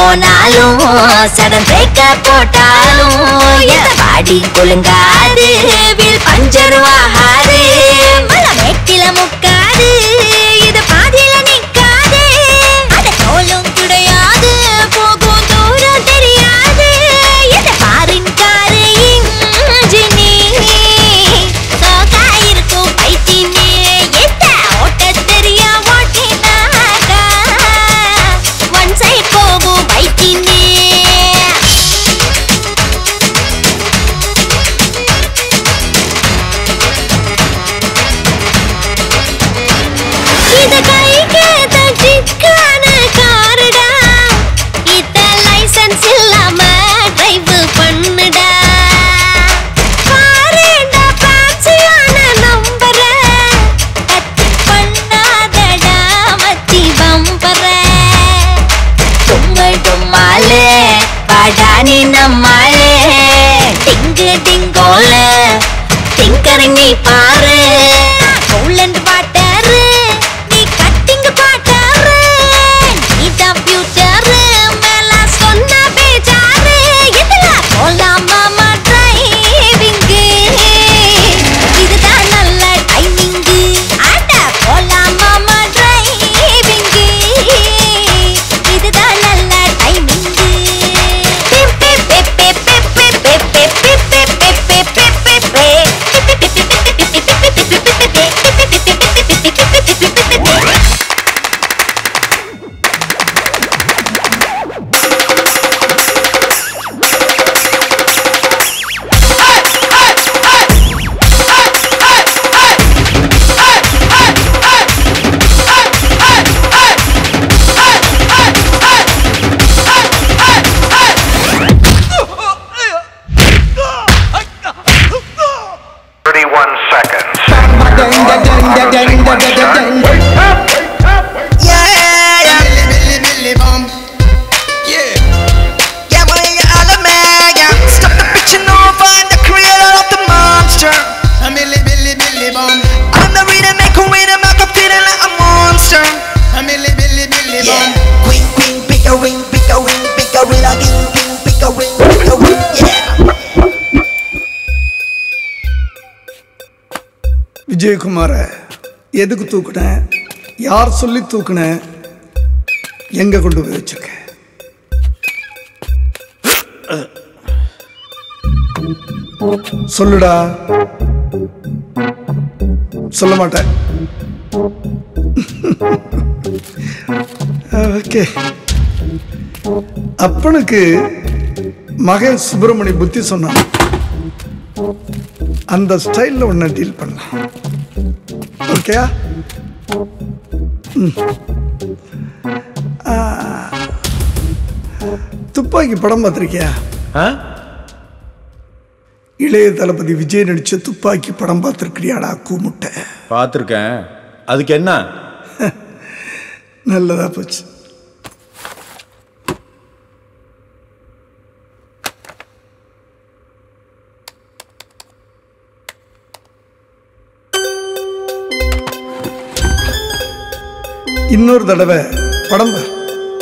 போனாலும் சடன் பிரேக்க போட்டாலும் என் பாடி குலுங்காது வில் பஞ்சர் ஆகாது மலை மேட்டில முக்காது இது பாதியில நிக்காது அட தோலும் கிடையாது போகும் தூரம் தெரியாது இது பாரின் காரு இன்ஜினி சோகா இருக்கும் பைத்தினி எத்த ஓட்ட தெரிய ஓட்டினாக்கா ஒன் சைட் போகும் பைத்தினி இத கைக்கு தட்டிக்கான காருடா இத லைசென்ஸ் இல்லாம டிரைவ் பண்ணுடா பாருடா பான்சியான நம்பர டச் பண்ணாதடா மத்தி பம்பர தும்மல் தும்மாலே பாடானி நம்மாலே டிங்கு டிங்கோல டிங்கரிங் நீ பாரு கோலண்ட் பாட்டாரு நீ கட்டிங் பாட்டாரு நீ தான் ஃபியூச்சர் மேல சொன்ன பேச்சாரு இதுல போலாம் மாமா டிரைவிங் இதுதான் நல்ல டைமிங் ஆட்ட போலாம் மாமா டிரைவிங் இதுதான் நல்ல டைமிங் Thirty-one seconds. விஜயகுமார எதுக்கு தூக்குனேன் யார் சொல்லி தூக்குனேன் எங்க கொண்டு போய் வச்சிருக்க சொல்லுடா சொல்ல மாட்டேன் ஓகே அப்பனுக்கு மகன் சுப்பிரமணி புத்தி சொன்னான் அந்த ஸ்டைலில் ஒன்று டீல் பண்ணலாம் ஓகேயா ம். ஆ. துப்பாக்கி படம் பார்த்துருக்கியா இளைய தளபதி விஜய் நடிச்ச துப்பாக்கி படம் பார்த்துருக்கிறியாடா கூமுட்டை பார்த்துருக்கேன் அதுக்கு என்ன நல்லதா போச்சு இன்னொரு தடவை படம் பார்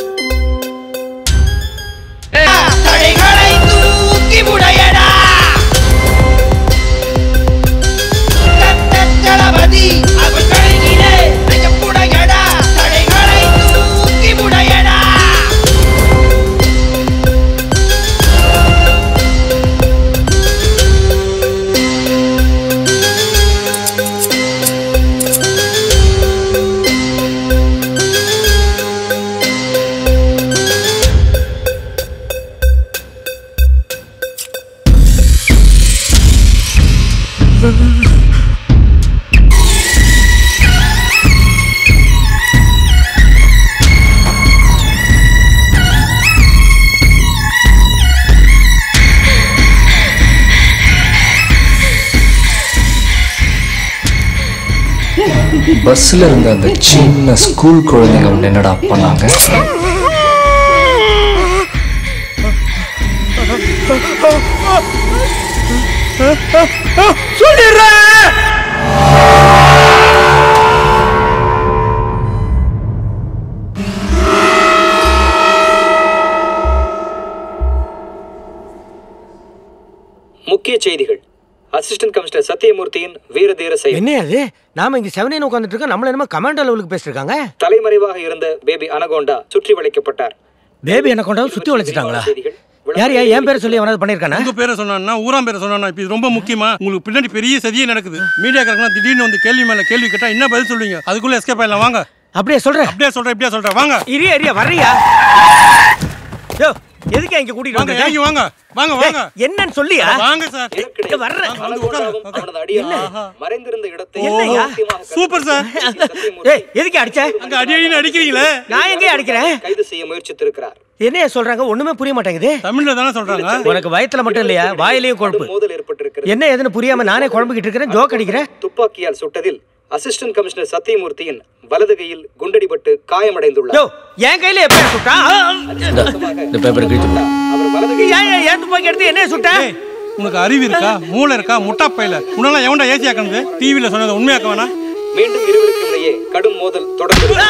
தடைகளை தூக்கி முடையடா தளபதி அவள் கழகிலே புடையடா தடைகளை தூக்கி முடையடா பஸ்ஸில் இருந்த அந்த சின்ன ஸ்கூல் குழந்தைங்க ஒன்று என்னடா பண்ணாங்க சொல்லிடுறேன் முக்கிய செய்திகள் அசிஸ்டன்ட் கமிஷனர் சத்தியமூர்த்தியின் வீரதீர செயல் என்ன அது நாம இங்க செவனே உட்காந்துட்டு இருக்கோம் நம்மள என்னமோ கமாண்டோ லெவலுக்கு பேசிட்டு இருக்காங்க தலைமறைவாக இருந்த பேபி அனகோண்டா சுற்றி வளைக்கப்பட்டார் பேபி என்ன கொண்டாந்து சுத்தி வளைச்சிட்டாங்களா யார் யார் என் பேரை சொல்லி அவனாவது பண்ணிருக்கானா உங்க பேரை சொன்னா ஊராம் பேரை சொன்னா இப்போ இது ரொம்ப முக்கியமா உங்களுக்கு பின்னாடி பெரிய சதியே நடக்குது மீடியாக்காரங்க திடீர்னு வந்து கேள்வி மேல கேள்வி கேட்டா என்ன பதில் சொல்லுவீங்க அதுக்குள்ள எஸ்கேப் ஆயிடலாம் வாங்க அப்படியே சொல்றேன் அப்படியே சொல்றேன் இப்படியே சொல்றேன் வாங்க இரியா இரியா வர்றியா யோ எதுக்கு இங்க கூட்டிட்டு வாங்க வந்தீங்க இறங்கி வாங்க வாங்க வாங்க ஏய், என்னன்னு சொல்லியா வாங்க சார் வர்றேன் அனகோண்டாவும் அவனது அடியாரும் மறைந்திருந்த இடத்தை என்னய்யா? சூப்பர் சார் ஏய் எதுக்கு அடிச்ச அங்க அடி அடின்னு அடிக்கிறீங்களே நான் எங்க அடிக்கிறேன் கைது செய்ய முயற்சித்திருக்கிறார் என்னைய சொல்றாங்க ஒண்ணுமே புரிய மாட்டேங்குது தமிழ்ல தானே சொல்றாங்க உனக்கு வயத்துல மட்டும் இல்லையா வாயிலையும் கொழுப்பு மோதல் ஏற்பட்டிருக்கிறது என்ன ஏதுன்னு புரியாம நானே குழம்பிக்கிட்டு இருக்கிறேன் ஜோக் அடிக்கிறேன் துப்பாக்கியால் சுட்டதில் அசிஸ்டன்ட் கமிஷனர் சத்தியமூர்த்தியின் வலது கையில் குண்டடிபட்டு காயமடைந்துள்ளார் யோ என் கையில எப்ப சுட்டா இந்த பேப்பர் கிழிச்சு அவர் வலது ஏன் ஏன் ஏன் துப்பாக்கி எடுத்து என்ன சுட்ட உனக்கு அறிவு இருக்கா மூளை இருக்கா முட்டா பையில உன்னால எவன்டா ஏசி ஆக்கணுது டிவில சொன்னது உண்மையாக்க வேணா மீண்டும் இருவருக்கும் இடையே கடும் மோதல் தொடர்கிறது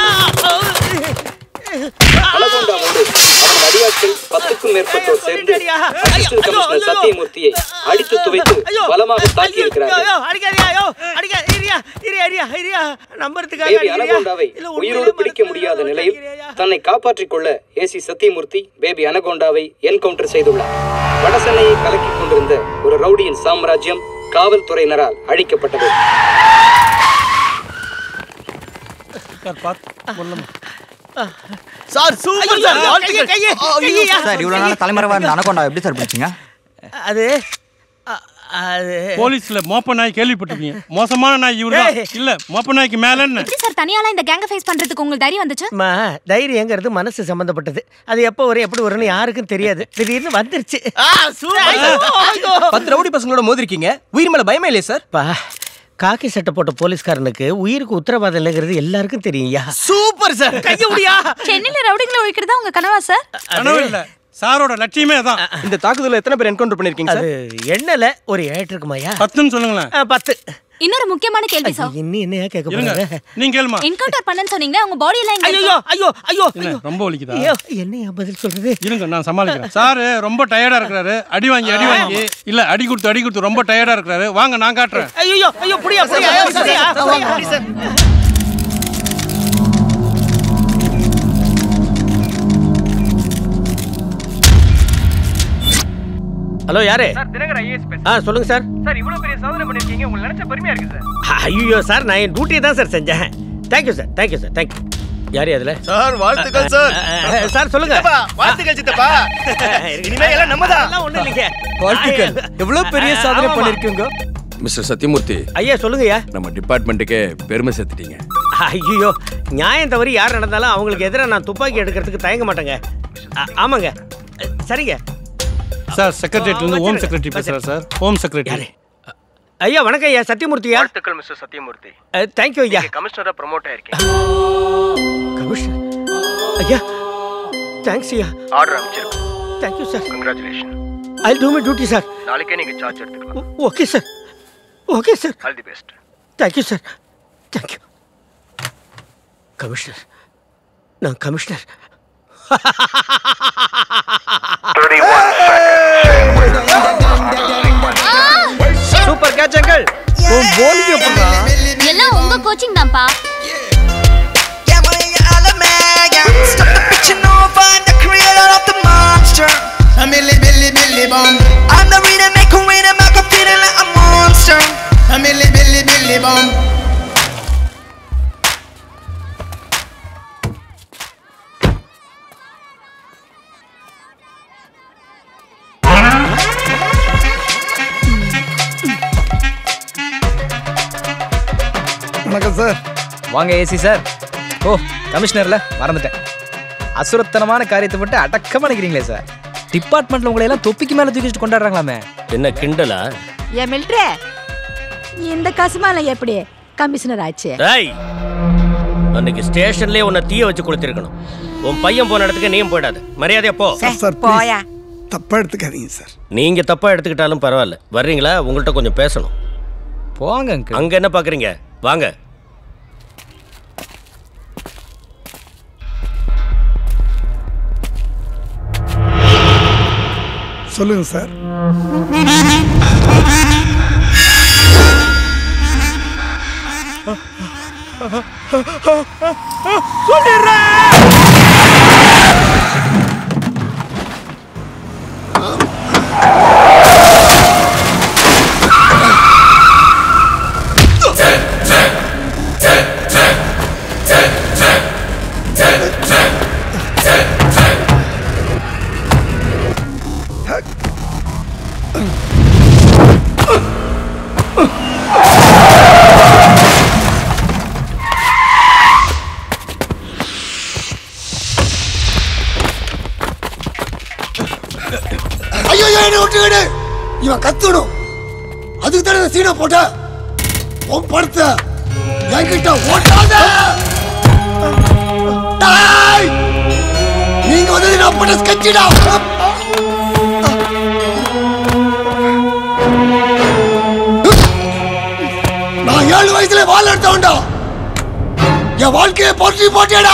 அனகோண்டாவோடு அவன் அடியாட்கள் பத்துக்கும் மேற்பட்டோர் சேர்ந்து அசிஸ்டன்ட் கமிஷனர் சத்தியமூர்த்தியை அடித்து துவைத்து பலமாக தாக்கியிருக்கிறார்கள் ஐயோ அடிக்காதீங்க ஐயோ அடிக்காத இரியா இரியா இரியா இரியா நம்புறதுக்காக பேபி அடிக்கிறியா? அனகோண்டாவை இல்ல உயிரோடு பிடிக்க முடியாத நிலையில் தன்னை காப்பாற்றிக் கொள்ள ஏசி சத்தியமூர்த்தி பேபி அனகோண்டாவை என்கவுண்டர் செய்துள்ளார் வடசென்னையை கலக்கிக் கொண்டிருந்த ஒரு ரவுடியின் சாம்ராஜ்யம் காவல்துறையினரால் அழிக்கப்பட்டது சார் பார்த்து சொல்லமா சார் சூப்பர் சார் வாழ்த்துக்கள். கையே, கையே. சார் இவ்வளோ நாள் தலைமறைவா இருந்த அனகோண்டா எப்படி சார் பிடிச்சிங்க அது அ- அது போலீஸ்ல மோப்ப நாய் கேள்விப்பட்டிருக்கீங்க மோசமான நாய் இவரு ஏய். இல்ல மோப்ப நாய்க்கு மேல என்ன எப்படி சார் தனியாலாம் இந்த கேங்க ஃபேஸ் பண்றதுக்கு உங்களுக்கு தைரியம் வந்துச்சு அம்மா தைரியங்கிறது மனசு சம்பந்தப்பட்டது அது எப்போ வரும் எப்படி வரும்னு யாருக்கும் தெரியாது திடீர்னு வந்துருச்சு பத்து ரவுடி பசங்களோட மோதிருக்கீங்க உயிர் மேல பயமே இல்லையே சார் பா காக்கி சட்டை போட்ட போலீஸ்காரனுக்கு உயிருக்கு உத்தரவாதம் இல்லைங்கிறது எல்லாருக்கும் தெரியும்யா சூப்பர் சார் கைய முடியா சென்னையில ரவுடிங்களை ஒழிக்கிறதா உங்க கனவா சார் கனவு இல்ல சாரோட லட்சியமே அதான் இந்த தாக்குதல எத்தனை பேர் என்கவுண்டர் பண்ணிருக்கீங்க அது சார் எண்ணெயில ஒரு ஏட்டு இருக்குமாயா பத்துன்னு சொல்லுங்களேன் ஆ, பத்து இன்னொரு முக்கியமான கேள்வி சார் இன்னும் என்னையா கேட்க இருங்க போறாங்க நீங்க கேளுமா என்கவுண்டர் பண்ணன்னு சொன்னீங்களே உங்க பாடி எல்லாம் எங்க ஐயோ இருக்கு? ஐயோ ஐயோ என்ன ரொம்ப வலிக்குதா ஐயோ என்னையா பதில் சொல்றது இருங்க நான் சமாளிக்கிறேன் சாரு ரொம்ப டயர்டா இருக்கிறாரு அடி வாங்கி அடி வாங்கி இல்ல அடி கொடுத்து அடி கொடுத்து ரொம்ப டயர்டா இருக்கிறாரு வாங்க நான் காட்டுறேன் ஐயோ ஐயோ புடியா புடியா சார், சார், புடியா, சார், புடியா. வாங்க, சார். ஹலோ யாரு சார் தினகர் ஐஏஎஸ் ஆ சொல்லுங்க சார் சார் இவ்வளவு பெரிய சாதனை பண்ணிருக்கீங்க உங்களை நினைச்சா பெருமையா இருக்கு சார் ஐயோ சார் நான் என் டியூட்டியை தான் சார் செஞ்சேன் thank you sir thank you sir thank you யார் அதுல சார் வாழ்த்துக்கள் சார் சார் சொல்லுங்க சித்தப்பா, வாழ்த்துக்கள் சித்தப்பா இனிமே எல்லாம் நம்மதான் அதெல்லாம் ஒண்ணும் இல்லைங்க வாழ்த்துக்கள் எவ்வளவு பெரிய சாதனை ஆமாமா. பண்ணிருக்கீங்க மிஸ்டர் சத்யமூர்த்தி ஐயா சொல்லுங்கய்யா நம்ம டிபார்ட்மெண்ட்டுக்கே பெருமை சேர்த்துட்டீங்க ஐயோ நியாயம் தவறி யார் நடந்தாலும் அவங்களுக்கு எதிராக நான் துப்பாக்கி எடுக்கிறதுக்கு தயங்க மாட்டேங்க ஆ- ஆமாங்க சரிங்க சார் செக்ரட்டரியேட்ல இருந்து ஹோம் செக்ரட்டரி பேசுறேன் சார் ஹோம் செக்ரட்டரி ஐயா வணக்கம் ஐயா சத்தியமூர்த்தியா வாழ்த்துக்கள் மிஸ்டர் சத்யமூர்த்தி தேங்க்யூ ஐயா கமிஷனரா ப்ரமோட் ஆயிருக்கீங்க கமிஷனர் ஐயா தேங்க்ஸ் ஐயா ஆர்டர் அமைச்சிருக்கோம் thank you sir congratulation I do my duty sir நாளைக்கே நீங்க சார்ஜ் எடுத்துக்கலாம் okay sir okay sir all the best thank you sir thank you commissioner நான் கமிஷனர் சூப்பர் கேட்ச் அங்கிள் உன் bowling எப்படிடா? எல்லாம் உங்க கோச்சிங் தான்ப்பா Stop the bitching over, I'm the creator of the monster. I'm Millie, Billy, Billy Bum. I'm the rhythm, make a rhythm, make a feeling like a monster. I'm Millie, Billy, Billy Bum. வணக்கம் sir வாங்க AC sir ஓ கமிஷனர்ல மறந்துட்டேன் அசுரத்தனமான காரியத்தை மட்டும் அடக்கமா நினைக்கிறீங்களே sir டிபார்ட்மெண்ட்ல உங்களை எல்லாம் தொப்பிக்கு மேல தூக்கி வச்சுட்டு கொண்டாடுறாங்களாமே என்ன கிண்டலா ஏன் மில்ட்ரே இந்த கசுமால எப்படி கமிஷனர் ஆச்சு டேய் அன்னைக்கு ஸ்டேஷன்லயே உன்னை தீய வச்சு கொளுத்திருக்கணும் உன் பையன் போன இடத்துக்கு நீயும் போயிடாத மரியாதையா போ சார் சார் போயா தப்பா எடுத்துக்காதீங்க சார் நீங்க தப்பா எடுத்துக்கிட்டாலும் பரவாயில்ல வர்றீங்களா உங்கள்கிட்ட கொஞ்சம் பேசணும் போங்க அங்க என்ன பாக்குறீங்க வாங்க சொல்லுங்க சார் ஐயோ என்ன விட்டுக்கிடு இவன் கத்தணும் அதுக்கு தானே இந்த சீனை போட்ட உன் படத்தை என்கிட்ட ஓட்டாத டேய்! நீங்க வந்தது நான் பண்ண ஸ்கெட்சிடா நான் ஏழு வயசுல வால் எடுத்தவன்டா என் வாழ்க்கையை போற்றி போட்டேடா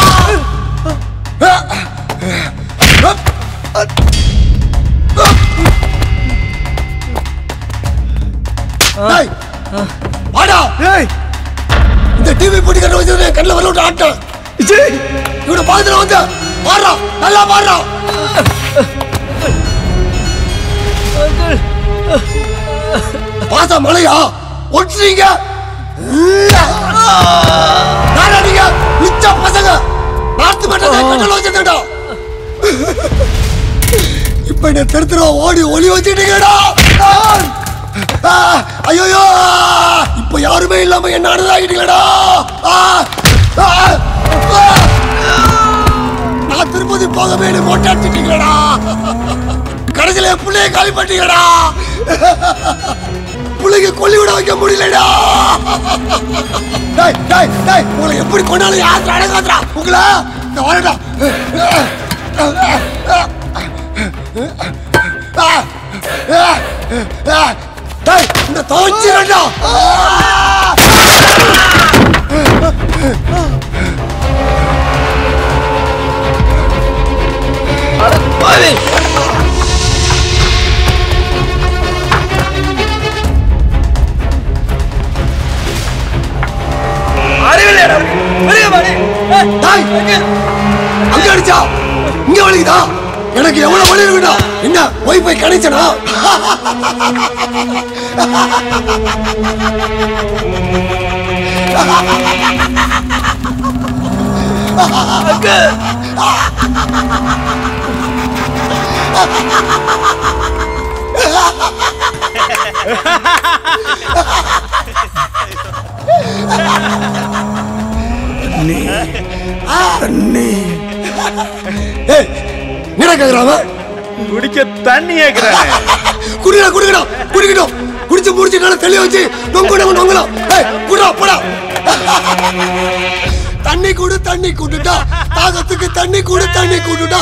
டேய் வாடா டேய் இந்த டிவி போட்டு கட்ட வச்சது கண்ணில் வர விட்டு ஆட்டம் இவனை பாத்துல வந்து பாடுறா நல்லா பாடுறா பாச மலையா ஒட்டுறீங்க நானா நீங்க மிச்ச பசங்க நாட்டு மட்டத்தை கண்ணில் வச்சுட்டா இப்ப என்ன தெருத்துறோம் ஓடி ஒளி வச்சுட்டீங்கடா ஐயோ இப்ப யாருமே இல்லாம என்ன அனுதாகிட்டீங்களா நான் திருப்பதி போகவே நீ மொட்டை அடிச்சிட்டீங்களா கடைசியில என் பிள்ளைய காலி பண்ணிட்டீங்களா பிள்ளைங்க கொல்லி விட வைக்க முடியலடா டேய் டேய் டேய் உங்களை எப்படி கொண்டாலும் யார் அடங்காதடா உங்களை இந்த வரடா டேய் இந்த துவச்சிரண்டா அங்க அடிச்சா இங்க வலிக்குதா எனக்கு எவ்வளவு வலி இருக்குடா என்ன ஒய்ஃபை கிடைச்சனா அண்ணி அண்ணி ஏய் என்ன கேக்குறாங்க குடிக்க தண்ணி கேக்குறாங்க குடிடா குடிக்கடா குடிக்கட்டும் குடிச்சு முடிச்சு நல்லா தெளிய வச்சு நொங்கு நொங்கு நொங்கலாம் ஏய் குடா போடா தண்ணி குடு தண்ணி குடுடா தாகத்துக்கு தண்ணி குடு தண்ணி குடுடா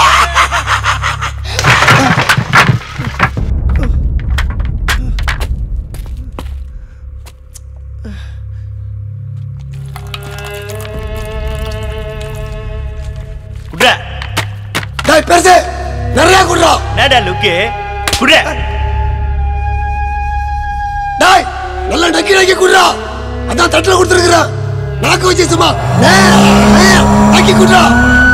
குட்ரா டேய் பெருசு நிறைய குடுறா நேடா லுக்கு குட்ரா டேய் நல்லா நக்கி நக்கி குடுறா அதான் தட்டுல கொடுத்துருக்குறேன் நாக்கு வச்சு சும்மா நேரா, நேரா, நக்கி குடுறா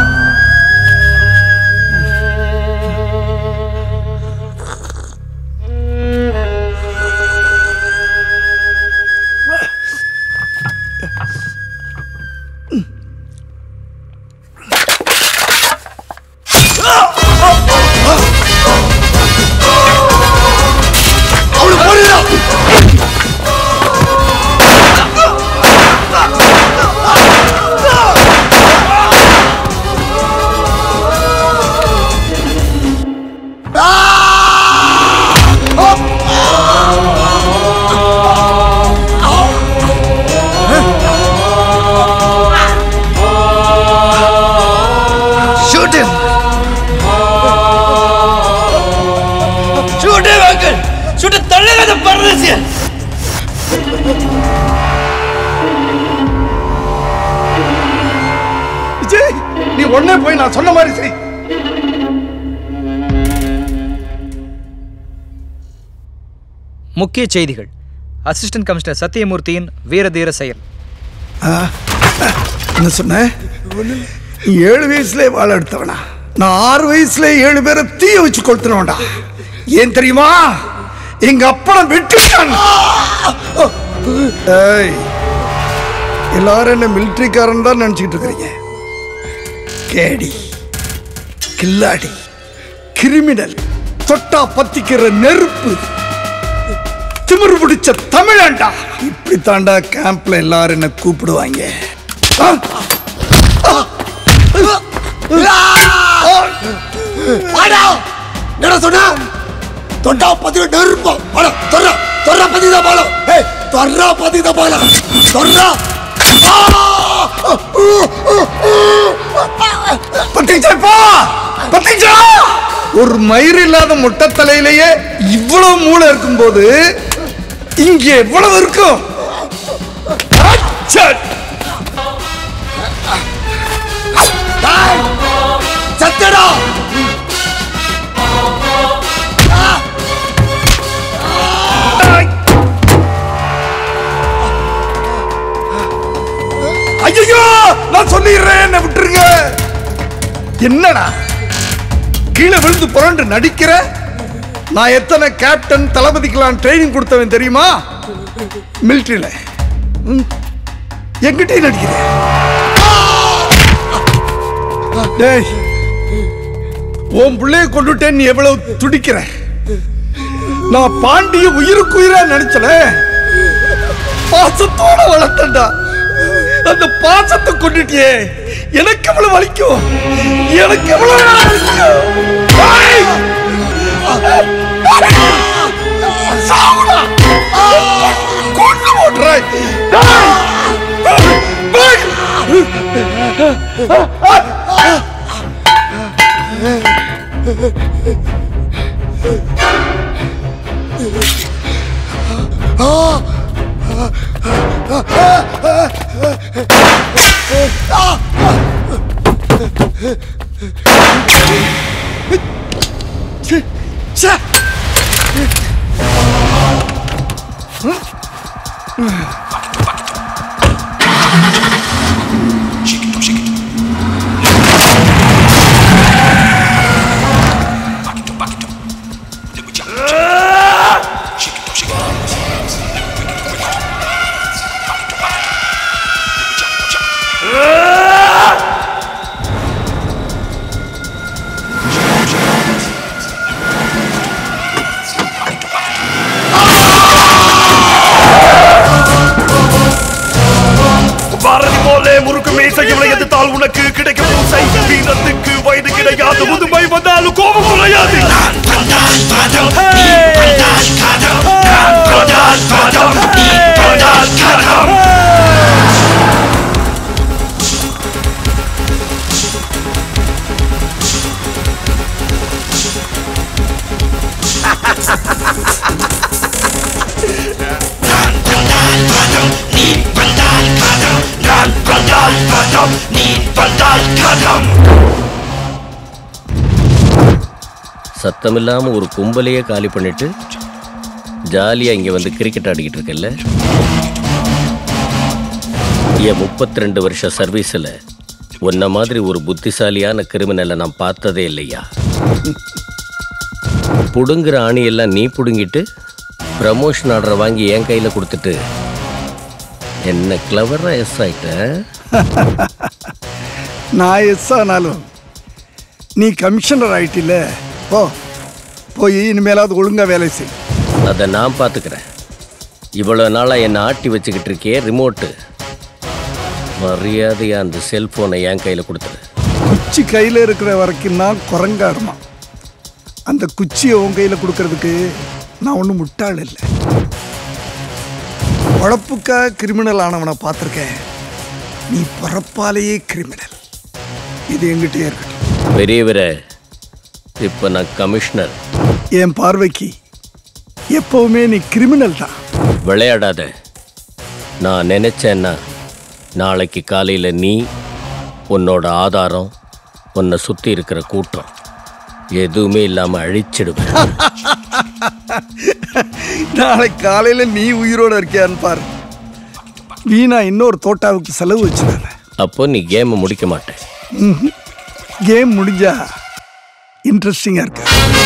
அவனுக்கு போடுடா Shoot him! Shoot uncle shoot தள்ளுங்க பரதேசிய விஜய் நீ உடனே போய் நான் சொன்ன மாதிரி செய் முக்கிய செய்திகள் அசிஸ்டன்ட் கமிஷனர் சத்தியமூர்த்தியின் வீரதீர செயல் ஆ என்ன சொன்ன நீ ஏழு வயசுல வாழ எடுத்தவனா நான் ஆறு வயசுல ஏழு பேரை தீய வச்சு கொளுத்துனவன்டா ஏன் தெரியுமா எங்க அப்பனை வெட்டிட்டான் ஏய் எல்லாரும் என்ன மிலிட்ரிக்காரன் தான் நினைச்சிட்டு இருக்கிறீங்க கேடி கில்லாடி கிரிமினல் தொட்டா பத்திக்கிற நெருப்பு திமிரு பிடிச்ச தமிழாண்டா இப்படி தாண்டா கேம்ப்ல எல்லாரும் என்ன கூப்பிடுவாங்க ஆ? வாடா என்னடா சொன்ன தொண்டா பத்தி நெருப்போம் வாடா தொர்றா தொர்றா பத்தி தான் போலாம் ஏய் தொர்றா பத்தி தான் போலாம் தொர்றா பத்திச்சப்பா பத்திச்சா ஒரு மயிர் இல்லாத முட்டை தலையிலேயே இவ்வளவு மூளை இருக்கும்போது இங்க எவ்வளவு இருக்கும் அச்சட்! சத்தடா ஐயோ நான் சொல்லிடுறேன் என்ன விட்டுருங்க என்னடா கீழே விழுந்து புரண்டு நடிக்கிற நான் எத்தனை கேப்டன் தளபதிக்கெல்லாம் ட்ரைனிங் கொடுத்தவன் தெரியுமா மிலிட்ரியில எங்கிட்டே நடிக்கிறேன் டேய் உன் பிள்ளைய கொண்டுட்டேன் நீ எவ்வளவு துடிக்கிற நான் பாண்டிய உயிருக்கு உயிரா நினைச்சல பாசத்தோட வளர்த்தண்டா அந்த பாசத்தை கொண்டுட்டியே எனக்கு எவ்வளவு வலிக்கும் எனக்கு எவ்வளவு வலிக்கும் ஏய்! சாவுடா! கொன்னு போட்டுறேன். டேய்! ச்சே! ச்சே! பாரதி போலே முறுக்கு மீசைகளை எதிர்த்தால் உனக்கு கிடைக்கும் பூசை வீரத்துக்கு வயது கிடையாது முதுமை வந்தாலும் கோபம் குறையாது நீ வந்தால் கதம் சத்தமில்லாம ஒரு கும்பலையே காலி பண்ணிட்டு ஜாலியா இங்க வந்து கிரிக்கெட் ஆடிக்கிட்டு இருக்கல்ல என் முப்பத்தி ரெண்டு வருஷ சர்வீஸில் உன்ன மாதிரி ஒரு புத்திசாலியான கிரிமினலை நான் பார்த்ததே இல்லையா புடுங்குற ஆணியெல்லாம் நீ புடுங்கிட்டு ப்ரமோஷன் ஆர்டரை வாங்கி என் கையில் கொடுத்துட்டு என்ன கிளவரா எஸ் ஆயிட்ட நான் எஸ் ஆனாலும் நீ கமிஷனர் ஆயிட்டில போ போய் இனிமேலாவது ஒழுங்கா வேலை செய் அதை நான் பார்த்துக்கிறேன் இவ்வளோ நாளாக என்னை ஆட்டி வச்சுக்கிட்டு இருக்கே ரிமோட்டு மரியாதையா அந்த செல்போனை என் கையில் கொடுத்துரு குச்சி கையில் இருக்கிற வரைக்கும் தான் குரங்காடுமா அந்த குச்சியை உன் கையில் கொடுக்கறதுக்கு நான் ஒன்றும் முட்டாள் இல்லை உழப்புக்காக கிரிமினல் ஆனவனை பார்த்துருக்கேன் நீ பிறப்பாலேயே கிரிமினல் இது எங்கிட்டே இருக்கட்டும் பெரியவரே இப்போ நான் கமிஷனர் என் பார்வைக்கு எப்பவுமே நீ கிரிமினல் தான் விளையாடாத நான் நினைச்சேன்னா நாளைக்கு காலையில் நீ உன்னோட ஆதாரம் உன்னை சுற்றி இருக்கிற கூட்டம் எதுவுமே இல்லாமல் அழிச்சிடுவேன் நாளை காலையில நீ உயிரோட இருக்கியான்னு பாரு வீணா இன்னொரு தோட்டாவுக்கு செலவு வச்சிடாத அப்போ நீ கேமை முடிக்க மாட்டேன் கேம் முடிஞ்சா இன்ட்ரெஸ்டிங்காக இருக்கு